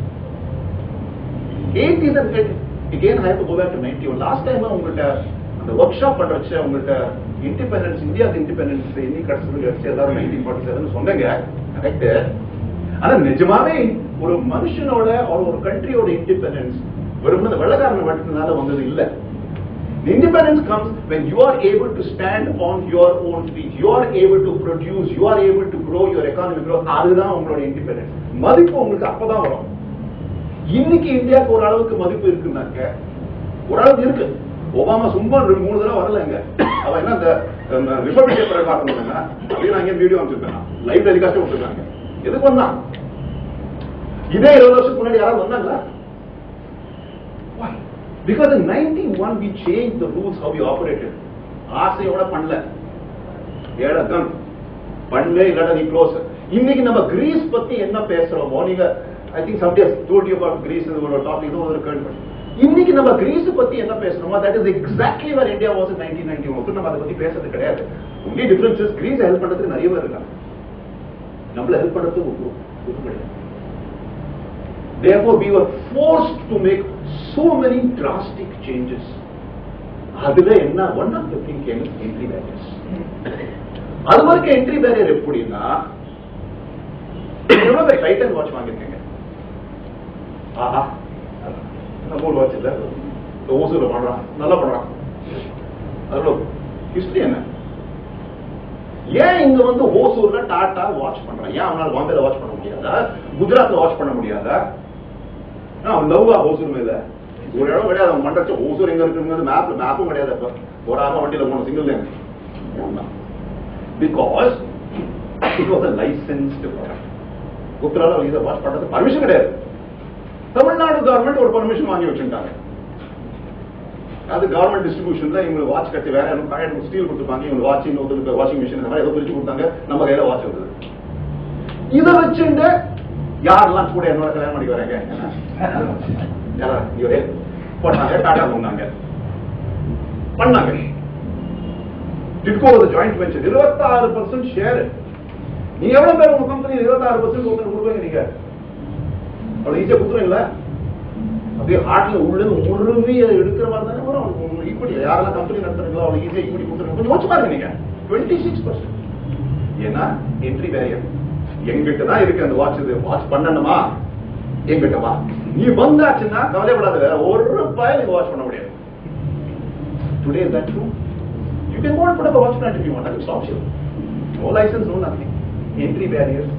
80s and 80s again I have to go back to 91 last time உங்கள்ட்ட அந்த ஒர்க் ஷாப் பண்றச்ச உங்கள்ட்ட இண்டிபெண்டன்ஸ் இந்தியா இண்டிபெண்டன்ஸ் இன்னி கடைசி வச்சு எல்லாரும் நைன்டீன் ஃபார்ட்டி செவன் சொன்னீங்க கரெக்ட் ஆனா நிஜமாவே ஒரு மனுஷனோட ஒரு ஒரு கண்ட்ரியோட இண்டிபெண்டன்ஸ் வெறும் அந்த வெள்ளக்காரன் மட்டும்னால வந்தது இல்ல The independence comes when you are able to stand on your own feet. You are able to produce. You are able to grow your economic growth. அதுதான் உங்களோட இண்டிபெண்டன்ஸ் மதிப்பு உங்களுக்கு அப்பதான் வரும் இன்னைக்கு இந்தியாவுக்கு ஒரு அளவுக்கு மதிப்பு இருக்குன்னாக்க ஒரு அளவுக்கு இருக்கு ஒபாமா சும்மா ரெண்டு மூணு தடவை வரலங்க அவ என்ன இந்த ரிப்பப்ளிக் பேப்பரை பார்க்கணும்னா அப்படியே நான் இங்க வீடியோ அமைச்சிருக்கேன் லைவ் டெலிகாஸ்ட் விட்டுருக்காங்க எதுக்கு வந்தான் இதே இருபது வருஷத்துக்கு முன்னாடி யாராவது வந்தாங்களா because in 91 we changed the rules how we operated ஆசையோட பண்ணல ஏடா கம் பண்ணவே இல்லடா நீ க்ளோஸ் இன்னைக்கு நம்ம கிரீஸ் பத்தி என்ன பேசுறோமோ நீங்க I think someday told you about Greece ஒரு டாபிக் இது ஒரு கேள்வி இன்னைக்கு நம்ம கிரீஸ் பத்தி என்ன பேசுறோமோ that is exactly where India was in 1991 நம்ம அதை பத்தி பேசுறது கிடையாது only difference is Greece help பண்றதுக்கு நிறைய பேர் இருக்காங்க நம்மள ஹெல்ப் பண்றதுக்கு ஒரு இது கிடையாது Therefore, we were forced to make so many drastic changes. அதுல என்ன one of the thing came entry barriers அது வரைக்கும் என்ட்ரி பேரியர் எப்படின்னா எவ்வளவு பேர் டைட்டன் வாட்ச் வாங்கியிருக்கீங்க ஆஹா நம்ம ஒரு வாட்ச் இல்ல இந்த ஓசூர்ல பண்றான் நல்லா பண்றான் அதோட ஹிஸ்டரி என்ன ஏன் இங்க வந்து ஓசூர்ல டாடா வாட்ச் பண்றான் ஏன் அவனால பாம்பேல வாட்ச் பண்ண முடியாதா குஜராத்ல வாட்ச் பண்ண முடியாதா அவன் லவ்வா ஓசூர் மேல ஒரு இடம் கிடையாது அவன் மண்டச்ச ஓசூர் எங்க இருக்குங்கிறது மேப்ல மேப்பும் கிடையாது அப்ப ஒரு ஆமா வண்டியில போன single lane because it was a licensed product உத்தரால இதை வாட்ச் பண்றது பர்மிஷன் கிடையாது தமிழ்நாடு கவர்மெண்ட் ஒரு பர்மிஷன் வாங்கி வச்சுட்டாங்க அது கவர்மெண்ட் டிஸ்ட்ரிபியூஷன்ல இவங்களுக்கு வாட்ச் கட்டி வேற யாரும் காயின் ஸ்டீல் கொடுத்துருப்பாங்க இவங்க வாட்ச் இன்னொருத்தருக்கு வாஷிங் மிஷின் இந்த மாதிரி ஏதோ பிரிச்சு கொடுத்தாங்க நம்ம கையில வாட்ச் இருந்தது இதை வச்சுட்டு யாரெல்லாம் கூட என்னோட கல்யாணம் பண்ணி வராங்க யாரா நீ ஒரே பண்ணாங்க டாடா பண்ணாங்க பண்ணாங்க டிட்கோ ஒரு ஜாயிண்ட் வெஞ்சர் இருபத்தாறு பர்சன்ட் ஷேர் நீங்க எவ்வளவு பேர் உங்க கம்பெனி இருபத்தாறு பர்சன்ட் ஒருத்தர் கொடுப்பீங்க நீங்க அவ்வளவு ஈஸியா கொடுத்துருவீங்களா அப்படியே ஹார்ட்ல உள்ள முருவி எடுக்கிற மாதிரி தானே வரும் ஈக்குவடி யாரெல்லாம் கம்பெனி நடத்துறீங்களோ அவ்வளவு ஈஸியா ஈக்குவடி கொடுத்துருங்க கொஞ்சம் யோசிச்சு பாருங்க நீங்க டுவெண்ட்டி சிக்ஸ் பர்சன்ட் ஏன்னா என்ட்ரி பேரியர் எங்கிட்ட தான் இருக்கு அந்த வாட்ச் இது வாட்ச் பண்ணணுமா எங்கிட்ட வா நீ வந்தாச்சுன்னா கவலைப்படாத ஒரு பயலுக்கு வாட்ச் பண்ண முடியாது today is that true you can what put up watch brand if you want it's option no license no nothing entry barriers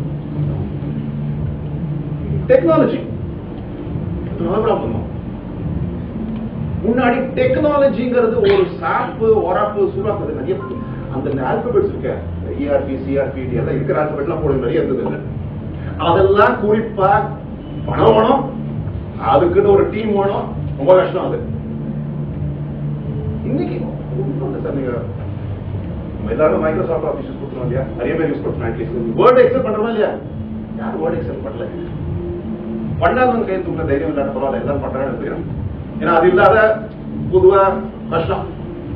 technology பண்ணணும் முன்னாடி டெக்னாலஜிங்கிறது ஒரு சாப்பு ஒராப்பு சூறாப்பு நிறைய அந்த ஆல்பபெட்ஸ் இருக்க இஆர்பி சிஆர்பி எல்லாம் இருக்கிற ஆல்பபெட்லாம் போட நிறைய இருந்தது இல்லை அதெல்லாம் குறிப்பா பணம் வேணும் அதுக்குன்னு ஒரு டீம் வேணும் ரொம்ப கஷ்டம் அது இன்னைக்கு ஒண்ணும் இல்லை சார் நீங்க நம்ம எல்லாரும் மைக்ரோசாஃப்ட் ஆஃபீஸ் யூஸ் கொடுத்துருவோம் இல்லையா நிறைய பேர் யூஸ் கொடுத்துருவோம் அட்லீஸ்ட் வேர்ட் எக்ஸல் பண்றோமா இல்லையா யார் வேர்ட் எக்ஸல் பண்ணல பண்ணாதவங்க கை தூக்க தைரியம் இல்லாத பரவாயில்ல எல்லாரும் பண்றான்னு தெரியும் ஏன்னா அது இல்லாத பொதுவா கஷ்டம்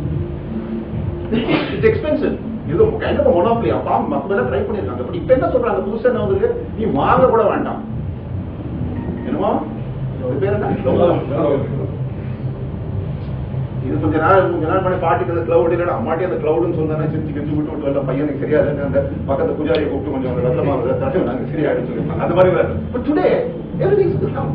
இட்ஸ் எக்ஸ்பென்சிவ் இது கைண்ட் ஆஃப் மொனோப்ளி அப்பா மத்த ட்ரை பண்ணிருக்காங்க பட் இப்ப என்ன சொல்றாங்க புதுசா என்ன வந்திருக்கு நீ வாங்க கூட வேண்டாம் என்னமோ இது பேர் என்ன இது கொஞ்ச நாள் கொஞ்ச நாள் பண்ணி பாட்டிக்கு அந்த கிளவுட் இல்லடா அம்மாட்டி அந்த கிளவுட்னு சொன்னா சிரிச்சு கிரிச்சு விட்டு விட்டு வரல பையனுக்கு சரியாது அந்த பக்கத்து பூஜாரியை கூப்பிட்டு கொஞ்சம் அந்த வெள்ளமா தட்டு நாங்க சரியாயிடும் சொல்லிருப்பாங்க அந்த மாதிரி வேற பட் டுடே எவ்ரிதிங்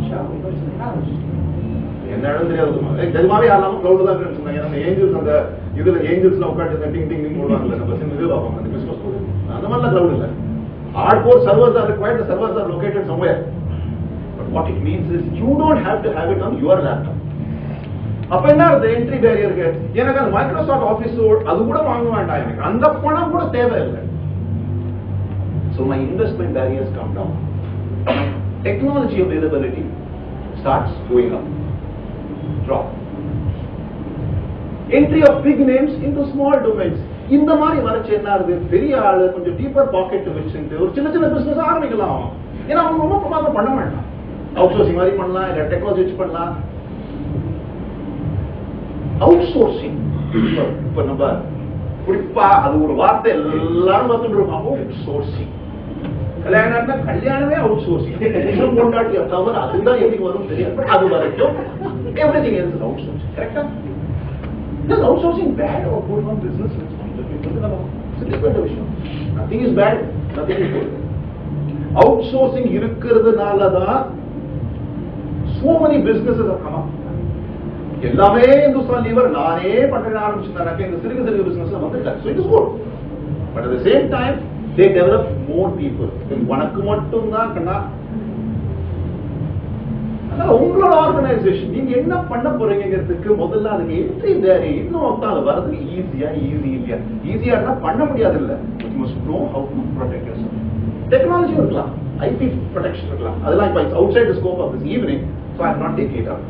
என்ன இடம் தெரியாது நிஜமாவே யாரெல்லாம் கிளவுட் தான் இருக்குன்னு சொன்னாங்க அந்த ஏஞ்சல்ஸ் அந்த இதுல ஏஞ்சல்ஸ்ல உட்காந்து டிங் டிங் டிங் போடுவாங்கல்ல நம்ம சின்ன இது பார்ப்போம் அந்த கிறிஸ்மஸ் போடு அந்த மாதிரிலாம் கிளவுட் இல்ல hard core servers are required the servers are located somewhere but what it means is you don't have to have it on your laptop அப்ப என்ன அந்த என்ட்ரி பேரியருக்கு எனக்கு அந்த மைக்ரோசாஃப்ட் ஆபீஸ் அது கூட வாங்க வேண்டாம் எனக்கு அந்த பணம் கூட தேவையில்லை So my investment barriers come down. Technology availability starts going up. Drop. Entry of big names into small domains. இந்த மாதிரி வரைச்சு என்ன ஆகுது பெரிய ஆளு கொஞ்சம் டீப்பர் பாக்கெட் வச்சுட்டு ஒரு சின்ன சின்ன பிசினஸ் ஆரம்பிக்கலாம் ஏன்னா அவங்க ரொம்ப பிரமாதம் பண்ண வேண்டாம் அவுட் சோர்சிங் மாதிரி பண்ணலாம் இல்ல டெக்னாலஜி வச்சு பண்ணலாம் அவுட் சோர்சிங் இப்ப நம்ம குறிப்பா அது ஒரு வார்த்தை எல்லாரும் பார்த்துட்டு இருக்கோம் அவுட் சோர்சிங் கல்யாணம்னா கல்யாணமே அவுட் சோர்சிங் கொண்டாட்டி தவிர அதுதான் எப்படி வரும் தெரியாது But அது வரைக்கும் எவ்ரிதிங் இஸ் அவுட் சோர்சிங் கரெக்டா Is outsourcing bad or good on business responsibility? It's a different விஷயம். Nothing is bad, nothing is good. Outsourcing இருக்கிறதுனால தான் so many businesses have come up. எல்லாமே இந்துஸ்தான் லீவர் நானே பண்றேன் ஆரம்பிச்சிருந்தாங்க இந்த சிறுக சிறுக பிசினஸ் வந்துட்டாங்க so it is good but at the same time they develop more people உனக்கு மட்டும் தான் கண்ணா அதனால உங்களோட ஆர்கனைசேஷன் நீங்க என்ன பண்ண போறீங்கிறதுக்கு முதல்ல அதுக்கு என்ட்ரி வேற இன்னும் ஒருத்தன் அது வரதுக்கு ஈஸியா ஈஸி இல்லையா ஈஸியா இருந்தா பண்ண முடியாது இல்ல you must know how to protect your technology இருக்கலாம் ஐபி ப்ரொடெக்ஷன் இருக்கலாம் அதெல்லாம் இப்போ it's outside scope of this evening so I not take it up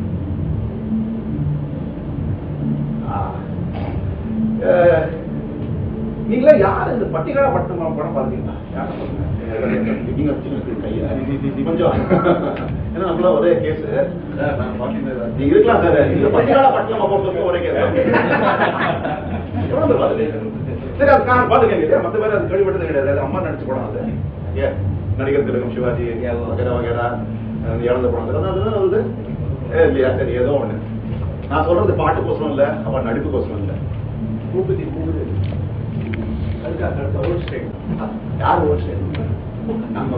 நீங்களே யார் இந்த பட்டிகாலா பட்டம் படம் பார்த்தீங்களா யார் நீங்க வச்சுருக்கு கையா கொஞ்சம் ஏன்னா நம்மள ஒரே கேஸ் நீங்க இருக்கலாம் சார் இந்த பட்டிகாலா பட்டணமா பொறுத்தவரைக்கும் ஒரே கேஸ் எவ்வளவு பேர் பார்த்துட்டீங்க? சரி அது காரணம் பாத்துக்கங்க இல்லையா மத்த பேர் அது கழிவுபட்டது கிடையாது அது அம்மா நடிச்ச படம் அது ஏன் நடிகர் திலகம் சிவாஜி வகேரா வகேரா அந்த இழந்த படம் அதெல்லாம் அதுதான் வருது ஏ, இல்லையா சரி ஏதோ ஒண்ணு நான் சொல்றது பாட்டுக்கோசரம் இல்ல அவன் நடிப்புக்கோசரம் இல்ல பூபதி பூபதி அதுக்கு அடுத்த ஓட் ஸ்டேட் யார் ஓட் ஸ்டேட் நம்ம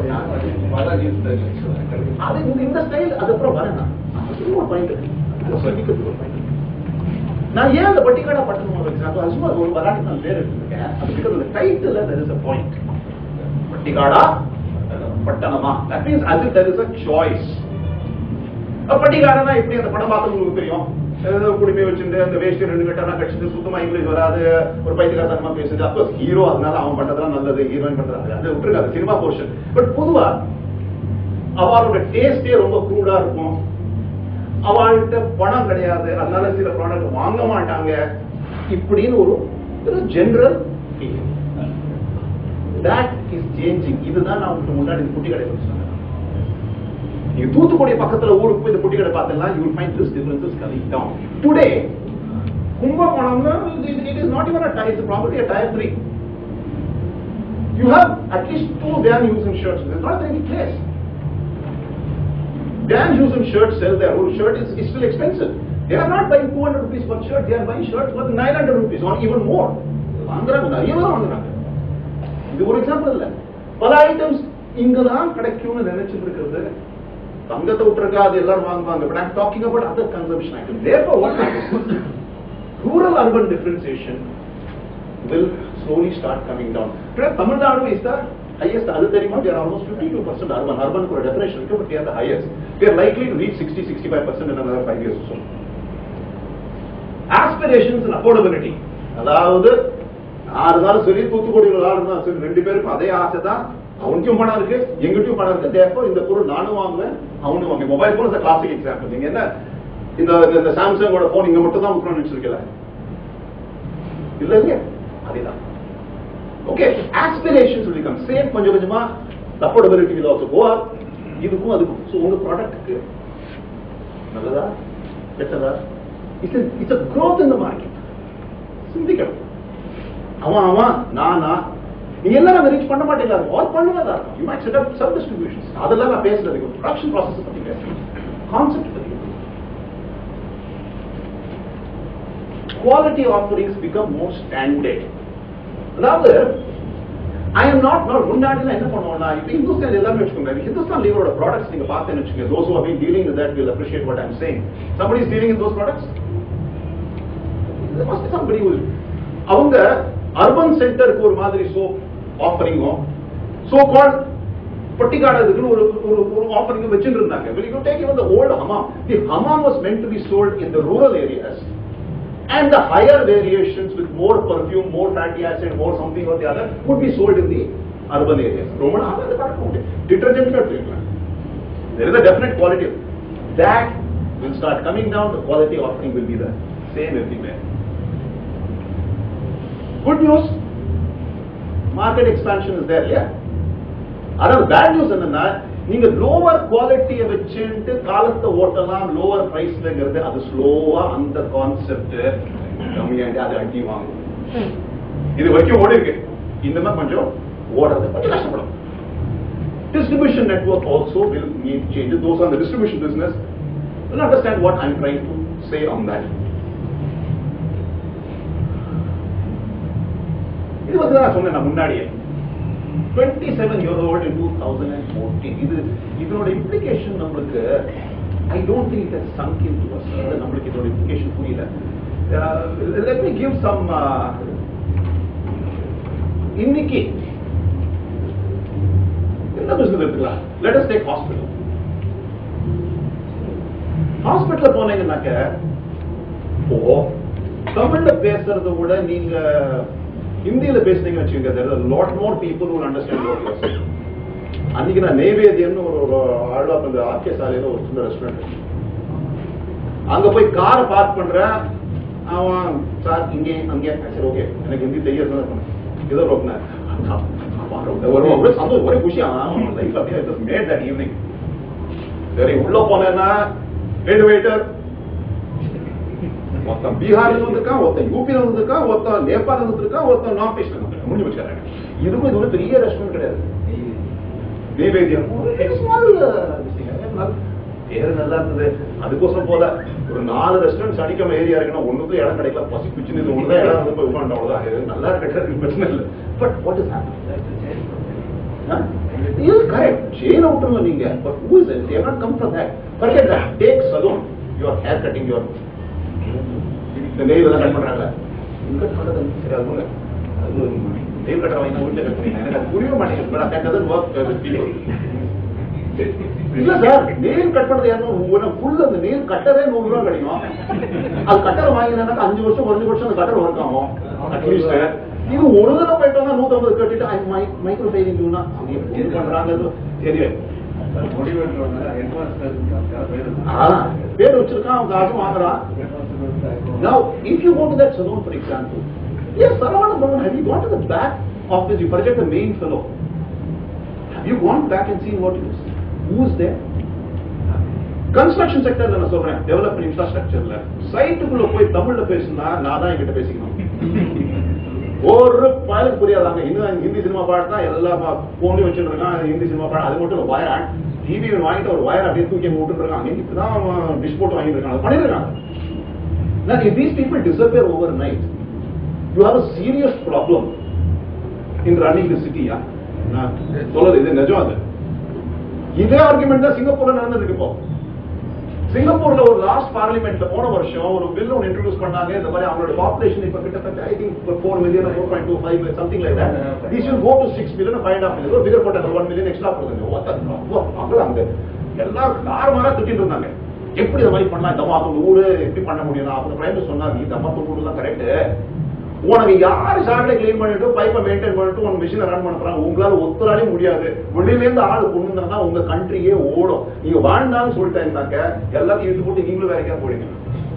அது இந்த இந்த ஸ்டைல் அதுக்கப்புறம் வரேன் அது ஒரு பாயிண்ட் சொல்லிக்கிறதுக்கு ஒரு பாயிண்ட் நான் ஏன் அந்த பட்டிக்காடா பட்டணம் எக்ஸாம்பிள் அது சும்மா ஒரு வராட்டி நான் பேர் எடுத்துருக்கேன் அது பிகாஸ் அந்த title there is a point பட்டிக்காடா பட்டணமா தட் மீன்ஸ் அது there is a choice பட்டிக்காடனா எப்படி அந்த படம் பார்த்து உங்களுக்கு தெரியும் ஏதோ குடிமை வச்சுட்டு அந்த வேஷ்டி ரெண்டு கட்டெல்லாம் கடிச்சிட்டு சுத்தமா இங்கிலீஷ் வராது ஒரு பைத்தியகாரத்தனமா பேசுது அப்கோர்ஸ் ஹீரோ அதனால அவன் பண்றதுலாம் நல்லது ஹீரோயின் பண்றது அது விட்டுருக்காது சினிமா போர்ஷன் பட் பொதுவா அவளோட டேஸ்டே ரொம்ப க்ரூடா இருக்கும் அவள்கிட்ட பணம் கிடையாது அதனால சில ப்ராடக்ட் வாங்க மாட்டாங்க இப்படின்னு ஒரு ஜெனரல் தட் இஸ் சேஞ்சிங் இதுதான் நான் உங்களுக்கு முன்னாடி குட்டி கடை சொன்னேன் நீங்க தூத்துக்குடி பக்கத்துல ஊருக்கு போய் இந்த பொட்டி கடை பார்த்தீங்கன்னா you will find this differences coming down today கும்பகோணம்னா it is not even a tier it's probably a tier 3 you have at least two Dan Hewson shirts. There's not any place. Dan Hewson shirts sell their whole shirt is, is still expensive. They are not buying 200 rupees per shirt. They are buying shirts worth 900 rupees or even more. வாங்குறாங்க நிறைய பேர் வாங்குறாங்க இது ஒரு example இல்ல பல items இங்க தான் கிடைக்கும்னு நினைச்சிட்டு இருக்கிறது தங்கத்தை விட்டுருக்கா அது எல்லாரும் வாங்குவாங்க but I'm talking about other consumption item therefore what happens rural urban differentiation will slowly start coming down. Today, Tamil Nadu is the highest, அது தெரியுமா? We are almost 52% urban. Urban ஒரு definition இருக்கு, but we are the highest. We are likely to reach 60-65% in another five years or so. Aspirations and affordability. அதாவது நான் இருந்தாலும் சரி தூத்துக்குடியில் இருந்தாலும் சரி ரெண்டு பேருக்கும் அதே ஆசை தான் அவனுக்கும் பணம் இருக்கு எங்கிட்டயும் பணம் இருக்கு தேப்போ இந்த பொருள் நானும் வாங்குவேன் அவனும் வாங்குவேன் மொபைல் போன் கிளாசிக் எக்ஸாம்பிள் நீங்க என்ன இந்த இந்த சாம்சங்கோட போன் இங்க மட்டும் தான் விற்கணும்னு நினைச்சிருக்கல இல்ல இல்லையா அதேதான் okay aspirations will become same கொஞ்சம் கொஞ்சமா affordability will also go up இதுக்கும் அதுக்கும் ஸோ உங்க ப்ராடக்ட்டுக்கு நல்லதா கெட்டதா it's it's a growth in the market சிந்திக்கணும் அவன் அவன் நானா நீங்க எல்லாம் ரீச் பண்ண மாட்டீங்களா ஆல் பண்ணுவதா இருக்கும் you might set up sub distributions அதெல்லாம் நான் பேசுறதுக்கு ப்ரொடக்ஷன் ப்ராசஸ் பத்தி பேசுறேன் கான்செப்ட் பத்தி quality offerings become more standard. அதாவது ஐ எம் நாட் நாட் முன்னாடில என்ன பண்ணுவோம்னா இப்போ இந்துஸ்தான் எல்லாமே வச்சுக்கோங்க ஹிந்துஸ்தான் லீவரோட ப்ராடக்ட்ஸ் நீங்க பார்த்தேன்னு வச்சுக்கோங்க those who have been dealing with that will appreciate what I'm saying. Somebody is dealing in those products? There must be somebody who is அவங்க அர்பன் சென்டருக்கு ஒரு மாதிரி சோப் ஆஃபரிங்கும் சோ கால்ட் பட்டிக்காடுறதுக்குன்னு ஒரு ஒரு ஒரு ஆஃபரிங் வச்சுட்டு இருந்தாங்க will you take even the old hammam the hammam was meant to be sold in the rural areas and the higher variations with more perfume, more fatty acid, more something or the other would be sold in the urban areas. ரொம்ப நாள் அந்த பழக்கம் உண்டு detergent எடுத்துக்கலாம் there is a definite quality that will start coming down the quality offering will be the same everywhere good news market expansion is there yeah அதாவது bad news என்னன்னா நீங்க lower குவாலிட்டியை வச்சுட்டு காலத்தை ஓட்டலாம் லோவர் பிரைஸ்லங்கிறது அது ஸ்லோவா அந்த கான்செப்ட் கம்மியாண்டி அது அடி வாங்கும் இது வரைக்கும் ஓடி இருக்கு இந்த மாதிரி கொஞ்சம் ஓடுறது கொஞ்சம் கஷ்டப்படும் distribution network also will need changes those on the distribution business will understand what i'm trying to say on that இது வந்து நான் சொன்னேன் நான் முன்னாடியே 27 year old in 2014 இது இதனோட இம்ப்ளிகேஷன் நம்மளுக்கு I don't think it has sunk into us இது நம்மளுக்கு இதோட இம்ப்ளிகேஷன் புரியல let me give some uh, இன்னைக்கு என்ன பிசினஸ் எடுத்துக்கலாம் let us take hospital hospital போனீங்கன்னாக்க இப்போ தமிழ்ல பேசுறத விட நீங்க ஹிந்தியில பேசுனீங்க வச்சுக்கோங்க there are a lot more people who will understand what you are saying அன்னைக்கு நான் நெய்வேத்தியம்னு ஒரு ஒரு ஆழ்வா அந்த ஆர்கே சாலையில ஒரு சின்ன ரெஸ்டாரண்ட் அங்க போய் காரை பார்க் பண்றேன் அவன் சார் இங்கே அங்கே சரி ஓகே எனக்கு ஹிந்தி தெரியாது ஏதோ ரோக்கினார் ஒரு ஒரே சந்தோஷம் ஒரே குஷி அவன் லைஃப் அப்படியே மேட் தட் ஈவினிங் சரி உள்ள போனேன்னா ரெண்டு வெயிட்டர் ஒருத்தன் பீகார்ல வந்திருக்கான் ஒருத்தன் யூபில வந்திருக்கான் ஒருத்தன் நேபாள் வந்திருக்கான் ஒருத்தன் நார்த் ஈஸ்ட்ல வந்திருக்கான் முடிஞ்சு வச்சாங்க இதுக்கும் இது ஒரு பெரிய ரெஸ்டாரண்ட் கிடையாது நெய்வேத்தியம் ஒரு small, uh, பேரு நல்லா இருந்தது அதுக்கோசரம் போல ஒரு நாலு ரெஸ்டாரண்ட்ஸ் அடிக்காம ஏரியா இருக்குன்னா ஒண்ணுக்கும் இடம் கிடைக்கல பசி குச்சின்னு இது ஒண்ணுதான் இடம் வந்து போய் உட்காந்து அவ்வளவுதான் இது நல்லா கட்டுறதுக்கு பிரச்சனை இல்லை பட் வாட் இஸ் இது கரெக்ட் செயின் அவுட்ல நீங்க but who is it they've not come from that forget that take saloon your hair cutting your இந்த நெய் தான் கட் பண்றாங்க இங்க பண்றது சரி அது போல அது நெய் கட்டுற வாங்கி வீட்டுல கட் பண்ணீங்க எனக்கு அது புரிய மாட்டேங்குது பட் தட் டசன்ட் வொர்க் இல்ல சார் நெயில் கட் பண்றது யாரும் ஃபுல் அந்த நெயில் கட்டவே நூறு ரூபாய் கிடைக்கும் அது கட்டர் வாங்கினா அஞ்சு வருஷம் குறைஞ்ச வருஷம் அந்த கட்டர் ஒர்க் ஆகும் அட்லீஸ்ட் இது ஒரு தடவை போயிட்டு வந்தா நூத்தம்பது கட்டிட்டு ஐ மைக்ரோ ஃபைலிங் யூனா இது பண்றாங்க தெரியும் பேர் வச்சிருக்கான் அவன் காசு வாங்குறான் Now, if you go to that salon, for example, yes, Saravana Bhavan, have you gone to the back office? You forget the main fellow. Have you gone back and seen what it is? Who is there? Construction செக்டர்ல நான் சொல்றேன் development இன்ஃப்ராஸ்ட்ரக்சர்ல சைட்டுக்குள்ள போய் தமிழ்ல பேசினா நான் தான் என்கிட்ட பேசிக்கணும் ஒரு பயலுக்கு புரியாதாங்க இன்னும் ஹிந்தி சினிமா பாட்டு தான் எல்லா போன்லயும் வச்சுட்டு இருக்கான் ஹிந்தி சினிமா பாடம் அது மட்டும் வயர் டிவி வாங்கிட்டு ஒரு வயர் அப்படியே தூக்கி அங்க விட்டுட்டு இருக்காங்க இப்பதான் டிஷ் போட்டு வாங்கிட்டு இருக்காங்க அது பண்ணிருக்காங்க Now, if these people disappear overnight, you have a serious problem in running the city. Yeah? நான் சொல்றது இது நிஜம் அது இதே ஆர்குமெண்ட் தான் சிங்கப்பூர்ல நடந்துருக்கு இப்போ சிங்கப்பூர்ல ஒரு லாஸ்ட் பார்லிமெண்ட்ல போன வருஷம் ஒரு பில் ஒன்று இன்ட்ரோடியூஸ் பண்ணாங்க இந்த மாதிரி அவங்களோட பாப்புலேஷன் இப்ப கிட்டத்தட்ட I think four million four point two five something like that this will go to six million five and million ஒரு பிகர் போட்டாங்க ஒன் மில்லியன் எக்ஸ்ட்ரா போடுங்க அப்பதான் அங்க எல்லாரும் நார்மலா திட்டிட்டு இருந்தாங்க எப்படி இந்த மாதிரி பண்ணலாம் இந்த மாத்தம் ஊரு எப்படி பண்ண முடியும் அவங்க பிரைம் சொன்னாங்க இந்த மாத்தம் ஊரு தான் கரெக்ட் உனக்கு யாரு சாக்கடை கிளீன் பண்ணிட்டு பைப்பை மெயின்டைன் பண்ணிட்டு உங்க மிஷினை ரன் பண்ண போறாங்க உங்களால ஒத்துறாலே முடியாது வெளியில இருந்து ஆளு கொண்டு வந்தா உங்க கண்ட்ரியே ஓடும் நீங்க வாழ்ந்தான்னு சொல்லிட்டேன்னாக்க எல்லாத்தையும் இழுத்து போட்டு நீங்களும் வேலைக்கா போடுங்க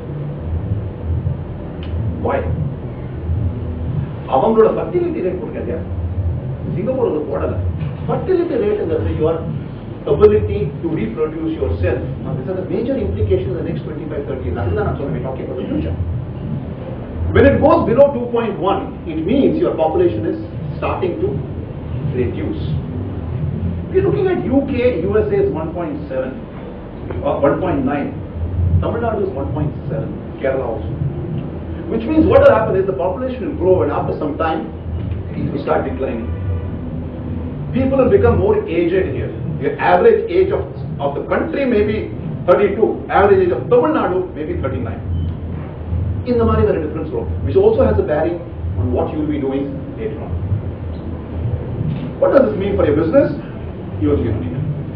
Why? அவங்களோட ஃபர்டிலிட்டி ரேட் கொடுக்காங்க சிங்கப்பூர் அது போடல ஃபர்டிலிட்டி ரேட்டுங்கிறது your ability to reproduce yourself. Now, these are the major implications in the next 25, 30 years. That's what I'm talking about the future. When it goes below 2.1, it means your population is starting to reduce. If you're looking at UK, USA is 1.7, or 1.9. Tamil Nadu is 1.7, Kerala also. Which means what will happen is the population will grow and after some time, it will start declining. People will become more aged here. The average age of, of the country may be 32, average age of Tamil Nadu may be 39. In the money, there are difference role, which also has a bearing on what you will be doing later on. What does this mean for your business? You will be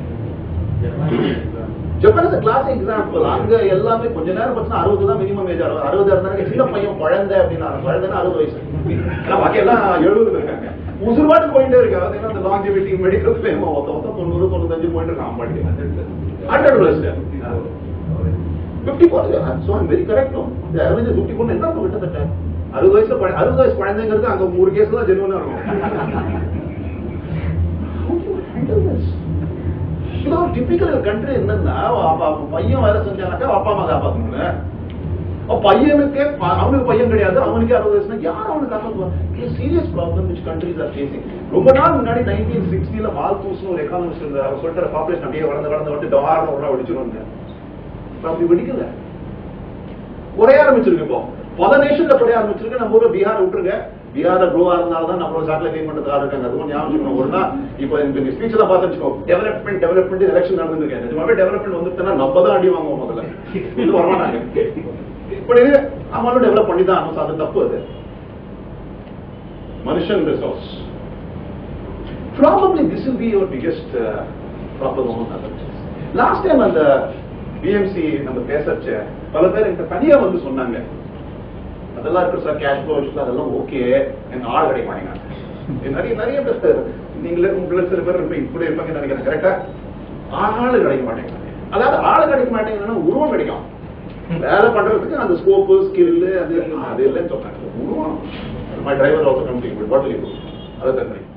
Japan is class example அங்க எல்லாமே கொஞ்ச நேரம் பார்த்தா அறுபது தான் minimum age அறுபது இருந்தாங்க சின்ன பையன் குழந்தை அப்படின்னா குழந்தைன்னா அறுபது வயசு ஆனா பாக்கி எல்லாம் எழுபது இருக்காங்க உசுர்பாட்டு போயிட்டே இருக்கு அதாவது என்ன அந்த லாங்கிவிட்டி மெடிக்கல் கிளைம் மொத்த மொத்தம் தொண்ணூறு தொண்ணூத்தஞ்சு போயிட்டு இருக்கான் பாட்டி hundred plus fifty four so I'm very correct இந்த ஆவரேஜ் ஃபிஃப்டி ஃபோர் என்ன இருக்கும் கிட்டத்தட்ட அறுபது வயசுல குழ- அறுபது வயசு குழந்தைங்கிறது அங்க ஒரு கேஸ் தான் ஜெனுவனா இருக்கும் How do you handle this? இது ஒரு டிபிக்கல் கண்ட்ரி என்னன்னா அப்ப- அப்ப பையன் வேலை செஞ்சானாக்கா அப்பா அம்மா காப்பாத்தணும்ல அப்ப பையனுக்கே ப- அவனுக்கு பையன் கிடையாது அவனுக்கே அறுபது வயசுனா யார் அவனுக்கு காப்பாற்றுவான் serious problem which countries are facing ரொம்ப நாள் முன்னாடி நைன்டீன் சிக்ஸ்டில மால்தூஸ்னு ஒரு எக்கானமிஸ்ட் இருந்தார் அவர் சொல்லிட்டு பாப்புலேஷன் அப்படியே வளர்ந்து வளர்ந்து வந்து டார்னு ஒரு நாள் வெடிச்சிருவாங்க இப்ப அப்படி வெடிக்கல குறைய ஆரம்பிச்சிருக்கு இப்போ பல நேஷன்ல குறைய ஆரம்பிச்சிருக்கு நம்ம ஊர்ல பீகார் விட்டுருங்க பீகார க்ரோவா இருந்தாலும் தான் நம்மளோட சாட்டில் கிளீன் பண்றது ஆள் இருக்காங்க அதுவும் ஞாபகம் வச்சுக்கணும் ஒரு நாள் இப்போ இந்த ஸ்பீச் எல்லாம் பார்த்து வச்சுக்கோ டெவலப்மெண்ட் டெவலப்மெண்ட் எலெக்ஷன் நடந்துருக்கு நிஜமாவே டெவலப்மெண்ட் வந்துட்டுனா நம்ம தான் அடி வாங்குவோம் முதல்ல இது வரமாட்டாங்க இப்படி அவங்களும் டெவலப் பண்ணி தான் ஆகணும். அது தப்பு அது மனுஷன் resource probably this will be your biggest problem last time அந்த பிஎம்சி நம்ம பேசச்ச பல பேர் என்கிட்ட தனியா வந்து சொன்னாங்க அதெல்லாம் இருக்கு சார் கேஷ் ஃப்ளோ இஷ்யூஸ் அதெல்லாம் ஓகே எனக்கு ஆள் கிடைக்க மாட்டேங்கிறாங்க நிறைய நிறைய பேர் நீங்களே உங்களை சில பேர் இருப்பீங்க இப்படி இருப்பாங்க நினைக்கிறேன் கரெக்டா ஆள் கிடைக்க மாட்டேங்கிறாங்க அதாவது ஆள் கிடைக்க மாட்டேங்கிறன்னா உருவம் கிடைக்கும் வேலை பண்றதுக்கு அந்த ஸ்கோப்பு ஸ்கில் அது அது இல்லைன்னு சொன்னாங்க உருவம் my driver also complete what you அதை தந்துறேன்